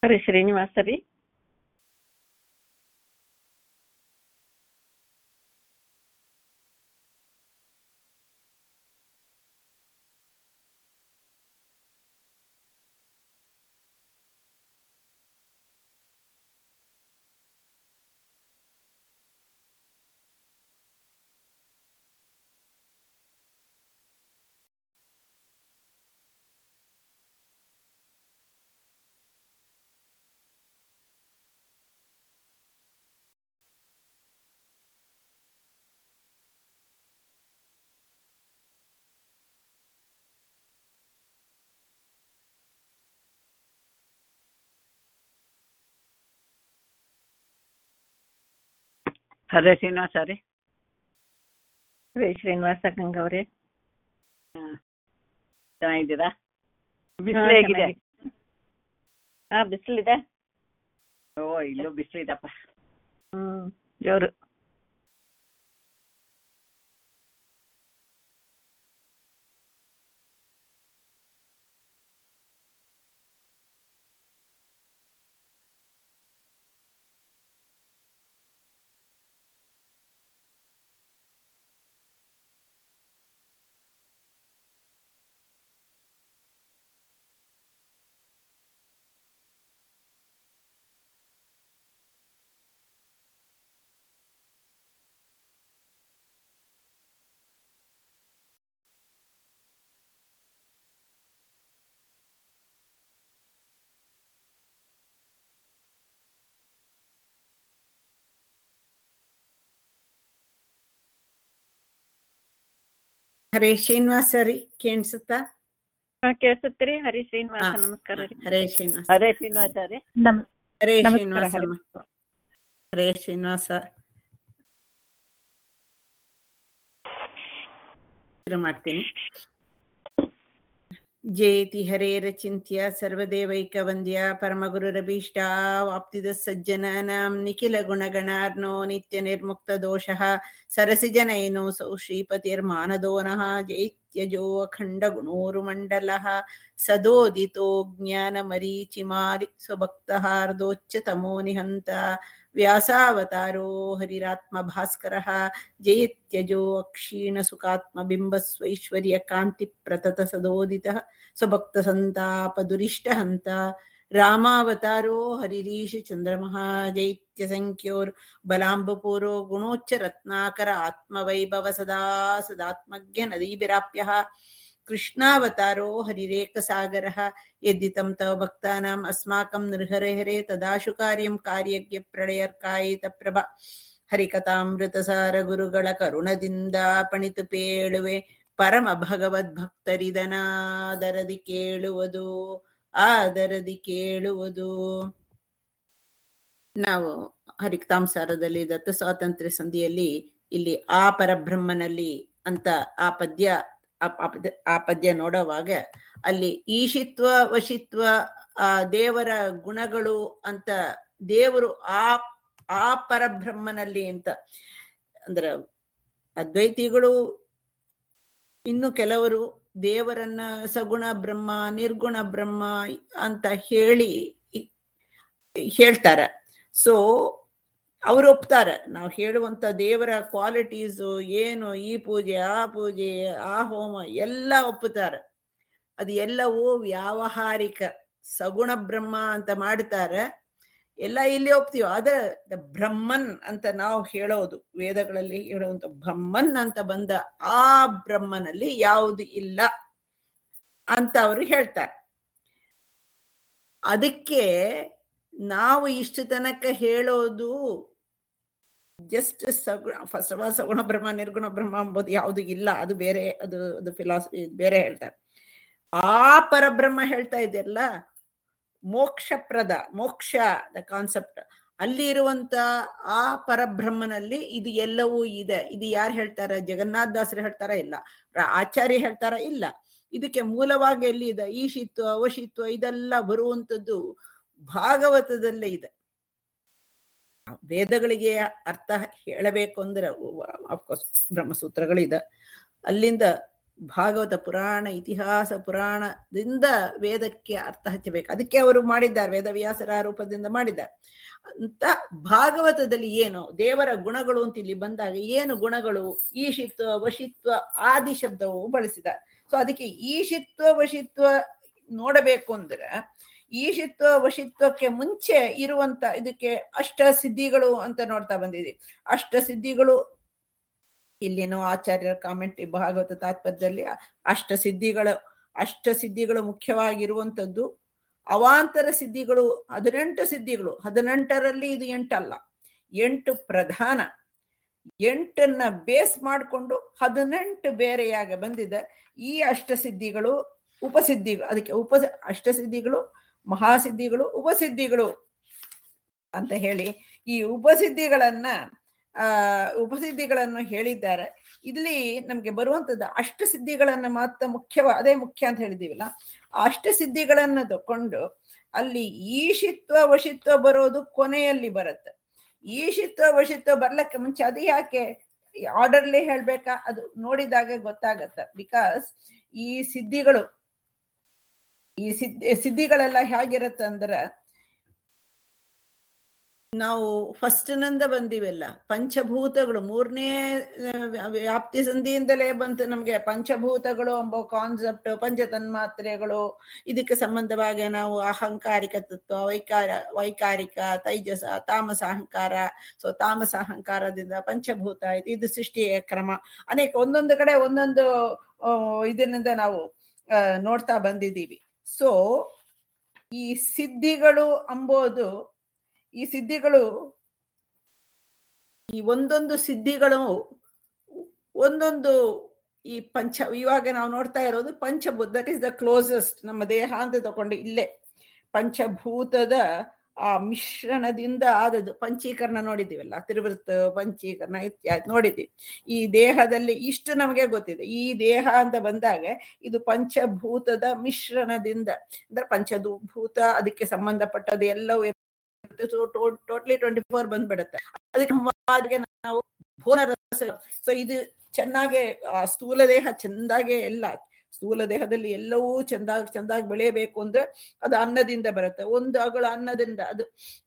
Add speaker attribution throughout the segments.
Speaker 1: ರೀ ಶ್ರೀನಿವಾಸ ರೀ
Speaker 2: ಹರೇ ಶ್ರೀನಿವಾಸ ರೀ
Speaker 1: ರೀ ಶ್ರೀನಿವಾಸ ಗಂಗವ್ರೆ
Speaker 2: ಚೆನ್ನಾಗಿದ್ದೀರಾ
Speaker 1: ಹಾ,
Speaker 2: ಬಿಸಿಲು ಹೇಗಿದೆ
Speaker 1: ಚೆನ್ನಾಗಿ- ಹಾ ಬಿಸಿಲಿದೆ
Speaker 2: ಓ ಇಲ್ಲೂ ಬಿಸಿಲಿದಪ್ಪ
Speaker 1: ಹ್ಮ್ ಜೋರು
Speaker 3: ಹರೇ ಶ್ರೀನಿವಾಸ ರೀ ಕೇಳಿಸುತ್ತಾ
Speaker 1: ಹಾ ಕೇಳಿಸುತ್ತೀರಿ ಹರಿ ಶ್ರೀನಿವಾಸ
Speaker 3: ಹಾ.
Speaker 1: ನಮಸ್ಕಾರ ರೀ
Speaker 3: ಹರೇ ಶ್ರೀನಿವಾಸ
Speaker 2: ಹರೇ ಶ್ರೀನಿವಾಸ ರೀ
Speaker 1: ನಮ್
Speaker 3: ಹರೇ
Speaker 1: ನಮಸ್ಕಾರ,
Speaker 3: ಶ್ರೀನಿವಾಸ
Speaker 1: ಹರೇ.
Speaker 3: ಅಮ್ಮ. ಹರೇ ಶ್ರೀನಿವಾಸ ಶುರು ಮಾಡ್ತೀನಿ ಜೇತಿ ಹರೇರಚಿಂತ್ಯ ಸರ್ವದೇವೈಕವಂದ್ಯ ಪರಮಗುರುರಭೀಷ್ಟ ವಾಪ್ತಿದ ಸಜ್ಜನಾನಾಂ ನಿಖಿಲ ಗುಣಗಣಾರ್ನೋ ನಿತ್ಯ ನಿರ್ಮುಕ್ತ ದೋಷಃ ಸರಸಿಜನೈನೋ ಸೌ ಶ್ರೀಪತಿರ್ಮಾನದೋನಃ ಜೈತ್ಯಜೋ ಅಖಂಡ ಗುಣೋರುಮಂಡಲಃ ಸದೋದಿತೋ ಜ್ಞಾನಮರೀಚಿಮಾಲಿ ಸ್ವಭಕ್ತಹಾರ್ದೋಚ್ಚತಮೋ ನಿಹಂತ ವ್ಯಾಸಾವತಾರೋ ಹರಿರಾತ್ಮ ಭಾಸ್ಕರಃ ಜಯತ್ಯಜೋ ಅಕ್ಷೀಣ ಸುಖಾತ್ಮ ಬಿಂಬಸ್ವೈಶ್ವರ್ಯ ಕಾಂತಿ ಪ್ರತತ ಸದೋದಿತಃ ಸ್ವಭಕ್ತ ಸಂತಾಪ ದುರಿಷ್ಟ ಹಂತ ರಾಮಾವತಾರೋ ಹರಿರೀಶ ಚಂದ್ರಮಃ ಜೈತ್ಯ ಸಂಖ್ಯೋರ್ ಬಲಾಂಬಪೂರೋ ಗುಣೋಚ್ಚ ರತ್ನಾಕರ ಆತ್ಮವೈಭವ ಸದಾ ಸದಾತ್ಮಜ್ಞ ನದೀಭಿರಾಪ್ಯಃ ಕೃಷ್ಣಾವತಾರೋ ಹರಿರೇಕಸಾಗರः यद्दितं तव भक्तानाम् अस्माकं नृहरिहरे तदाशु कार्यं कार्यज्ञ ಪ್ರಳಯರ್ಕಾಯಿತ ಪ್ರಭ ಹರಿಕಥಾಮೃತಸಾರ ಗುರುಗಳ ಕರುಣದಿಂದ ಪಣಿತು ಪೇಳುವೆ ಪರಮ ಭಗವದ್ ಭಕ್ತರಿದನಾದರದಿ ಕೇಳುವುದು ಆದರದಿ ಕೇಳುವುದು ನಾವು ಹರಿಕಥಾಂಸಾರದಲ್ಲಿ ದತ್ತ ಸ್ವಾತಂತ್ರ್ಯ ಸಂಧಿಯಲ್ಲಿ ಇಲ್ಲಿ ಆ ಪರಬ್ರಹ್ಮನಲ್ಲಿ ಅಂತ ಆ ಪದ್ಯ ಆ- ಆ ಪದ್ಯ- ಆ ಪದ್ಯ ನೋಡುವಾಗ ಅಲ್ಲಿ ಈಶಿತ್ವ ವಶಿತ್ವ ಆ ದೇವರ ಗುಣಗಳು ಅಂತ ದೇವರು ಆ ಆ ಪರಬ್ರಹ್ಮನಲ್ಲಿ ಅಂತ ಅಂದ್ರ ಅದ್ವೈತಿಗಳು ಇನ್ನು ಕೆಲವರು ದೇವರನ್ನ ಸಗುಣ ಬ್ರಹ್ಮ ನಿರ್ಗುಣ ಬ್ರಹ್ಮ ಅಂತ ಹೇಳಿ ಹೇಳ್ತಾರ ಸೊ ಅವ್ರು ಒಪ್ತಾರ ನಾವು ಹೇಳುವಂತ ದೇವರ ಕ್ವಾಲಿಟೀಸು ಏನು ಈ ಪೂಜೆ ಆ ಪೂಜೆ ಆ ಹೋಮ ಎಲ್ಲ ಒಪ್ಪುತ್ತಾರ ಅದು ಎಲ್ಲವೂ ವ್ಯಾವಹಾರಿಕ ಸಗುಣ ಬ್ರಹ್ಮ ಅಂತ ಮಾಡ್ತಾರೆ ಎಲ್ಲ ಇಲ್ಲಿ ಒಪ್ತೀವಿ ಆದ್ರೆ ದ ಬ್ರಹ್ಮನ್ ಅಂತ ನಾವು ಹೇಳೋದು ವೇದಗಳಲ್ಲಿ ಹೇಳುವಂತ ಬ್ರಹ್ಮನ್ ಅಂತ ಬಂದ ಆ ಬ್ರಹ್ಮನಲ್ಲಿ ಯಾವುದು ಇಲ್ಲ ಅಂತ ಅವರು ಹೇಳ್ತಾರೆ ಅದಕ್ಕೆ ನಾವು ಇಷ್ಟು ತನಕ ಹೇಳೋದು ಜಸ್ಟ್ ಸಗುಣ ಫಸ್ಟ್ ಆಫ್ ಆಲ್ ಸಗುಣ ಬ್ರಹ್ಮ ನಿರ್ಗುಣ ಬ್ರಹ್ಮ ಎಂಬುದು ಯಾವುದು ಇಲ್ಲ ಅದು ಬೇರೆ ಅದು ಅದು ಫಿಲಾಸಫಿ ಬೇರೆ ಹೇಳ್ತಾರೆ ಆ ಪರಬ್ರಹ್ಮ ಹೇಳ್ತಾ ಇದೆಯಲ್ಲ ಮೋಕ್ಷಪ್ರದ ಮೋಕ್ಷ ದ ಕಾನ್ಸೆಪ್ಟ್ ಅಲ್ಲಿ ಇರುವಂತ ಆ ಪರಬ್ರಹ್ಮನಲ್ಲಿ ಇದು ಎಲ್ಲವೂ ಇದೆ ಇದು ಯಾರು ಹೇಳ್ತಾರ ಜಗನ್ನಾಥ ದಾಸರು ಹೇಳ್ತಾರ ಇಲ್ಲ ರ- ಆಚಾರ್ಯ ಹೇಳ್ತಾರ ಇಲ್ಲ ಇದಕ್ಕೆ ಮೂಲವಾಗಿ ಎಲ್ಲಿ ಇದೆ ಈಶಿತ್ವ ಅವಶಿತ್ವ ಇದೆಲ್ಲ ಬರುವಂತದ್ದು ಭಾಗವತದಲ್ಲೇ ಇದೆ ವೇದಗಳಿಗೆ ಅರ್ಥ ಹೇಳಬೇಕು ಅಂದ್ರೆ ಅಫ್ಕೋರ್ಸ್ ಬ್ರಹ್ಮಸೂತ್ರಗಳಿದೆ ಅಲ್ಲಿಂದ ಭಾಗವತ ಪುರಾಣ ಇತಿಹಾಸ ಪುರಾಣದಿಂದ ವೇದಕ್ಕೆ ಅರ್ಥ ಹಚ್ಚಬೇಕು ಅದಕ್ಕೆ ಅವರು ಮಾಡಿದ್ದಾರೆ ವೇದವ್ಯಾಸರ ರೂಪದಿಂದ ಮಾಡಿದ್ದಾರೆ ಅಂತ ಭಾಗವತದಲ್ಲಿ ಏನು ದೇವರ ಗುಣಗಳು ಅಂತ ಇಲ್ಲಿ ಬಂದಾಗ ಏನು ಗುಣಗಳು ಈಶಿತ್ವ ವಶಿತ್ವ ಆದಿ ಶಬ್ದವು ಬಳಸಿದ್ದಾರೆ ಸೊ ಅದಕ್ಕೆ ಈಶಿತ್ವ ವಶಿತ್ವ ನೋಡಬೇಕು ಅಂದ್ರೆ ಈಶಿತ್ವ ವಶಿತ್ವಕ್ಕೆ ಮುಂಚೆ ಇರುವಂತ ಇದಕ್ಕೆ ಅಷ್ಟ ಸಿದ್ಧಿಗಳು ಅಂತ ನೋಡ್ತಾ ಬಂದಿದೆ ಅಷ್ಟ ಸಿದ್ಧಿಗಳು ಇಲ್ಲಿನೋ ಆಚಾರ್ಯರ ಕಾಮೆಂಟ್ ಭಾಗವತ ತಾತ್ಪರ್ಯದಲ್ಲಿ ಅಷ್ಟ ಸಿದ್ಧಿಗಳು ಅಷ್ಟ ಸಿದ್ಧಿಗಳು ಮುಖ್ಯವಾಗಿರುವಂತದ್ದು ಅವಾಂತರ ಸಿದ್ಧಿಗಳು ಹದಿನೆಂಟು ಸಿದ್ಧಿಗಳು ಹದಿನೆಂಟರಲ್ಲಿ ಇದು ಎಂಟಲ್ಲ ಎಂಟು ಪ್ರಧಾನ ಎಂಟನ್ನ ಬೇಸ್ ಮಾಡಿಕೊಂಡು ಹದಿನೆಂಟು ಬೇರೆಯಾಗ ಬಂದಿದೆ ಈ ಅಷ್ಟಸಿದ್ಧಿಗಳು ಉಪಸಿದ್ಧಿಗಳು ಅದಕ್ಕೆ ಉಪ ಅಷ್ಟಸಿದ್ಧಿಗಳು ಮಹಾಸಿದ್ಧಿಗಳು ಉಪಸಿದ್ಧಿಗಳು ಅಂತ ಹೇಳಿ ಈ ಉಪಸಿದ್ಧಿಗಳನ್ನ ಆ ಉಪಸಿದ್ಧಿಗಳನ್ನು ಹೇಳಿದ್ದಾರೆ ಇಲ್ಲಿ ನಮ್ಗೆ ಬರುವಂತದ್ದು ಅಷ್ಟ ಸಿದ್ಧಿಗಳನ್ನ ಮಾತ್ರ ಮುಖ್ಯವ ಅದೇ ಮುಖ್ಯ ಅಂತ ಹೇಳಿದೀವಲ್ಲ ಆ ಅಷ್ಟ ಸಿದ್ಧಿಗಳನ್ನ ತಕೊಂಡು ಅಲ್ಲಿ ಈಶಿತ್ವ ವಶಿತ್ವ ಬರೋದು ಕೊನೆಯಲ್ಲಿ ಬರುತ್ತೆ ಈಶಿತ್ವ ವಶಿತ್ವ ಬರ್ಲಕ್ಕೆ ಮುಂಚೆ ಅದು ಯಾಕೆ ಆರ್ಡರ್ಲಿ ಹೇಳ್ಬೇಕಾ ಅದು ನೋಡಿದಾಗ ಗೊತ್ತಾಗತ್ತ ಬಿಕಾಸ್ ಈ ಸಿದ್ಧಿಗಳು ಈ ಸಿದ್ಧಿ ಸಿದ್ಧಿಗಳೆಲ್ಲ ಹೇಗಿರತ್ತೆ ಅಂದ್ರ ನಾವು ಫಸ್ಟ್ ನಿಂದ ಬಂದಿವೆಲ್ಲ ಪಂಚಭೂತಗಳು ಮೂರನೇ ವ್ಯಾಪ್ತಿ ಸಂಧಿಯಿಂದಲೇ ಬಂತು ನಮ್ಗೆ ಪಂಚಭೂತಗಳು ಎಂಬ ಕಾನ್ಸೆಪ್ಟ್ ಪಂಚ ತನ್ಮಾತ್ರೆಗಳು ಇದಕ್ಕೆ ಸಂಬಂಧವಾಗಿ ನಾವು ಅಹಂಕಾರಿಕ ತತ್ವ ವೈಕಾರ ವೈಕಾರಿಕ ತೈಜಸ ತಾಮಸ ಅಹಂಕಾರ ಸೊ ತಾಮಸ ಅಹಂಕಾರದಿಂದ ಪಂಚಭೂತ ಆಯ್ತು ಇದು ಸೃಷ್ಟಿಯ ಕ್ರಮ ಅನೇಕ ಒಂದೊಂದು ಕಡೆ ಒಂದೊಂದು ಇದರಿಂದ ನಾವು ನೋಡ್ತಾ ಬಂದಿದ್ದೀವಿ ಸೊ ಈ ಸಿದ್ಧಿಗಳು ಅಂಬೋದು ಈ ಸಿದ್ಧಿಗಳು ಈ ಒಂದೊಂದು ಸಿದ್ಧಿಗಳು ಒಂದೊಂದು ಈ ಪಂಚ ಇವಾಗ ನಾವು ನೋಡ್ತಾ ಇರೋದು ಪಂಚಭೂತ ದಟ್ ಇಸ್ ದ ಕ್ಲೋಸೆಸ್ಟ್ ನಮ್ಮ ದೇಹ ಅಂತ ತಗೊಂಡು ಇಲ್ಲೇ ಪಂಚಭೂತದ ಆ ಮಿಶ್ರಣದಿಂದ ಆದದ್ದು ಪಂಚೀಕರಣ ನೋಡಿದ್ದೀವಲ್ಲ ತಿರುವೃತ್ತ ಪಂಚೀಕರಣ ಇತ್ಯಾದಿ ನೋಡಿದ್ದೀವಿ ಈ ದೇಹದಲ್ಲಿ ಇಷ್ಟು ನಮಗೆ ಗೊತ್ತಿದೆ ಈ ದೇಹ ಅಂತ ಬಂದಾಗ ಇದು ಪಂಚಭೂತದ ಮಿಶ್ರಣದಿಂದ ಅಂದ್ರೆ ಪಂಚಭೂತ ಅದಕ್ಕೆ ಸಂಬಂಧಪಟ್ಟದ್ದು ಎಲ್ಲವೂ ಟೋಟ್ಲಿ ಟ್ವೆಂಟಿ ಫೋರ್ ಬಂದ್ಬಿಡುತ್ತೆ ಅದಕ್ಕೆ ನಾವು ಭೂನರಸ ಸೊ ಇದು ಚೆನ್ನಾಗೆ ಸ್ಥೂಲ ದೇಹ ಚೆಂದಾಗೆ ಎಲ್ಲ ಸ್ಥೂಲ ದೇಹದಲ್ಲಿ ಎಲ್ಲವೂ ಚಂದಾಗಿ ಚಂದಾಗಿ ಬೆಳೆಯಬೇಕು ಅಂದ್ರೆ ಅದು ಅನ್ನದಿಂದ ಬರುತ್ತೆ ಒಂದು ಅಗಳು ಅನ್ನದಿಂದ ಅದು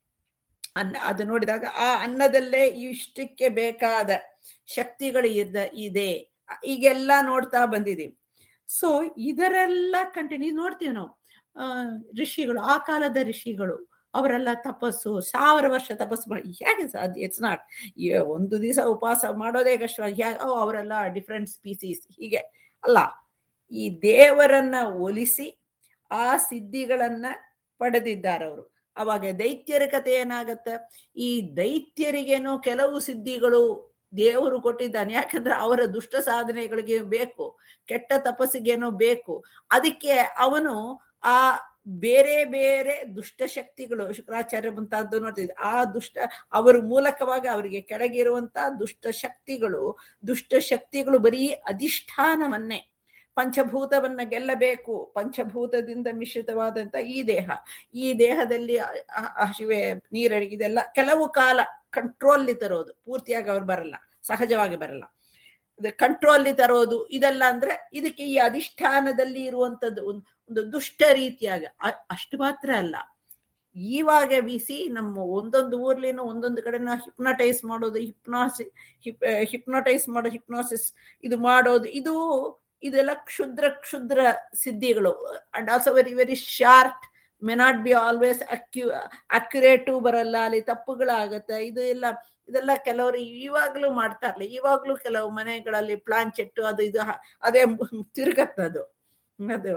Speaker 3: ಅನ್ನ ಅದು ನೋಡಿದಾಗ ಆ ಅನ್ನದಲ್ಲೇ ಇಷ್ಟಕ್ಕೆ ಬೇಕಾದ ಶಕ್ತಿಗಳು ಇದ್ದ ಇದೆ ಈಗೆಲ್ಲ ನೋಡ್ತಾ ಬಂದಿದೀವಿ ಸೊ ಇದರೆಲ್ಲ ಕಂಟಿನ್ಯೂ ನೋಡ್ತೀವಿ ನಾವು ಆ ಋಷಿಗಳು ಆ ಕಾಲದ ಋಷಿಗಳು ಅವರೆಲ್ಲ ತಪಸ್ಸು ಸಾವಿರ ವರ್ಷ ತಪಸ್ಸು ಮಾಡಿ ಹೇಗೆ ಸಾಧ್ಯ ಇಟ್ಸ್ ನಾಟ್ ಒಂದು ದಿವಸ ಉಪವಾಸ ಮಾಡೋದೇ ಕಷ್ಟವಾಗಿ ಓ ಅವರೆಲ್ಲ ಡಿಫ್ರೆಂಟ್ ಸ್ಪೀಸೀಸ್ ಹೀಗೆ ಅಲ್ಲ ಈ ದೇವರನ್ನ ಒಲಿಸಿ ಆ ಸಿದ್ಧಿಗಳನ್ನ ಪಡೆದಿದ್ದಾರೆ ಅವರು ಅವಾಗ ದೈತ್ಯರ ಕಥೆ ಏನಾಗತ್ತ ಈ ದೈತ್ಯರಿಗೇನೋ ಕೆಲವು ಸಿದ್ಧಿಗಳು ದೇವರು ಕೊಟ್ಟಿದ್ದಾನೆ ಯಾಕಂದ್ರೆ ಅವರ ದುಷ್ಟ ಸಾಧನೆಗಳಿಗೆ ಬೇಕು ಕೆಟ್ಟ ತಪಸ್ಸಿಗೇನೋ ಬೇಕು ಅದಕ್ಕೆ ಅವನು ಆ ಬೇರೆ ಬೇರೆ ದುಷ್ಟ ಶಕ್ತಿಗಳು ಶುಕ್ರಾಚಾರ್ಯ ಮುಂತಾದ್ದು ನೋಡ್ತಿದ್ದೆ ಆ ದುಷ್ಟ ಅವರ ಮೂಲಕವಾಗಿ ಅವರಿಗೆ ಕೆಳಗಿರುವಂತ ದುಷ್ಟ ಶಕ್ತಿಗಳು ದುಷ್ಟ ಶಕ್ತಿಗಳು ಬರೀ ಅಧಿಷ್ಠಾನವನ್ನೇ ಪಂಚಭೂತವನ್ನ ಗೆಲ್ಲಬೇಕು ಪಂಚಭೂತದಿಂದ ಮಿಶ್ರಿತವಾದಂತ ಈ ದೇಹ ಈ ದೇಹದಲ್ಲಿ ಹಸಿವೆ ನೀರಡಿಗೆ ಇದೆಲ್ಲ ಕೆಲವು ಕಾಲ ಕಂಟ್ರೋಲ್ ತರೋದು ಪೂರ್ತಿಯಾಗಿ ಅವ್ರು ಬರಲ್ಲ ಸಹಜವಾಗಿ ಬರಲ್ಲ ಕಂಟ್ರೋಲ್ ತರೋದು ಇದೆಲ್ಲ ಅಂದ್ರೆ ಇದಕ್ಕೆ ಈ ಅಧಿಷ್ಠಾನದಲ್ಲಿ ಇರುವಂತದ್ದು ಒಂದು ದುಷ್ಟ ರೀತಿಯಾಗ ಅಷ್ಟು ಮಾತ್ರ ಅಲ್ಲ ಇವಾಗ ಬಿಸಿ ನಮ್ಮ ಒಂದೊಂದು ಊರ್ಲಿನ ಒಂದೊಂದು ಕಡೆನ ಹಿಪ್ನಟೈಸ್ ಮಾಡೋದು ಹಿಪ್ನಾಸಿ ಹಿಪ್ ಹಿಪ್ನಟೈಸ್ ಮಾಡೋ ಹಿಪ್ನೋಸಿಸ್ ಇದು ಮಾಡೋದು ಇದು ಇದೆಲ್ಲ ಕ್ಷುದ್ರ ಕ್ಷುದ್ರ ಸಿದ್ಧಿಗಳು and also very very short may not be always ಅಕ್ಯು ಅಕ್ಯುರೇಟು ಬರಲ್ಲ ಅಲ್ಲಿ ತಪ್ಪುಗಳಾಗತ್ತೆ ಇದು ಎಲ್ಲ ಇದೆಲ್ಲ ಕೆಲವರು ಇವಾಗ್ಲೂ ಮಾಡ್ತಾ ಇರ್ಲಿ ಇವಾಗ್ಲೂ ಕೆಲವು ಮನೆಗಳಲ್ಲಿ ಪ್ಲಾಂಚೆಟ್ಟು ಅದು ಇದು ಅದೇ ತಿರುಗತ್ತದು ಅದು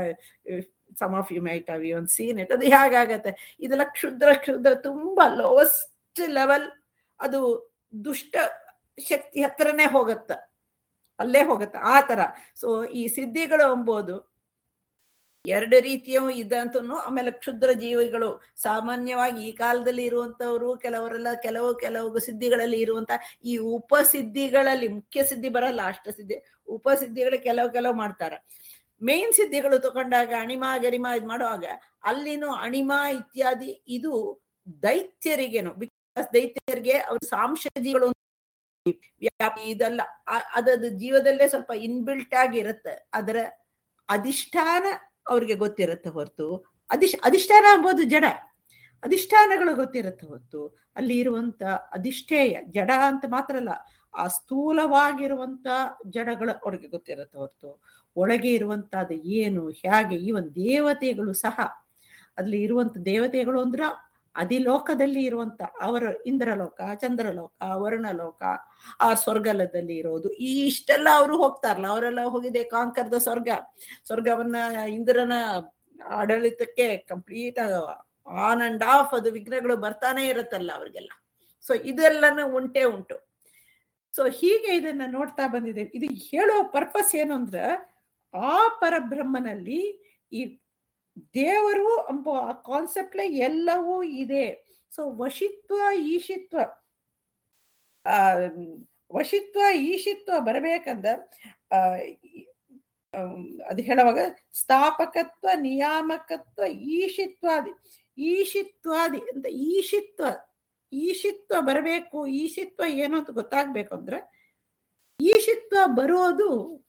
Speaker 3: some of you might have you seen it ಅದು ಹೇಗಾಗತ್ತೆ ಇದೆಲ್ಲ ಕ್ಷುದ್ರ ಕ್ಷುದ್ರ ತುಂಬಾ ಲೋವೆಸ್ಟ್ ಲೆವೆಲ್ ಅದು ದುಷ್ಟ ಶಕ್ತಿ ಹತ್ರನೇ ಹೋಗತ್ತ ಅಲ್ಲೇ ಹೋಗತ್ತ ಆ ತರ ಸೊ ಈ ಸಿದ್ಧಿಗಳು ಎಂಬುದು ಎರಡು ರೀತಿಯ ಇದಂತೂ ಆಮೇಲೆ ಕ್ಷುದ್ರ ಜೀವಿಗಳು ಸಾಮಾನ್ಯವಾಗಿ ಈ ಕಾಲದಲ್ಲಿ ಇರುವಂತವ್ರು ಕೆಲವರೆಲ್ಲ ಕೆಲವು ಕೆಲವು ಸಿದ್ಧಿಗಳಲ್ಲಿ ಇರುವಂತ ಈ ಉಪಸಿದ್ಧಿಗಳಲ್ಲಿ ಮುಖ್ಯ ಸಿದ್ಧಿ ಬರಲ್ಲ ಅಷ್ಟ ಸಿದ್ಧಿ ಉಪಸಿದ್ಧಿಗಳು ಕೆಲವು ಕೆಲವು ಮಾಡ್ತಾರೆ ಮೇನ್ ಸಿದ್ಧಿಗಳು ತಗೊಂಡಾಗ ಅಣಿಮ ಗರಿಮ ಇದ್ ಮಾಡುವಾಗ ಅಲ್ಲಿನೂ ಅಣಿಮ ಇತ್ಯಾದಿ ಇದು ದೈತ್ಯರಿಗೇನು ಬಿಕಾಸ್ ದೈತ್ಯರಿಗೆ ಅವ್ರ ಸಾಂಶ ಜೀವಿಗಳು ವ್ಯಾಪಿ ಇದೆಲ್ಲ ಆ- ಅದದು ಜೀವದಲ್ಲೇ ಸ್ವಲ್ಪ ಇನ್ಬಿಲ್ಟ್ ಆಗಿ ಇರುತ್ತೆ ಅದರ ಅಧಿಷ್ಠಾನ ಅವ್ರಿಗೆ ಗೊತ್ತಿರುತ್ತೆ ಹೊರತು ಅಧಿಶ್ ಅಧಿಷ್ಠಾನ ಎಂಬುದು ಜಡ ಅಧಿಷ್ಠಾನಗಳು ಗೊತ್ತಿರುತ್ತೆ ಹೊರತು ಅಲ್ಲಿ ಇರುವಂತ ಅಧಿಷ್ಠೇಯ ಜಡ ಅಂತ ಮಾತ್ರ ಅಲ್ಲ ಆ ಸ್ಥೂಲವಾಗಿರುವಂತ ಜಡಗಳು ಅವ್ರಿಗೆ ಗೊತ್ತಿರುತ್ತೆ ಹೊರತು ಒಳಗೆ ಇರುವಂತಹದ್ದು ಏನು ಹೇಗೆ ಈವನ್ ದೇವತೆಗಳು ಸಹ ಅಲ್ಲಿ ಇರುವಂತ ದೇವತೆಗಳು ಅಂದ್ರ ಅಧಿಲೋಕದಲ್ಲಿ ಇರುವಂತ ಅವರ ಇಂದ್ರಲೋಕ ಚಂದ್ರಲೋಕ ವರುಣಲೋಕ ಆ ಸ್ವರ್ಗಲದಲ್ಲಿ ಇರೋದು ಈ ಇಷ್ಟೆಲ್ಲ ಅವರು ಹೋಗ್ತಾರಲ್ಲ ಅವರೆಲ್ಲ ಹೋಗಿದೆ ಕಾಂಕರ್ದ ಸ್ವರ್ಗ ಸ್ವರ್ಗವನ್ನ ಇಂದ್ರನ ಆಡಳಿತಕ್ಕೆ ಕಂಪ್ಲೀಟ್ ಆನ್ ಅಂಡ್ ಆಫ್ ಅದು ವಿಘ್ನಗಳು ಬರ್ತಾನೆ ಇರುತ್ತಲ್ಲ ಅವ್ರಿಗೆಲ್ಲ ಸೊ ಇದೆಲ್ಲನೂ ಉಂಟೆ ಉಂಟು ಸೊ ಹೀಗೆ ಇದನ್ನ ನೋಡ್ತಾ ಬಂದಿದೆ ಇದು ಹೇಳೋ ಪರ್ಪಸ್ ಏನು ಅಂದ್ರೆ ಆ ಪರಬ್ರಹ್ಮನಲ್ಲಿ ಈ ದೇವರು ಎಂಬ ಆ ಕಾನ್ಸೆಪ್ಟ್ಲೆ ಎಲ್ಲವೂ ಇದೆ ಸೊ ವಶಿತ್ವ ಈಶಿತ್ವ ಆ ವಶಿತ್ವ ಈಶಿತ್ವ ಬರಬೇಕಂದ್ರೆ ಆ ಈ- ಆಮ್, ಅದು ಹೇಳುವಾಗ ಸ್ಥಾಪಕತ್ವ ನಿಯಾಮಕತ್ವ ಈಶಿತ್ವಾದಿ ಈಶಿತ್ವಾದಿ ಅಂತ ಈಶಿತ್ವ ಈಶಿತ್ವ ಬರಬೇಕು ಈಶಿತ್ವ ಏನು ಅಂತ ಗೊತ್ತಾಗ್ಬೇಕು ಅಂದ್ರೆ ಈಶಿತ್ವ ಬರೋದು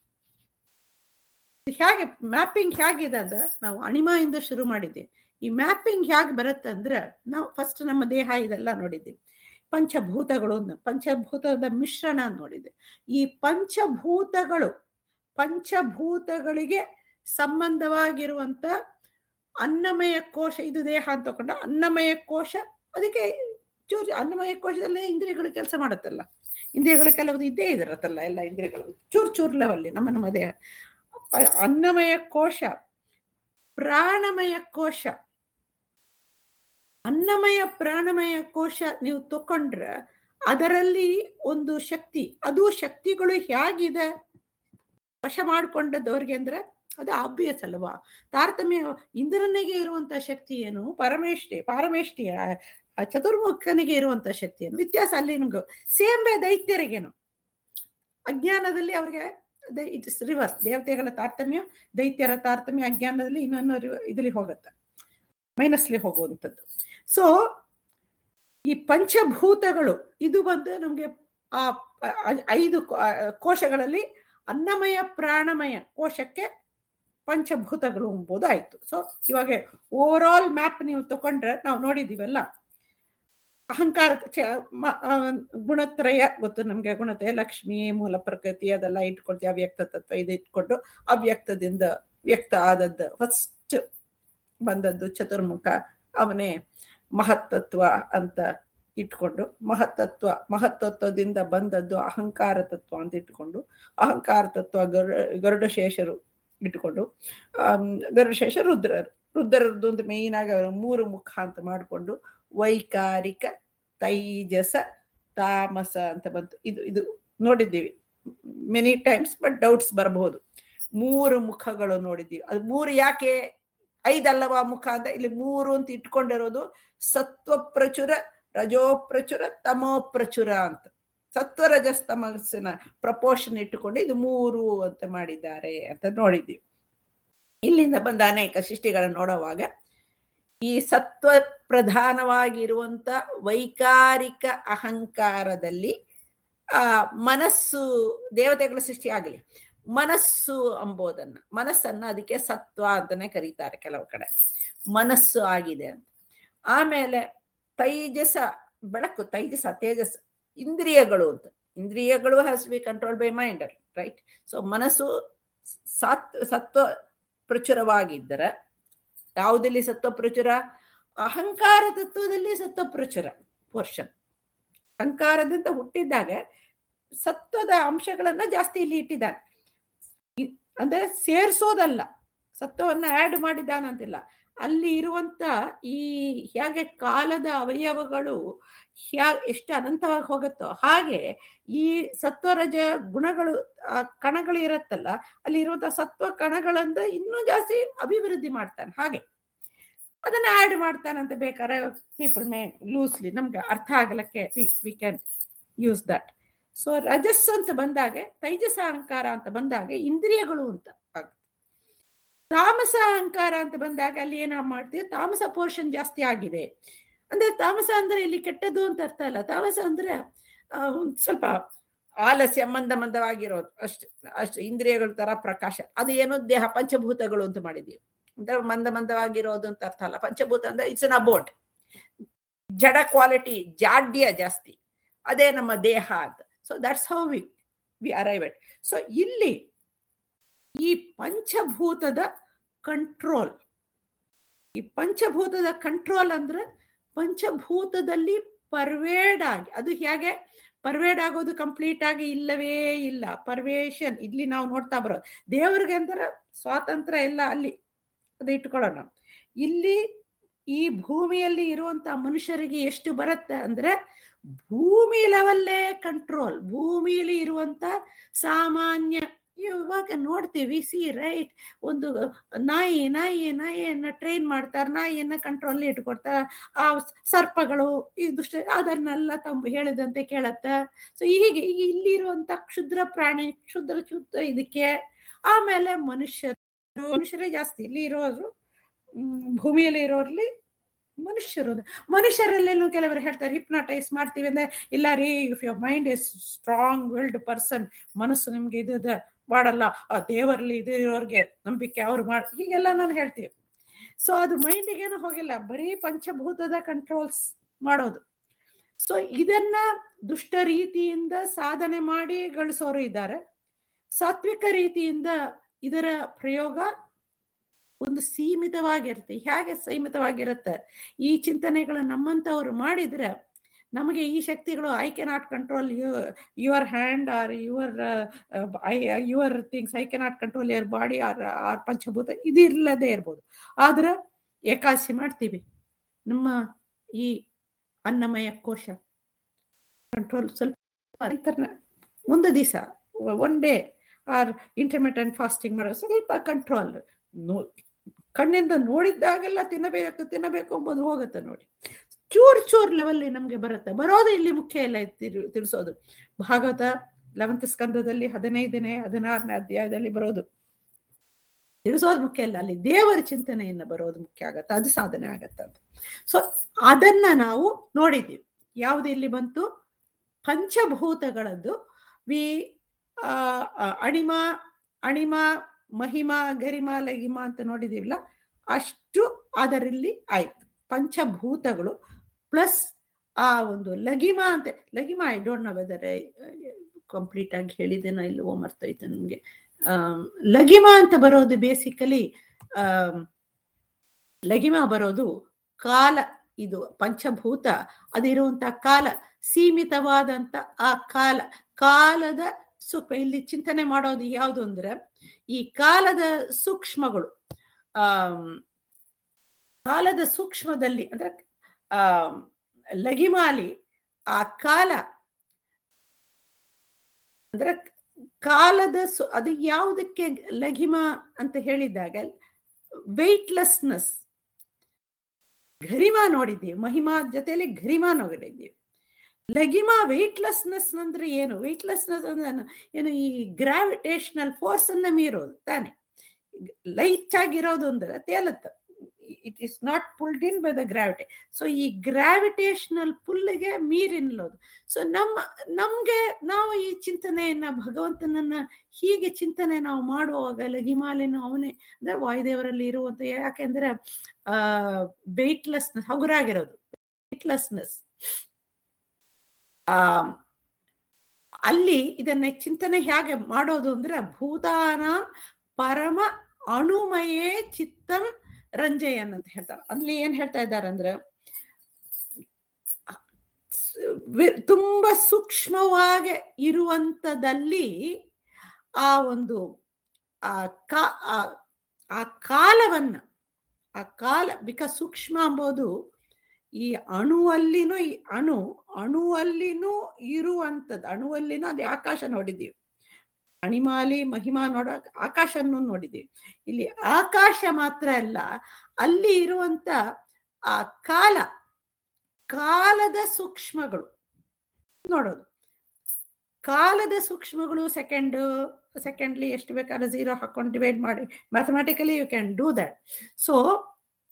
Speaker 3: ಹೇಗೆ ಮ್ಯಾಪಿಂಗ್ ಹೇಗಿದೆ ಅಂದ್ರೆ ನಾವು ಅಣಿಮಾಯಿಂದ ಶುರು ಮಾಡಿದ್ದೆ ಈ ಮ್ಯಾಪಿಂಗ್ ಹೇಗೆ ಬರುತ್ತೆ ಅಂದ್ರೆ ನಾವು ಫಸ್ಟ್ ನಮ್ಮ ದೇಹ ಇದೆಲ್ಲ ನೋಡಿದ್ವಿ ಪಂಚಭೂತಗಳು ಅಂತ ಪಂಚಭೂತದ ಮಿಶ್ರಣ ಅಂತ ನೋಡಿದ್ದೆ ಈ ಪಂಚಭೂತಗಳು ಪಂಚಭೂತಗಳಿಗೆ ಸಂಬಂಧವಾಗಿರುವಂತ ಅನ್ನಮಯ ಕೋಶ ಇದು ದೇಹ ಅಂತ ತಗೊಂಡ ಅನ್ನಮಯ ಕೋಶ ಅದಕ್ಕೆ ಚೂರು ಅನ್ನಮಯ ಕೋಶದಲ್ಲೇ ಇಂದ್ರಿಯಗಳು ಕೆಲಸ ಮಾಡುತ್ತಲ್ಲ ಇಂದ್ರಿಯಗಳು ಕೆಲವು ಇದ್ದೇ ಇದಿರತ್ತಲ್ಲ ಎಲ್ಲ ಇಂದ್ರಿಯಗಳು ಚೂರ್ ಚೂರ್ ಲೆವೆಲ್ಲಿ ನಮ್ಮ ನಮ್ಮ ದೇಹ ಪ- ಅನ್ನಮಯ ಕೋಶ ಪ್ರಾಣಮಯ ಕೋಶ ಅನ್ನಮಯ ಪ್ರಾಣಮಯ ಕೋಶ ನೀವು ತಕೊಂಡ್ರೆ ಅದರಲ್ಲಿ ಒಂದು ಶಕ್ತಿ ಅದು ಶಕ್ತಿಗಳು ಹೇಗಿದೆ ವಶ ಮಾಡ್ಕೊಂಡದವ್ರಿಗೆ ಅಂದ್ರೆ ಅದು ಆಬ್ವಿಯಸ್ ಅಲ್ವಾ ತಾರತಮ್ಯ ಇಂದ್ರನಿಗೆ ಇರುವಂತ ಶಕ್ತಿ ಏನು ಪರಮೇಷ್ಠಿ ಪಾರಮೇಷ್ಠಿ ಆ- ಆ ಚತುರ್ಮುಖನಿಗೆ ಇರುವಂತ ಶಕ್ತಿ ಏನು ವ್ಯತ್ಯಾಸ ಅಲ್ಲಿ ನಿಮ್ಗೆ ಸೇಮ್ ದೈತ್ಯರಿಗೇನು ಅಜ್ಞಾನದಲ್ಲಿ ಅವ್ರಿಗೆ ಇಟ್ಸ್ ರಿವರ್ಸ್ ದೇವತೆಗಳ ತಾರತಮ್ಯ ದೈತ್ಯರ ತಾರತಮ್ಯ ಅಜ್ಞಾನದಲ್ಲಿ ಇನ್ನೊಂದು ರಿವ- ಇದ್ರಲ್ಲಿ ಹೋಗುತ್ತೆ ಮೈನಸ್ಲಿ ಹೋಗುವಂಥದ್ದು ಸೊ ಈ ಪಂಚಭೂತಗಳು ಇದು ಬಂದು ನಮ್ಗೆ ಆ ಪ- ಐ- ಐದು ಕೋ- ಆ, ಕೋಶಗಳಲ್ಲಿ ಅನ್ನಮಯ ಪ್ರಾಣಮಯ ಕೋಶಕ್ಕೆ ಪಂಚಭೂತಗಳು ಎಂಬುದು ಆಯ್ತು ಸೊ ಇವಾಗ ಓವರ್ ಆಲ್ ಮ್ಯಾಪ್ ನೀವು ತಕೊಂಡ್ರೆ ನಾವು ನೋಡಿದೀವಲ್ಲ ಅಹಂಕಾರ ಚ- ಮ- ಆ, ಗುಣತ್ರಯ ಗೊತ್ತು ನಮ್ಗೆ ಗುಣತ್ರಯ ಲಕ್ಷ್ಮಿ ಮೂಲ ಪ್ರಕೃತಿ ಅದೆಲ್ಲ ಇಟ್ಕೊಳ್ತೀವಿ ಅವ್ಯಕ್ತ ತತ್ವ ಇದು ಇಟ್ಕೊಂಡು ಅವ್ಯಕ್ತದಿಂದ ವ್ಯಕ್ತ ಆದದ್ದು ಫಸ್ಟ್ ಬಂದದ್ದು ಚತುರ್ಮುಖ ಅವನೇ ಮಹತ್ತತ್ವ ಅಂತ ಇಟ್ಕೊಂಡು ಮಹತ್ತತ್ವ ಮಹತ್ತತ್ವದಿಂದ ಬಂದದ್ದು ಅಹಂಕಾರ ತತ್ವ ಅಂತ ಇಟ್ಕೊಂಡು ಅಹಂಕಾರ ತತ್ವ ಗರುಡ ಗರುಡಶೇಷರು ಇಟ್ಕೊಂಡು ಆಮ್, ಗರುಡಶೇಷ ರುದ್ರರು ರುದ್ರರದ್ದು ಒಂದು ಮೇಯ್ನ್ ಆಗಿ ಅವರು ಮೂರು ಮುಖ ಅಂತ ಮಾಡಿಕೊಂಡು ವೈಕಾರಿಕ ತೈಜಸ ತಾಮಸ ಅಂತ ಬಂತು ಇದು ಇದು ನೋಡಿದ್ದೀವಿ ಮೆನಿ ಟೈಮ್ಸ್ ಬಟ್ ಡೌಟ್ಸ್ ಬರಬಹುದು ಮೂರು ಮುಖಗಳು ನೋಡಿದ್ದೀವಿ ಅದು ಮೂರು ಯಾಕೆ ಐದಲ್ಲವಾ ಮುಖ ಅಂತ ಇಲ್ಲಿ ಮೂರು ಅಂತ ಇಟ್ಕೊಂಡಿರೋದು ಸತ್ವ ಪ್ರಚುರ ರಜೋ ಪ್ರಚುರ ತಮೋ ಪ್ರಚುರ ಅಂತ ಸತ್ವ ರಜಸ್ ತಮಸ್ಸಿನ ಪ್ರಪೋರ್ಷನ್ ಇಟ್ಟುಕೊಂಡು ಇದು ಮೂರು ಅಂತ ಮಾಡಿದ್ದಾರೆ ಅಂತ ನೋಡಿದ್ದೀವಿ ಇಲ್ಲಿಂದ ಬಂದ ಅನೇಕ ಸೃಷ್ಟಿಗಳನ್ನು ನೋಡುವಾಗ ಈ ಸತ್ವ ಪ್ರಧಾನವಾಗಿರುವಂತ ವೈಕಾರಿಕ ಅಹಂಕಾರದಲ್ಲಿ ಆ ಮನಸ್ಸು ದೇವತೆಗಳ ಸೃಷ್ಟಿ ಆಗಲಿ ಮನಸ್ಸು ಅಂಬೋದನ್ನ ಮನಸ್ಸನ್ನ ಅದಕ್ಕೆ ಸತ್ವ ಅಂತಾನೆ ಕರೀತಾರೆ ಕೆಲವು ಕಡೆ ಮನಸ್ಸು ಆಗಿದೆ ಅಂತ ಆಮೇಲೆ ತೈಜಸ ಬೆಳಕು ತೈಜಸ ತೇಜಸ್ ಇಂದ್ರಿಯಗಳು ಅಂತ ಇಂದ್ರಿಯಗಳು has be control by mind right so ಮನಸ್ಸು ಸತ್ ಸತ್ವ ಪ್ರಚುರವಾಗಿದ್ದರೆ ಯಾವುದಲ್ಲಿ ಸತ್ವ ಪ್ರಚುರ ಅಹಂಕಾರ ತತ್ವದಲ್ಲಿ ಸತ್ವ ಪ್ರಚುರ ಪೋರ್ಷನ್ ಅಹಂಕಾರದಿಂದ ಹುಟ್ಟಿದಾಗ ಸತ್ವದ ಅಂಶಗಳನ್ನ ಜಾಸ್ತಿ ಇಲ್ಲಿ ಇಟ್ಟಿದ್ದಾನೆ ಇ- ಅಂದ್ರೆ ಸೇರ್ಸೋದಲ್ಲ ಸತ್ವವನ್ನ ಆಡ್ ಮಾಡಿದ್ದಾನಂತಿಲ್ಲ ಅಲ್ಲಿ ಇರುವಂತ ಈ ಹೇಗೆ ಕಾಲದ ಅವಯವಗಳು ಹ್ಯಾ ಎಷ್ಟು ಅನಂತವಾಗಿ ಹೋಗುತ್ತೋ ಹಾಗೆ ಈ ಸತ್ವರಜ ಗುಣಗಳು ಆ ಕಣಗಳು ಇರುತ್ತಲ್ಲ ಅಲ್ಲಿ ಇರುವಂತ ಸತ್ವ ಕಣಗಳಂದ ಇನ್ನೂ ಜಾಸ್ತಿ ಅಭಿವೃದ್ಧಿ ಮಾಡ್ತಾನೆ ಹಾಗೆ ಅದನ್ನ ಆಡ್ ಮಾಡ್ತಾನಂತ ಬೇಕಾದ್ರೆ ಪೀಪಲ್ ಮೇ ಲೂಸ್ಲಿ ನಮ್ಗೆ ಅರ್ಥ ಆಗಲಕ್ಕೆ we can use that so ರಜಸ್ ಅಂತ ಬಂದಾಗ ತೈಜಸ ಅಹಂಕಾರ ಅಂತ ಬಂದಾಗ ಇಂದ್ರಿಯಗಳು ಅಂತ ಆಗುತ್ತೆ ತಾಮಸ ಅಹಂಕಾರ ಅಂತ ಬಂದಾಗ ಅಲ್ಲಿ ಏನ ಮಾಡ್ತೀವಿ ತಾಮಸ ಪೋರ್ಷನ್ ಜಾಸ್ತಿ ಆಗಿದೆ ಅಂದ್ರೆ ತಾಮಸ ಅಂದ್ರೆ ಇಲ್ಲಿ ಕೆಟ್ಟದ್ದು ಅಂತ ಅರ್ಥ ಅಲ್ಲ ತಾಮಸ ಅಂದ್ರೆ ಆ, ಒಂದ್ ಸ್ವಲ್ಪ ಆಲಸ್ಯ ಮಂದ ಮಂದವಾಗಿರೋದು ಅಷ್ಟು ಅಷ್ಟು ಇಂದ್ರಿಯಗಳ ತರ ಪ್ರಕಾಶ ಅದು ಏನು ದೇಹ ಪಂಚಭೂತಗಳು ಅಂತ ಮಾಡಿದೀವಿ ಅಂದ್ರೆ ಮಂದ ಮಂದವಾಗಿರೋದು ಅಂತ ಅರ್ಥ ಅಲ್ಲ ಪಂಚಭೂತ ಅಂದ್ರೆ ಇಟ್ಸ್ ಅನ್ ಅಬೋಟ್ ಜಡ ಕ್ವಾಲಿಟಿ ಜಾಡ್ಯ ಜಾಸ್ತಿ ಅದೇ ನಮ್ಮ ದೇಹ ಅಂತ so that's how we we arrive at so ಇಲ್ಲಿ ಈ ಪಂಚಭೂತದ ಕಂಟ್ರೋಲ್ ಈ ಪಂಚಭೂತದ ಕಂಟ್ರೋಲ್ ಅಂದ್ರೆ ಪಂಚಭೂತದಲ್ಲಿ ಪರ್ವೇಡ್ ಆಗಿ ಅದು ಹೇಗೆ ಪರ್ವೇಡ್ ಆಗೋದು ಕಂಪ್ಲೀಟ್ ಆಗಿ ಇಲ್ಲವೇ ಇಲ್ಲ ಪರ್ವೇಷನ್ ಇಲ್ಲಿ ನಾವು ನೋಡ್ತಾ ಬರೋದು ದೇವರಿಗೆ ಅಂದ್ರೆ ಸ್ವಾತಂತ್ರ್ಯ ಎಲ್ಲ ಅಲ್ಲಿ ಅದು ಇಟ್ಕೊಳ್ಳೋಣ ಇಲ್ಲಿ ಈ ಭೂಮಿಯಲ್ಲಿ ಇರುವಂತ ಮನುಷ್ಯರಿಗೆ ಎಷ್ಟು ಬರುತ್ತೆ ಅಂದ್ರೆ ಭೂಮಿ ಲೆವೆಲ್ಲೇ ಕಂಟ್ರೋಲ್ ಭೂಮಿಯಲ್ಲಿ ಇರುವಂತ ಸಾಮಾನ್ಯ ಇವಾಗ ನೋಡ್ತೀವಿ ಸಿ ರೈಟ್ ಒಂದು ನಾಯಿ ನಾಯಿ ನಾಯಿಯನ್ನ ಟ್ರೈನ್ ಮಾಡ್ತಾರೆ ನಾಯಿಯನ್ನ ಕಂಟ್ರೋಲ್ ಇಟ್ಕೊಡ್ತಾರೆ ಆ ಸರ್ಪಗಳು ಈ ದುಷ್ಟ ಅದನ್ನೆಲ್ಲ ತಮ್ಮ ಹೇಳಿದಂತೆ ಕೇಳತ್ತ ಸೊ ಹೀಗೆ ಈ ಇಲ್ಲಿರುವಂತ ಕ್ಷುದ್ರ ಪ್ರಾಣಿ ಕ್ಷುದ್ರ ಕ್ಷುದ್ರ ಇದಕ್ಕೆ ಆಮೇಲೆ ಮನುಷ್ಯರು ಮನುಷ್ಯರೇ ಜಾಸ್ತಿ ಇಲ್ಲಿ ಇರೋರು ಹ್ಮ್, ಭೂಮಿಯಲ್ಲಿ ಇರೋರ್ಲಿ ಮನುಷ್ಯರು ಮನುಷ್ಯರಲ್ಲೆಲ್ಲೂ ಕೆಲವರು ಹೇಳ್ತಾರೆ ಹಿಪ್ನಾಟೈಸ್ ಮಾಡ್ತೀವಿ ಅಂದ್ರೆ ಇಲ್ಲ ರೀ if your mind is strong willed person ಮನಸ್ಸು ನಿಮ್ಗೆ ಇದು ಇದೆ, ಮಾಡಲ್ಲ ಆ ದೇವರಲ್ಲಿ ಇದು ಇರೋರ್ಗೆ ನಂಬಿಕೆ ಅವ್ರು ಮಾಡ್ ಹೀಗೆಲ್ಲ ನಾನು ಹೇಳ್ತೀವಿ ಸೊ ಅದು ಮೈಂಡಿಗೇನು ಹೋಗಿಲ್ಲ ಬರೀ ಪಂಚಭೂತದ ಕಂಟ್ರೋಲ್ಸ್ ಮಾಡೋದು ಸೊ ಇದನ್ನ ದುಷ್ಟ ರೀತಿಯಿಂದ ಸಾಧನೆ ಮಾಡಿ ಗಳಿಸೋರು ಇದ್ದಾರೆ ಸಾತ್ವಿಕ ರೀತಿಯಿಂದ ಇದರ ಪ್ರಯೋಗ ಒಂದು ಸೀಮಿತವಾಗಿರುತ್ತೆ ಹೇಗೆ ಸೀಮಿತವಾಗಿರುತ್ತೆ ಈ ಚಿಂತನೆಗಳು ನಮ್ಮಂತವ್ರು ಮಾಡಿದ್ರೆ ನಮಗೆ ಈ ಶಕ್ತಿಗಳು I cannot control your hand or your I your things I cannot control your body or or ಪಂಚಭೂತ ಇದು ಇಲ್ಲದೆ ಇರ್ಬೋದು ಆದ್ರೆ ಏಕಾದಶಿ ಮಾಡ್ತೀವಿ ನಮ್ಮ ಈ ಅನ್ನಮಯ ಕೋಶ ಕಂಟ್ರೋಲ್ ಸ್ವಲ್ಪ ಇದನ್ನ ಒಂದು ದಿವಸ one day or intermittent fasting ಮಾಡೋ ಸ್ವಲ್ಪ ಕಂಟ್ರೋಲ್ ನೋ ಕಣ್ಣಿಂದ ನೋಡಿದ್ದಾಗೆಲ್ಲ ತಿನ್ನಬೇಕು ತಿನ್ನಬೇಕು ಎಂಬುದು ಹೋಗುತ್ತೆ ನೋಡಿ ಚೂರ್ ಚೂರ್ ಲೆವೆಲ್ ನಮ್ಗೆ ಬರುತ್ತೆ ಬರೋದು ಇಲ್ಲಿ ಮುಖ್ಯ ಇಲ್ಲ ತಿರು- ತಿಳಿಸೋದು ಭಾಗವತ ಲೆವೆಂತ್ ಸ್ಕಂದದಲ್ಲಿ ಹದಿನೈದನೇ ಹದಿನಾರನೇ ಅಧ್ಯಾಯದಲ್ಲಿ ಬರೋದು ತಿಳಿಸೋದು ಮುಖ್ಯ ಇಲ್ಲ ಅಲ್ಲಿ ದೇವರ ಚಿಂತನೆಯನ್ನ ಬರೋದು ಮುಖ್ಯ ಆಗತ್ತೆ ಅದು ಸಾಧನೆ ಆಗತ್ತೆ ಅಂತ ಸೊ ಅದನ್ನ ನಾವು ನೋಡಿದ್ದೀವಿ ಯಾವ್ದು ಇಲ್ಲಿ ಬಂತು ಪಂಚಭೂತಗಳದ್ದು ವಿ ಆ, ಆ, ಅಣಿಮ ಅಣಿಮ ಮಹಿಮ ಗರಿಮ ಲಗಿಮ ಅಂತ ನೋಡಿದೀವಲ್ಲ ಅಷ್ಟು ಅದರಲ್ಲಿ ಆಯ್ತು ಪಂಚಭೂತಗಳು ಪ್ಲಸ್ ಆ ಒಂದು ಲಗಿಮ ಅಂತ ಲಗಿಮ I don't know whether complete ಆಗಿ ಹೇಳಿದ್ದೇನೋ ಇಲ್ಲವೋ ಮರ್ತೈತೆ ನಮ್ಗೆ ಆಮ್, ಲಗಿಮ ಅಂತ ಬರೋದು ಬೇಸಿಕಲಿ ಲಗಿಮ ಬರೋದು ಕಾಲ ಇದು ಪಂಚಭೂತ ಅದಿರುವಂತ ಕಾಲ ಸೀಮಿತವಾದಂತ ಆ ಕಾಲ ಕಾಲದ ಸೂಕ್ಷ್ಮ ಇಲ್ಲಿ ಚಿಂತನೆ ಮಾಡೋದು ಯಾವುದು ಅಂದ್ರೆ ಈ ಕಾಲದ ಸೂಕ್ಷ್ಮಗಳು ಆಮ್, ಕಾಲದ ಸೂಕ್ಷ್ಮದಲ್ಲಿ ಅಂದ್ರೆ ಆ ಲಗಿಮಾಲಿ ಆ ಕಾಲ ಅಂದ್ರೆ ಕಾಲದ ಸು- ಅದು ಯಾವುದಕ್ಕೆ ಲಘಿಮ ಅಂತ ಹೇಳಿದಾಗ ವೆಯ್ಟ್ಲೆಸ್ನೆಸ್ ಗರಿಮಾ ನೋಡಿದ್ದೀವಿ ಮಹಿಮಾ ಜೊತೆಯಲ್ಲಿ ಗರಿಮಾ ನೋಡಿದ್ದೀವಿ ಲಗಿಮಾ ವೆಯ್ಟ್ಲೆಸ್ನೆಸ್ ಅಂದ್ರೆ ಏನು ವೆಯ್ಟ್ಲೆಸ್ನೆಸ್ ಅಂದ್ರೆ ಏನು? ಏನು ಈ ಗ್ರಾವಿಟೇಷನಲ್ ಫೋರ್ಸ್ ಅನ್ನ ಮೀರೋದು ತಾನೆ ಲೈಟ್ ಆಗಿರೋದು ಅಂದ್ರೆ ತೇಲತ್ತ it is not pulled in by the gravity so ಈ ಗ್ರಾವಿಟೇಷನಲ್ ಪುಲ್ಗೆ ಮೀರಿ ನಿಲ್ಲೋದು ಸೊ ನಮ್ಮ ನಮ್ಗೆ ನಾವು ಈ ಚಿಂತನೆಯನ್ನ ಭಗವಂತನನ್ನ ಹೀಗೆ ಚಿಂತನೆ ನಾವು ಮಾಡುವಾಗ ಲಗಿಮಾಲಿನ ಅವನೇ ಅಂದ್ರೆ ವಾಯುದೇವರಲ್ಲಿ ಇರುವಂತ ಯಾಕೆಂದ್ರೆ ಆ ವೆಯ್ಟ್ಲೆಸ್ನೆಸ್ ಹಗುರಾಗಿರೋದು ವೆಯ್ಟ್ಲೆಸ್ನೆಸ್ ಆ ಅಲ್ಲಿ ಇದನ್ನ ಚಿಂತನೆ ಹೇಗೆ ಮಾಡೋದು ಅಂದ್ರೆ ಭೂತಾನ ಪರಮ ಅಣುಮಯೇ ಚಿತ್ತಂ ರಂಜಯನ್ ಅಂತ ಹೇಳ್ತಾರೆ ಅಲ್ಲಿ ಏನ್ ಹೇಳ್ತಾ ಇದ್ದಾರೆ ಅಂದ್ರೆ ವಿ- ತುಂಬಾ ಸೂಕ್ಷ್ಮವಾಗಿ ಇರುವಂತದಲ್ಲಿ ಆ ಒಂದು ಆ ಕಾ ಆ- ಆ ಕಾಲವನ್ನ ಆ ಕಾಲ ಬಿಕಾಸ್ ಸೂಕ್ಷ್ಮ ಎಂಬುದು ಈ ಅಣುವಲ್ಲಿನೂ ಈ ಅಣು ಅಣುವಲ್ಲಿನೂ ಇರುವಂತದ್ದು ಅಣುವಲ್ಲಿನೂ ಅದೇ ಆಕಾಶ ನೋಡಿದ್ದೀವಿ ಅಣಿಮಾಲಿ ಮಹಿಮಾ ನೋಡ ಆಕಾಶನ್ನು ನೋಡಿದ್ದೀವಿ ಇಲ್ಲಿ ಆಕಾಶ ಮಾತ್ರ ಅಲ್ಲ ಅಲ್ಲಿ ಇರುವಂತ ಆ ಕಾಲ ಕಾಲದ ಸೂಕ್ಷ್ಮಗಳು ನೋಡೋದು ಕಾಲದ ಸೂಕ್ಷ್ಮಗಳು ಸೆಕೆಂಡ್ ಸೆಕೆಂಡ್ಲಿ ಎಷ್ಟು ಬೇಕಾದ್ರೆ ಝೀರೋ ಹಾಕೊಂಡು ಡಿವೈಡ್ ಮಾಡಿ mathematically you can do that so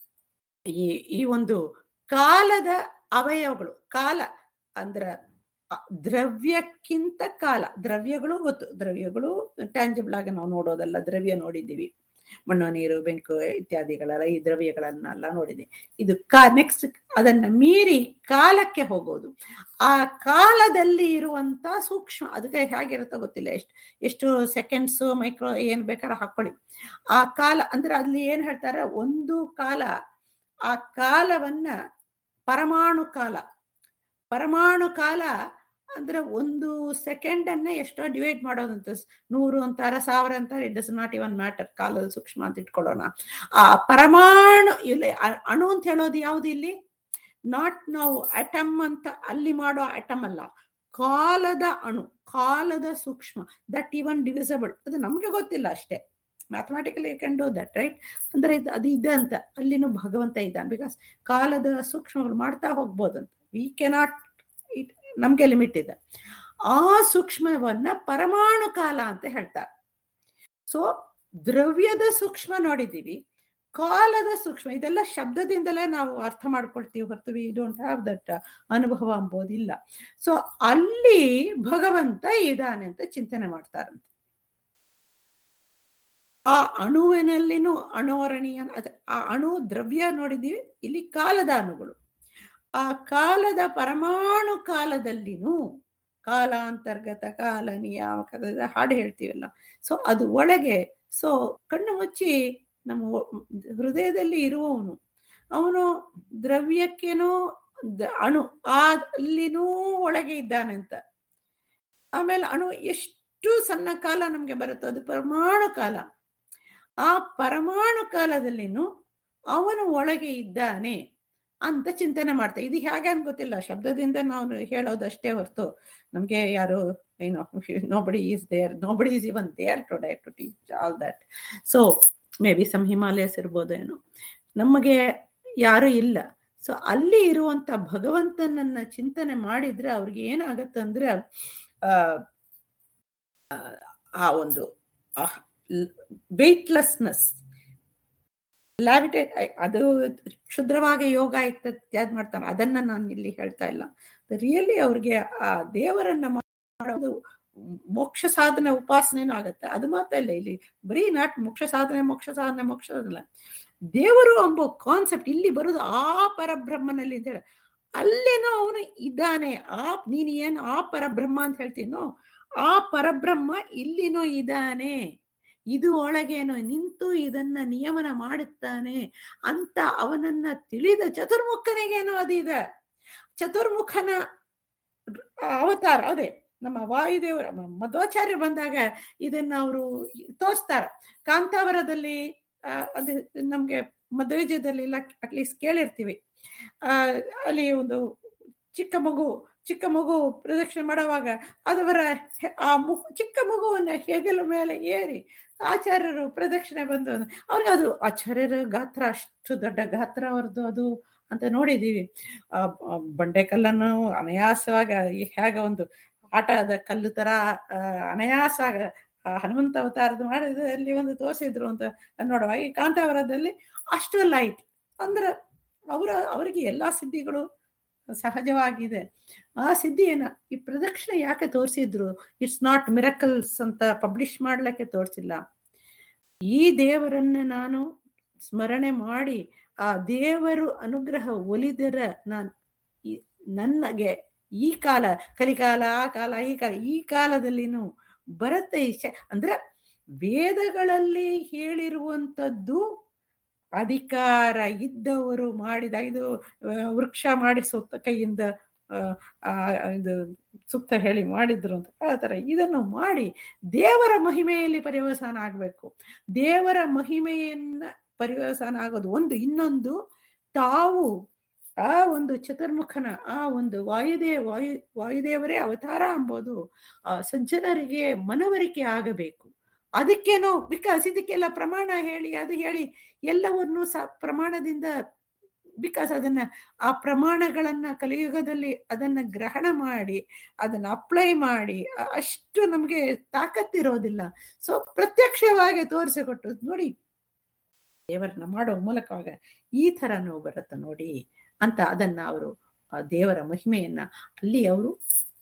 Speaker 3: ಈ ಈ ಒಂದು ಕಾಲದ ಅವಯವಗಳು ಕಾಲ ಅಂದ್ರ ಅ- ದ್ರವ್ಯಕ್ಕಿಂತ ಕಾಲ ದ್ರವ್ಯಗಳು ಗೊತ್ತು ದ್ರವ್ಯಗಳು ಟ್ಯಾಂಜಿಬಲ್ ಆಗಿ ನಾವು ನೋಡೋದಲ್ಲ ದ್ರವ್ಯ ನೋಡಿದ್ದೀವಿ ಮಣ್ಣು ನೀರು ಬೆಂಕು ಇತ್ಯಾದಿಗಳೆಲ್ಲ ಈ ದ್ರವ್ಯಗಳನ್ನೆಲ್ಲ ನೋಡಿದ್ದೀವಿ ಇದು ಕಾ ನೆಕ್ಸ್ಟ್ ಅದನ್ನ ಮೀರಿ ಕಾಲಕ್ಕೆ ಹೋಗೋದು ಆ ಕಾಲದಲ್ಲಿ ಇರುವಂತ ಸೂಕ್ಷ್ಮ ಅದಕ್ಕೆ ಹೇಗಿರುತ್ತೋ ಗೊತ್ತಿಲ್ಲ ಎಷ್ಟು ಎಷ್ಟು ಸೆಕೆಂಡ್ಸ್ ಮೈಕ್ರೋ ಏನ್ ಬೇಕಾದ್ರೆ ಹಾಕೊಳ್ಳಿ ಆ ಕಾಲ ಅಂದ್ರೆ ಅಲ್ಲಿ ಏನ್ ಹೇಳ್ತಾರೆ ಒಂದು ಕಾಲ ಆ ಕಾಲವನ್ನ ಪರಮಾಣು ಕಾಲ ಪರಮಾಣು ಕಾಲ ಅಂದ್ರೆ ಒಂದು ಸೆಕೆಂಡ್ ಅನ್ನ ಎಷ್ಟೋ ಡಿವೈಡ್ ಮಾಡೋದಂತ ನೂರು ಅಂತಾರ ಸಾವಿರ ಅಂತಾರೆ it does not even matter ಕಾಲದ ಸೂಕ್ಷ್ಮ ಅಂತ ಇಟ್ಕೊಳ್ಳೋಣ ಆ ಪರಮಾಣು ಇಲ್ಲಿ ಅ- ಅಣು ಅಂತ ಹೇಳೋದು ಯಾವ್ದು ಇಲ್ಲಿ ನಾಟ್ ನಾವು ಅಟಮ್ ಅಂತ ಅಲ್ಲಿ ಮಾಡೋ ಅಟಮ್ ಅಲ್ಲ ಕಾಲದ ಅಣು ಕಾಲದ ಸೂಕ್ಷ್ಮ ದಟ್ ಇವನ್ ಡಿವಿಸಬಲ್ ಅದು ನಮ್ಗೆ ಗೊತ್ತಿಲ್ಲ ಅಷ್ಟೇ mathematically can do that right ಅಂದ್ರೆ ಇದು ಅದು ಇದೆ ಅಂತ ಅಲ್ಲಿನೂ ಭಗವಂತ ಇದ್ದಾನೆ ಬಿಕಾಸ್ ಕಾಲದ ಸೂಕ್ಷ್ಮಗಳು ಮಾಡ್ತಾ ಹೋಗ್ಬೋದಂತ ವಿ ಕೆನಾಟ್ ಇಟ್ ನಮ್ಗೆ ಲಿಮಿಟ್ ಇದೆ ಆ ಸೂಕ್ಷ್ಮವನ್ನ ಪರಮಾಣು ಕಾಲ ಅಂತ ಹೇಳ್ತಾರೆ ಸೊ ದ್ರವ್ಯದ ಸೂಕ್ಷ್ಮ ನೋಡಿದೀವಿ ಕಾಲದ ಸೂಕ್ಷ್ಮ ಇದೆಲ್ಲ ಶಬ್ದದಿಂದಲೇ ನಾವು ಅರ್ಥ ಮಾಡ್ಕೊಳ್ತೀವಿ ಹೊರತು ವಿ ಡೋಂಟ್ ಹ್ಯಾವ್ ದಟ್ ಅನುಭವ ಅಂಬೋದಿಲ್ಲ ಸೊ ಅಲ್ಲಿ ಭಗವಂತ ಇದ್ದಾನೆ ಅಂತ ಚಿಂತನೆ ಮಾಡ್ತಾರಂತೆ ಆ ಅಣುವಿನಲ್ಲಿನೂ ಅಣುವರಣೀಯ ಅದ- ಆ ಅಣು ದ್ರವ್ಯ ನೋಡಿದೀವಿ ಇಲ್ಲಿ ಕಾಲದ ಅಣುಗಳು ಆ ಕಾಲದ ಪರಮಾಣು ಕಾಲದಲ್ಲಿನೂ ಕಾಲಾಂತರ್ಗತ ಕಾಲ ನಿಯಾಮಕ ಅದೆಲ್ಲ ಹಾಡು ಹೇಳ್ತೀವಲ್ಲ ಸೊ ಅದು ಒಳಗೆ ಸೊ ಕಣ್ಣು ಮುಚ್ಚಿ ನಮ್ಮ ಒ- ಹೃದಯದಲ್ಲಿ ಇರುವವನು ಅವನು ದ್ರವ್ಯಕ್ಕೇನೋ ದ- ಅಣು ಆ ಅಲ್ಲಿನೂ ಒಳಗೆ ಇದ್ದಾನೆ ಅಂತ ಆಮೇಲೆ ಅಣು ಎಷ್ಟು ಸಣ್ಣ ಕಾಲ ನಮ್ಗೆ ಬರುತ್ತೋ ಅದು ಪರಮಾಣು ಕಾಲ ಆ ಪರಮಾಣು ಕಾಲದಲ್ಲಿನೂ ಅವನು ಒಳಗೆ ಇದ್ದಾನೆ ಅಂತ ಚಿಂತನೆ ಮಾಡ್ತಾ ಇದು ಹೇಗೆ ಅಂತ ಗೊತ್ತಿಲ್ಲ ಶಬ್ದದಿಂದ ನಾವು ಹೇಳೋದಷ್ಟೇ ಹೊರತು ನಮ್ಗೆ ಯಾರು ಏನೋ nobody is there nobody is even there today to teach all that so maybe some Himalayas ಇರ್ಬೋದೇನೋ ನಮಗೆ ಯಾರು ಇಲ್ಲ ಸೊ ಅಲ್ಲಿ ಇರುವಂತ ಭಗವಂತನನ್ನ ಚಿಂತನೆ ಮಾಡಿದ್ರೆ ಅವ್ರಿಗೆ ಏನಾಗತ್ತಂದ್ರೆ ಆ ಆ, ಆ ಒಂದು ವೆಯ್ಟ್ಲೆಸ್ನೆಸ್ ಲ್ಯಾಬಿಟೇಟ್ ಅದು ಕ್ಷುದ್ರವಾಗಿ ಯೋಗ ಇತ್ಯಾದಿ ಮಾಡ್ತಾನೆ ಅದನ್ನ ನಾನು ಇಲ್ಲಿ ಹೇಳ್ತಾ ಇಲ್ಲ ರಿಯಲಿ ಅವ್ರಿಗೆ ಆ ದೇವರನ್ನ ಮಾಡೋದು ಮೋಕ್ಷ ಸಾಧನೆ ಉಪಾಸನೆನೂ ಆಗತ್ತೆ ಅದು ಮಾತ್ರ ಇಲ್ಲ ಇಲ್ಲಿ ಬರೀ ನಾಟ್ ಮೋಕ್ಷ ಸಾಧನೆ ಮೋಕ್ಷ ಸಾಧನೆ ಮೋಕ್ಷ ಅಲ್ಲ ದೇವರು ಎಂಬ ಕಾನ್ಸೆಪ್ಟ್ ಇಲ್ಲಿ ಬರೋದು ಆ ಪರಬ್ರಹ್ಮನಲ್ಲಿ ಅಂತ ಹೇಳಿ ಅಲ್ಲೇನೋ ಅವನು ಇದ್ದಾನೆ ಆ ನೀನ್ ಏನ್ ಆ ಪರಬ್ರಹ್ಮ ಅಂತ ಹೇಳ್ತೀನೋ ಆ ಪರಬ್ರಹ್ಮ ಇಲ್ಲಿನೋ ಇದ್ದಾನೆ ಇದು ಒಳಗೇನೋ ನಿಂತು ಇದನ್ನ ನಿಯಮನ ಮಾಡುತ್ತಾನೆ ಅಂತ ಅವನನ್ನ ತಿಳಿದ ಚತುರ್ಮುಖನಿಗೇನೋ ಅದಿದೆ ಚತುರ್ಮುಖನ ಅವತಾರ ಅದೇ ನಮ್ಮ ವಾಯುದೇವರ ಮ- ಮಧ್ವಾಚಾರ್ಯ ಬಂದಾಗ ಇದನ್ನ ಅವರು ತೋರಿಸ್ತಾರ ಕಾಂತಾವರದಲ್ಲಿ ಆ, ಅದು ನಮ್ಗೆ ಮಧ್ವಜದಲ್ಲಿ ಅಟ್ಲೀಸ್ಟ್ ಕೇಳಿರ್ತೀವಿ ಆ ಅಲ್ಲಿ ಒಂದು ಚಿಕ್ಕ ಮಗು ಚಿಕ್ಕ ಮಗು ಪ್ರದಕ್ಷಿಣೆ ಮಾಡುವಾಗ ಅದವರ ಹೆ- ಆ ಮು ಚಿಕ್ಕ ಮಗುವನ್ನ ಹೆಗಲ ಮೇಲೆ ಏರಿ ಆಚಾರ್ಯರು ಪ್ರದಕ್ಷಿಣೆ ಬಂದು ಅವ್ರಿಗೆ ಅದು ಆಚಾರ್ಯರ ಗಾತ್ರ ಅಷ್ಟು ದೊಡ್ಡ ಗಾತ್ರ ಅವ್ರದ್ದು ಅದು ಅಂತ ನೋಡಿದೀವಿ ಆ ಆ ಬಂಡೆಕಲ್ಲನ್ನು ಅನಾಯಾಸವಾಗಿ ಹೇಗ ಒಂದು ಆಟದ ಕಲ್ಲು ತರ ಆ, ಅನಾಯಾಸ ಆ ಹನುಮಂತ ಅವತಾರದ ಮಾಡಿದ್ರೆ ಅಲ್ಲಿ ಒಂದು ತೋರಿಸಿದ್ರು ಅಂತ ನೋಡುವಾಗ ಈ ಕಾಂತಾವರದಲ್ಲಿ ಅಷ್ಟು ಲೈಟ್ ಅಂದ್ರೆ ಅವರ ಅವರಿಗೆ ಎಲ್ಲಾ ಸಿದ್ಧಿಗಳು ಸಹಜವಾಗಿದೆ ಆ ಸಿದ್ಧಿಯನ್ನ ಈ ಪ್ರದಕ್ಷಿಣೆ ಯಾಕೆ ತೋರಿಸಿದ್ರು ಇಟ್ಸ್ ನಾಟ್ ಮಿರಕಲ್ಸ್ ಅಂತ ಪಬ್ಲಿಷ್ ಮಾಡ್ಲಿಕ್ಕೆ ತೋರಿಸಿಲ್ಲ ಈ ದೇವರನ್ನ ನಾನು ಸ್ಮರಣೆ ಮಾಡಿ ಆ ದೇವರು ಅನುಗ್ರಹ ಒಲಿದರ ನಾನ್ ಈ- ನನಗೆ ಈ ಕಾಲ ಕಲಿಕಾಲ ಆ ಕಾಲ ಈ ಕಾಲ ಈ ಕಾಲದಲ್ಲಿನೂ ಬರುತ್ತೆ ಈ ಶ- ಅಂದ್ರೆ ವೇದಗಳಲ್ಲಿ ಹೇಳಿರುವಂಥದ್ದು ಅಧಿಕಾರ ಇದ್ದವರು ಮಾಡಿದ ಇದು ಆ, ವೃಕ್ಷ ಮಾಡಿಸೋ ಕೈಯಿಂದ ಆ, ಆ, ಇದು ಸೂಕ್ತ ಹೇಳಿ ಮಾಡಿದ್ರು ಅಂತ ಆ ತರ ಇದನ್ನು ಮಾಡಿ ದೇವರ ಮಹಿಮೆಯಲ್ಲಿ ಪರಿವಸಾನ ಆಗ್ಬೇಕು ದೇವರ ಮಹಿಮೆಯನ್ನ ಪರಿವಸಾನ ಆಗೋದು ಒಂದು ಇನ್ನೊಂದು ತಾವು ಆ ಒಂದು ಚತುರ್ಮುಖನ ಆ ಒಂದು ವಾಯುದೇ ವಾಯು ವಾಯುದೇವರೇ ಅವತಾರ ಎಂಬುದು ಆ ಸಜ್ಜನರಿಗೆ ಮನವರಿಕೆ ಆಗಬೇಕು ಅದಕ್ಕೇನೋ ಬಿಕಾಸ್ ಇದಕ್ಕೆಲ್ಲ ಪ್ರಮಾಣ ಹೇಳಿ ಅದು ಹೇಳಿ ಎಲ್ಲವನ್ನೂ ಸ ಪ್ರಮಾಣದಿಂದ ಬಿಕಾಸ್ ಅದನ್ನ ಆ ಪ್ರಮಾಣಗಳನ್ನ ಕಲಿಯುಗದಲ್ಲಿ ಅದನ್ನ ಗ್ರಹಣ ಮಾಡಿ ಅದನ್ನ ಅಪ್ಲೈ ಮಾಡಿ ಅ- ಅಷ್ಟು ನಮ್ಗೆ ತಾಕತ್ತಿರೋದಿಲ್ಲ ಸೊ ಪ್ರತ್ಯಕ್ಷವಾಗಿ ತೋರಿಸಿಕೊಟ್ಟು ನೋಡಿ ದೇವರನ್ನ ಮಾಡೋ ಮೂಲಕವಾಗ ಈ ತರ ನೋವು ಬರುತ್ತೆ ನೋಡಿ ಅಂತ ಅದನ್ನ ಅವರು ಆ ದೇವರ ಮಹಿಮೆಯನ್ನ ಅಲ್ಲಿ ಅವರು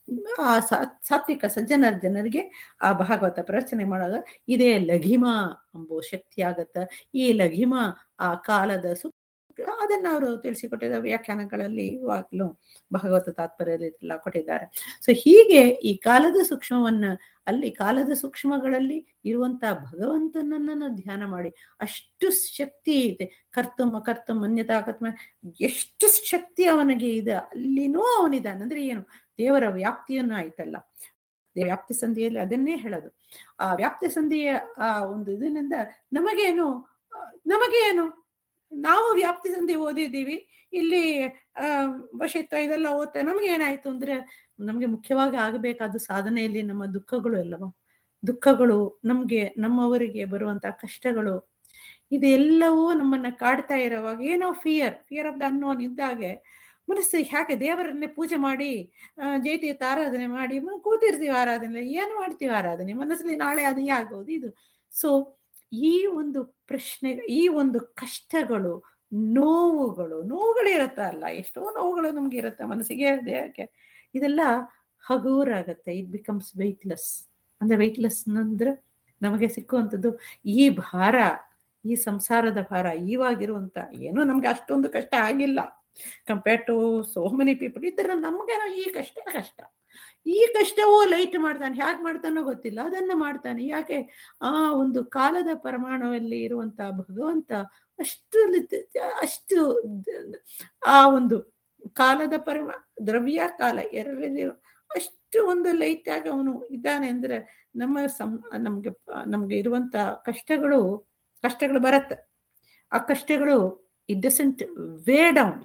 Speaker 3: ಆ ಸಾ- ಸಾತ್ವಿಕ ಸಜ್ಜನರ ಜನರಿಗೆ ಆ ಭಾಗವತ ಪ್ರವಚನೆ ಮಾಡುವಾಗ ಇದೇ ಲಘಿಮ ಎಂಬೋ ಶಕ್ತಿ ಆಗತ್ತ ಈ ಲಘಿಮ ಆ ಕಾಲದ ಸು ಅದನ್ನ ಅವರು ತಿಳಿಸಿಕೊಟ್ಟಿದ್ದಾರೆ ವ್ಯಾಖ್ಯಾನಗಳಲ್ಲಿ ಇವಾಗಲೂ ಭಾಗವತ ತಾತ್ಪರ್ಯದಲ್ಲ ಕೊಟ್ಟಿದ್ದಾರೆ ಸೊ ಹೀಗೆ ಈ ಕಾಲದ ಸೂಕ್ಷ್ಮವನ್ನ ಅಲ್ಲಿ ಕಾಲದ ಸೂಕ್ಷ್ಮಗಳಲ್ಲಿ ಇರುವಂತಹ ಭಗವಂತನನ್ನ ಧ್ಯಾನ ಮಾಡಿ ಅಷ್ಟು ಶಕ್ತಿ ಇದೆ ಕರ್ತಮ ಕರ್ತಮ ಅನ್ಯತಾ ಕರ್ತಮ ಎಷ್ಟು ಶಕ್ತಿ ಅವನಿಗೆ ಇದೆ ಅಲ್ಲಿನೂ ಅವನಿದ್ದಾನೆ ಅಂದ್ರೆ ಏನು ದೇವರ ವ್ಯಾಪ್ತಿಯನ್ನ ಆಯ್ತಲ್ಲ ದೇ- ವ್ಯಾಪ್ತಿ ಸಂಧಿಯಲ್ಲಿ ಅದನ್ನೇ ಹೇಳೋದು ಆ ವ್ಯಾಪ್ತಿ ಸಂಧಿಯ ಆ ಒಂದು ಇದರಿಂದ ನಮಗೇನು ಆ, ನಮಗೇನು ನಾವು ವ್ಯಾಪ್ತಿ ಸಂಧಿ ಓದಿದ್ದೀವಿ ಇಲ್ಲಿ ಆ ವಶಿತ್ವ ಇದೆಲ್ಲ ಓದ್ತೇವೆ ನಮ್ಗೆ ಏನಾಯ್ತು ಅಂದ್ರೆ ನಮ್ಗೆ ಮುಖ್ಯವಾಗಿ ಆಗಬೇಕಾದ ಸಾಧನೆಯಲ್ಲಿ ನಮ್ಮ ದುಃಖಗಳು ಎಲ್ಲವ ದುಃಖಗಳು ನಮ್ಗೆ ನಮ್ಮವರಿಗೆ ಬರುವಂತ ಕಷ್ಟಗಳು ಇದೆಲ್ಲವೂ ನಮ್ಮನ್ನ ಕಾಡ್ತಾ ಇರುವಾಗ ಏನೋ fear fear of the unknown ಇದ್ದಾಗೆ ಮನಸ್ಸು ಯಾಕೆ ದೇವರನ್ನೇ ಪೂಜೆ ಮಾಡಿ ಆ, ಜಯತೀರ್ಥ ಆರಾಧನೆ ಮಾಡಿ ಮ- ಕೂತಿರ್ತೀವಿ ಆರಾಧನೆ ಏನು ಮಾಡ್ತೀವಿ ಆರಾಧನೆ ಮನಸ್ಸಲ್ಲಿ ನಾಳೆ ಅದು ಆಗ್ಬೋದು ಇದು ಸೊ ಈ ಒಂದು ಪ್ರಶ್ನೆ ಈ ಒಂದು ಕಷ್ಟಗಳು ನೋವುಗಳು ನೋವುಗಳು ಇರುತ್ತಲ್ಲ ಎಷ್ಟೋ ನೋವುಗಳು ನಮ್ಗೆ ಇರುತ್ತೆ ಮನಸ್ಸಿಗೆ ದೇಹಕ್ಕೆ ಇದೆಲ್ಲ ಹಗೂರಾಗತ್ತೆ ಇಟ್ ಬಿಕಮ್ಸ್ ವೆಯ್ಟ್ಲೆಸ್ ಅಂದ್ರೆ ವೆಯ್ಟ್ಲೆಸ್ ಅಂದ್ರೆ ನಮಗೆ ಸಿಕ್ಕುವಂಥದ್ದು ಈ ಭಾರ ಈ ಸಂಸಾರದ ಭಾರ ಇವಾಗಿರುವಂತ ಏನೋ ನಮ್ಗೆ ಅಷ್ಟೊಂದು ಕಷ್ಟ ಆಗಿಲ್ಲ compare to so many people ಇದ್ರೆ ನಮ್ಗೇನೋ ಈ ಕಷ್ಟ ಕಷ್ಟ ಈ ಕಷ್ಟವೂ ಲೈಟ್ ಮಾಡ್ತಾನೆ ಹ್ಯಾಕ್ ಮಾಡ್ತಾನೋ ಗೊತ್ತಿಲ್ಲ ಅದನ್ನ ಮಾಡ್ತಾನೆ ಯಾಕೆ ಆ ಒಂದು ಕಾಲದ ಪರಮಾಣುವಲ್ಲಿ ಇರುವಂತ ಭಗವಂತ ಅಷ್ಟು ಲಿತ್- ಅಷ್ಟು ದ- ಆ ಒಂದು ಕಾಲದ ಪರಮ ದ್ರವ್ಯ ಕಾಲ ಎರಡರಲ್ಲಿರೋ ಅಷ್ಟು ಒಂದು ಲೈಟ್ ಆಗಿ ಅವನು ಇದ್ದಾನೆ ಅಂದ್ರೆ ನಮ್ಮ ಸಂ ನಮ್ಗೆ ನಮ್ಗೆ ಇರುವಂತ ಕಷ್ಟಗಳು ಕಷ್ಟಗಳು ಬರತ್ತೆ ಆ ಕಷ್ಟಗಳು ಇಟ್ ಡಸಂಟ್ ವೇ ಡೌನ್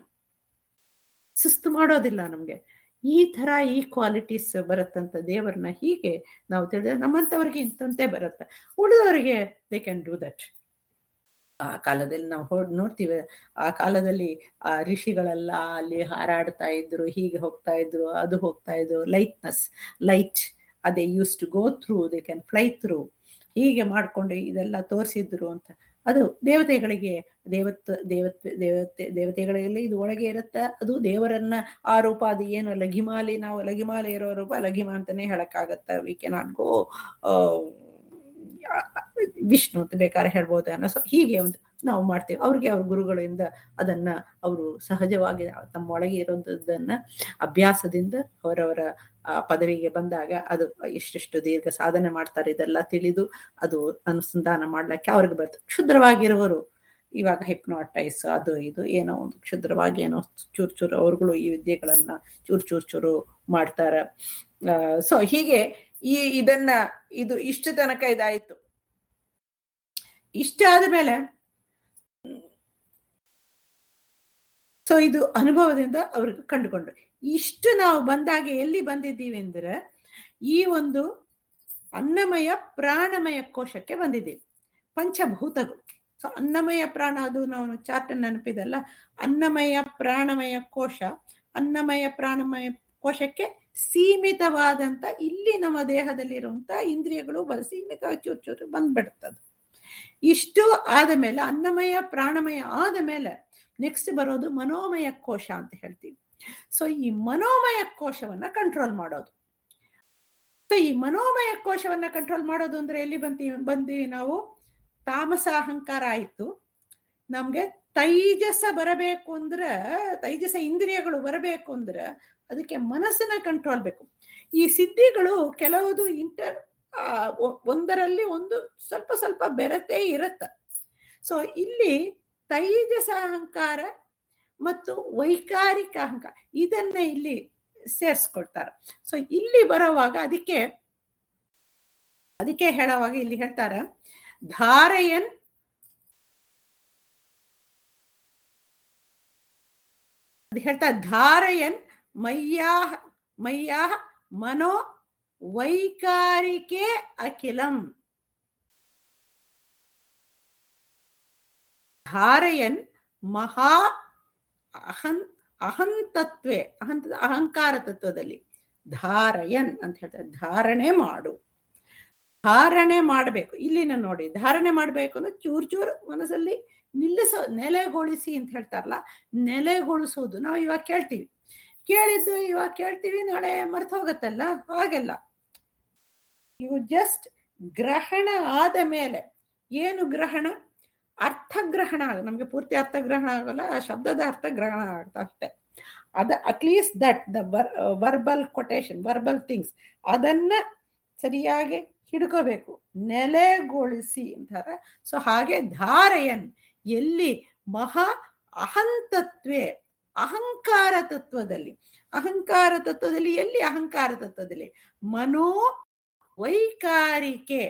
Speaker 3: ಸುಸ್ತು ಮಾಡೋದಿಲ್ಲ ನಮ್ಗೆ ಈ ತರ ಈ ಕ್ವಾಲಿಟೀಸ್ ಬರುತ್ತಂತ ದೇವರನ್ನ ಹೀಗೆ ನಾವು ತಿಳಿದ್ರೆ ನಮ್ಮಂತವ್ರಿಗೆ ಇಂತಂತೆ ಬರುತ್ತೆ ಉಳಿದವರಿಗೆ ದೇ ಕ್ಯಾನ್ ಡೂ ದಟ್ ಆ ಕಾಲದಲ್ಲಿ ನಾವು ಹೊಡ್ ನೋಡ್ತೀವಿ ಆ ಕಾಲದಲ್ಲಿ ಆ ಋಷಿಗಳೆಲ್ಲ ಅಲ್ಲಿ ಹಾರಾಡ್ತಾ ಇದ್ರು ಹೀಗೆ ಹೋಗ್ತಾ ಇದ್ರು ಅದು ಹೋಗ್ತಾ ಇದ್ರು ಲೈಟ್ನೆಸ್ ಲೈಟ್ ಅದೇ use to go through they can fly through ಹೀಗೆ ಮಾಡ್ಕೊಂಡು ಇದೆಲ್ಲ ತೋರಿಸಿದ್ರು ಅಂತ ಅದು ದೇವತೆಗಳಿಗೆ ದೇವತ್ ದೇವತ್ ದೇವತೆ ದೇವತೆಗಳಲ್ಲಿ ಇದು ಒಳಗೆ ಇರುತ್ತೆ ಅದು ದೇವರನ್ನ ಆ ರೂಪ ಅದು ಏನು ಲಘಿಮಾಲಿ ನಾವು ಲಘಿಮಾಲಿ ಇರೋ ರೂಪ ಲಘಿಮ ಅಂತಾನೆ ಹೇಳಕ್ಕಾಗತ್ತ ವಿ ಕೆನಾಟ್ ಗೋ ವಿಷ್ಣು ಅಂತ ಬೇಕಾದ್ರೆ ಹೇಳ್ಬೋದು ಅನ್ನೋ ಸೊ ಹೀಗೆ ಒಂದು ನಾವು ಮಾಡ್ತೇವೆ ಅವ್ರಿಗೆ ಅವ್ರ ಗುರುಗಳಿಂದ ಅದನ್ನ ಅವರು ಸಹಜವಾಗಿ ತಮ್ಮ ಒಳಗೆ ಇರುವಂತದ್ದನ್ನ ಅಭ್ಯಾಸದಿಂದ ಅವರವರ ಆ ಪದವಿಗೆ ಬಂದಾಗ ಅದು ಎಷ್ಟೆಷ್ಟು ದೀರ್ಘ ಸಾಧನೆ ಮಾಡ್ತಾರೆ ಇದೆಲ್ಲ ತಿಳಿದು ಅದು ಅನುಸಂಧಾನ ಮಾಡ್ಲಿಕ್ಕೆ ಅವ್ರಿಗೆ ಬರ್ತದೆ ಕ್ಷುದ್ರವಾಗಿರುವವರು ಇವಾಗ ಹಿಪ್ನೋಟೈಸ್ ಅದು ಇದು ಏನೋ ಒಂದು ಕ್ಷುದ್ರವಾಗಿ ಏನೋ ಚೂರ್ ಚೂರು ಅವ್ರುಗಳು ಈ ವಿದ್ಯೆಗಳನ್ನ ಚೂರ್ ಚೂರ್ ಚೂರು ಮಾಡ್ತಾರ ಸೊ ಹೀಗೆ ಈ ಇದನ್ನ ಇದು ಇಷ್ಟು ತನಕ ಇದಾಯ್ತು ಇಷ್ಟ ಆದ್ಮೇಲೆ ಸೊ ಇದು ಅನುಭವದಿಂದ ಅವ್ರಿಗೆ ಕಂಡುಕೊಂಡ್ರು ಇಷ್ಟು ನಾವು ಬಂದಾಗ ಎಲ್ಲಿ ಬಂದಿದ್ದೀವಿ ಅಂದ್ರೆ ಈ ಒಂದು ಅನ್ನಮಯ ಪ್ರಾಣಮಯ ಕೋಶಕ್ಕೆ ಬಂದಿದ್ದೀವಿ ಪಂಚಭೂತಗಳು ಸೊ ಅನ್ನಮಯ ಪ್ರಾಣ ಅದು ನಾವು ಚಾರ್ಟ್ ನೆನಪಿದಲ್ಲ ಅನ್ನಮಯ ಪ್ರಾಣಮಯ ಕೋಶ ಅನ್ನಮಯ ಪ್ರಾಣಮಯ ಕೋಶಕ್ಕೆ ಸೀಮಿತವಾದಂತ ಇಲ್ಲಿ ನಮ್ಮ ದೇಹದಲ್ಲಿರುವಂತ ಇಂದ್ರಿಯಗಳು ಬ ಸೀಮಿತ ಚೂರು ಚೂರು ಬಂದ್ಬಿಡ್ತದೆ ಇಷ್ಟು ಆದ ಮೇಲೆ ಅನ್ನಮಯ ಪ್ರಾಣಮಯ ಆದ ಮೇಲೆ ನೆಕ್ಸ್ಟ್ ಬರೋದು ಮನೋಮಯ ಕೋಶ ಅಂತ ಹೇಳ್ತೀವಿ ಸೊ ಈ ಮನೋಮಯ ಕೋಶವನ್ನ ಕಂಟ್ರೋಲ್ ಮಾಡೋದು ಸೊ ಈ ಮನೋಮಯ ಕೋಶವನ್ನ ಕಂಟ್ರೋಲ್ ಮಾಡೋದು ಅಂದ್ರೆ ಎಲ್ಲಿ ಬಂತೀವಿ ಬಂದೀವಿ ನಾವು ತಾಮಸ ಅಹಂಕಾರ ಆಯ್ತು ನಮ್ಗೆ ತೈಜಸ ಬರಬೇಕು ಅಂದ್ರೆ ತೈಜಸ ಇಂದ್ರಿಯಗಳು ಬರಬೇಕು ಅಂದ್ರೆ ಅದಕ್ಕೆ ಮನಸ್ಸನ್ನ ಕಂಟ್ರೋಲ್ ಬೇಕು ಈ ಸಿದ್ಧಿಗಳು ಕೆಲವುದು ಇಂಟರ್ ಒಂದರಲ್ಲಿ ಒಂದು ಸ್ವಲ್ಪ ಸ್ವಲ್ಪ ಬೆರತೆ ಇರತ್ತ ಸೊ ಇಲ್ಲಿ ತೈಜಸ ಅಹಂಕಾರ ಮತ್ತು ವೈಕಾರಿಕ ಅಹಂಕಾರ ಇದನ್ನ ಇಲ್ಲಿ ಸೇರ್ಸ್ಕೊಳ್ತಾರೆ ಸೊ ಇಲ್ಲಿ ಬರೋವಾಗ ಅದಕ್ಕೆ ಅದಕ್ಕೆ ಹೇಳುವಾಗ ಇಲ್ಲಿ ಹೇಳ್ತಾರ ಧಾರಯನ್ ಅದು ಹೇಳ್ತಾ ಧಾರಯನ್ ಮಯ್ಯಾ ಮಯ್ಯಾ ಮನೋ ವೈಕಾರಿಕೆ ಅಖಿಲಂ ಧಾರಯನ್ ಮಹಾ ಅಹಂ ಅಹಂತತ್ವೇ ಅಹಂತ ಅಹಂಕಾರ ತತ್ವದಲ್ಲಿ ಧಾರಯನ್ ಅಂತ ಹೇಳ್ತಾರೆ ಧಾರಣೆ ಮಾಡು ಧಾರಣೆ ಮಾಡಬೇಕು ಇಲ್ಲಿನ ನೋಡಿ ಧಾರಣೆ ಮಾಡಬೇಕು ಅಂದ್ರೆ ಚೂರ್ ಚೂರು ಮನಸ್ಸಲ್ಲಿ ನಿಲ್ಲಿಸೋ ನೆಲೆಗೊಳಿಸಿ ಅಂತ ಹೇಳ್ತಾರಲ್ಲ ನೆಲೆಗೊಳಿಸೋದು ನಾವು ಇವಾಗ ಕೇಳ್ತೀವಿ ಕೇಳಿದ್ದು ಇವಾಗ ಕೇಳ್ತೀವಿ ನಾಳೆ ಮರ್ತು ಹೋಗತ್ತಲ್ಲ ಹಾಗೆಲ್ಲ ಇವು ಜಸ್ಟ್ ಗ್ರಹಣ ಆದ ಮೇಲೆ ಏನು ಗ್ರಹಣ ಅರ್ಥಗ್ರಹಣ ಆಗ ನಮ್ಗೆ ಪೂರ್ತಿ ಅರ್ಥಗ್ರಹಣ ಆಗಲ್ಲ ಆ ಶಬ್ದದ ಅರ್ಥಗ್ರಹಣ ಆಗ್ತಾ ಅಷ್ಟೇ ಅದ at least that the verbal quotation verbal things ಅದನ್ನ ಸರಿಯಾಗಿ ಹಿಡ್ಕೋಬೇಕು ನೆಲೆಗೊಳಿಸಿ ಅಂತಾರೆ ಸೊ ಹಾಗೆ ಧಾರೆಯನ್ ಎಲ್ಲಿ ಮಹಾ ಅಹಂತತ್ವೇ ಅಹಂಕಾರ ತತ್ವದಲ್ಲಿ ಅಹಂಕಾರ ತತ್ವದಲ್ಲಿ ಎಲ್ಲಿ ಅಹಂಕಾರ ತತ್ವದಲ್ಲಿ ಮನೋ ವೈಕಾರಿಕೆ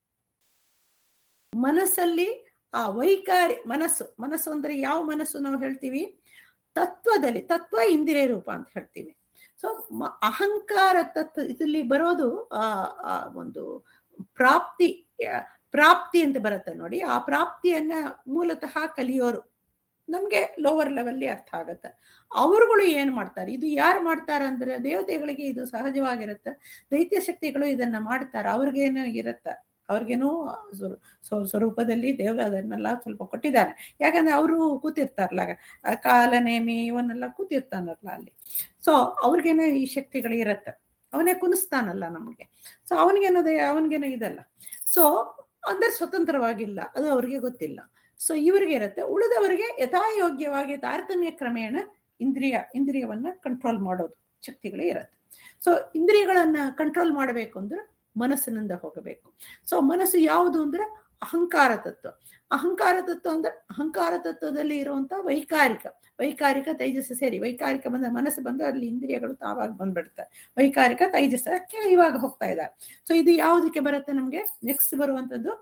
Speaker 3: ಮನಸ್ಸಲ್ಲಿ ಆ ವೈಕಾರಿ ಮನಸ್ಸು ಮನಸ್ಸು ಅಂದ್ರೆ ಯಾವ ಮನಸ್ಸು ನಾವು ಹೇಳ್ತೀವಿ ತತ್ವದಲ್ಲಿ ತತ್ವ ಇಂದ್ರಿಯ ರೂಪ ಅಂತ ಹೇಳ್ತೀವಿ ಸೊ ಅಹಂಕಾರ ತತ್ವ ಇದರಲ್ಲಿ ಬರೋದು ಆ ಆ ಒಂದು ಪ್ರಾಪ್ತಿ ಆ, ಪ್ರಾಪ್ತಿ ಅಂತ ಬರುತ್ತೆ ನೋಡಿ ಆ ಪ್ರಾಪ್ತಿಯನ್ನ ಮೂಲತಃ ಕಲಿಯೋರು ನಮ್ಗೆ ಲೋವರ್ ಲೆವೆಲ್ಲಿ ಅರ್ಥ ಆಗತ್ತೆ ಅವರುಗಳು ಏನ್ ಮಾಡ್ತಾರೆ ಇದು ಯಾರು ಮಾಡ್ತಾರೆ ಅಂದ್ರೆ ದೇವತೆಗಳಿಗೆ ಇದು ಸಹಜವಾಗಿರುತ್ತೆ ದೈತ್ಯ ಶಕ್ತಿಗಳು ಇದನ್ನ ಮಾಡ್ತಾರೆ ಅವ್ರಿಗೇನು ಇರುತ್ತೆ ಅವ್ರಿಗೇನು ಸ್ವರೂ- ಸ್ವ- ಸ್ವರೂಪದಲ್ಲಿ ದೇವರು ಅದನ್ನೆಲ್ಲ ಸ್ವಲ್ಪ ಕೊಟ್ಟಿದ್ದಾರೆ ಯಾಕಂದ್ರೆ ಅವರು ಕೂತಿರ್ತಾರಲ್ಲ ಆ ಕಾಲ ನೇಮಿ ಇವನ್ನೆಲ್ಲ ಕೂತಿರ್ತಾನಲ್ಲ ಅಲ್ಲಿ ಸೊ ಅವ್ರಿಗೇನೋ ಈ ಶಕ್ತಿಗಳು ಇರತ್ತೆ ಅವನೇ ಕುಣಿಸ್ತಾನಲ್ಲ ನಮಗೆ ಸೊ ಅವನಿಗೇನೋ ಅವನಿಗೇನೋ ಇದಲ್ಲ ಸೊ ಅಂದ್ರೆ ಸ್ವತಂತ್ರವಾಗಿಲ್ಲ ಅದು ಅವ್ರಿಗೆ ಗೊತ್ತಿಲ್ಲ ಸೊ ಇವರಿಗೆ ಇರುತ್ತೆ ಉಳಿದವರಿಗೆ ಯಥಾಯೋಗ್ಯವಾಗಿ ತಾರತಮ್ಯ ಕ್ರಮೇಣ ಇಂದ್ರಿಯ ಇಂದ್ರಿಯವನ್ನ ಕಂಟ್ರೋಲ್ ಮಾಡೋದು ಶಕ್ತಿಗಳು ಇರುತ್ತೆ ಸೊ ಇಂದ್ರಿಯಗಳನ್ನ ಕಂಟ್ರೋಲ್ ಮಾಡಬೇಕು ಅಂದ್ರೆ ಮನಸ್ಸಿನಿಂದ ಹೋಗಬೇಕು ಸೊ ಮನಸ್ಸು ಯಾವುದು ಅಂದ್ರೆ ಅಹಂಕಾರ ತತ್ವ ಅಹಂಕಾರ ತತ್ವ ಅಂದ್ರೆ ಅಹಂಕಾರ ತತ್ವದಲ್ಲಿ ಇರುವಂತ ವೈಕಾರಿಕ ವೈಕಾರಿಕ ತೈಜಸ್ಸು ಸೇರಿ ವೈಕಾರಿಕ ಬಂದ ಮನಸ್ಸು ಬಂದು ಅಲ್ಲಿ ಇಂದ್ರಿಯಗಳು ತಾವಾಗ ಬಂದ್ಬಿಡುತ್ತೆ ವೈಕಾರಿಕ ತೈಜಸ್ಸಕ್ಕೆ ಇವಾಗ ಹೋಗ್ತಾ ಇದ್ದಾರೆ ಸೊ ಇದು ಯಾವುದಕ್ಕೆ ಬರುತ್ತೆ ನಮ್ಗೆ ನೆಕ್ಸ್ಟ್ ಬರುವಂತದ್ದು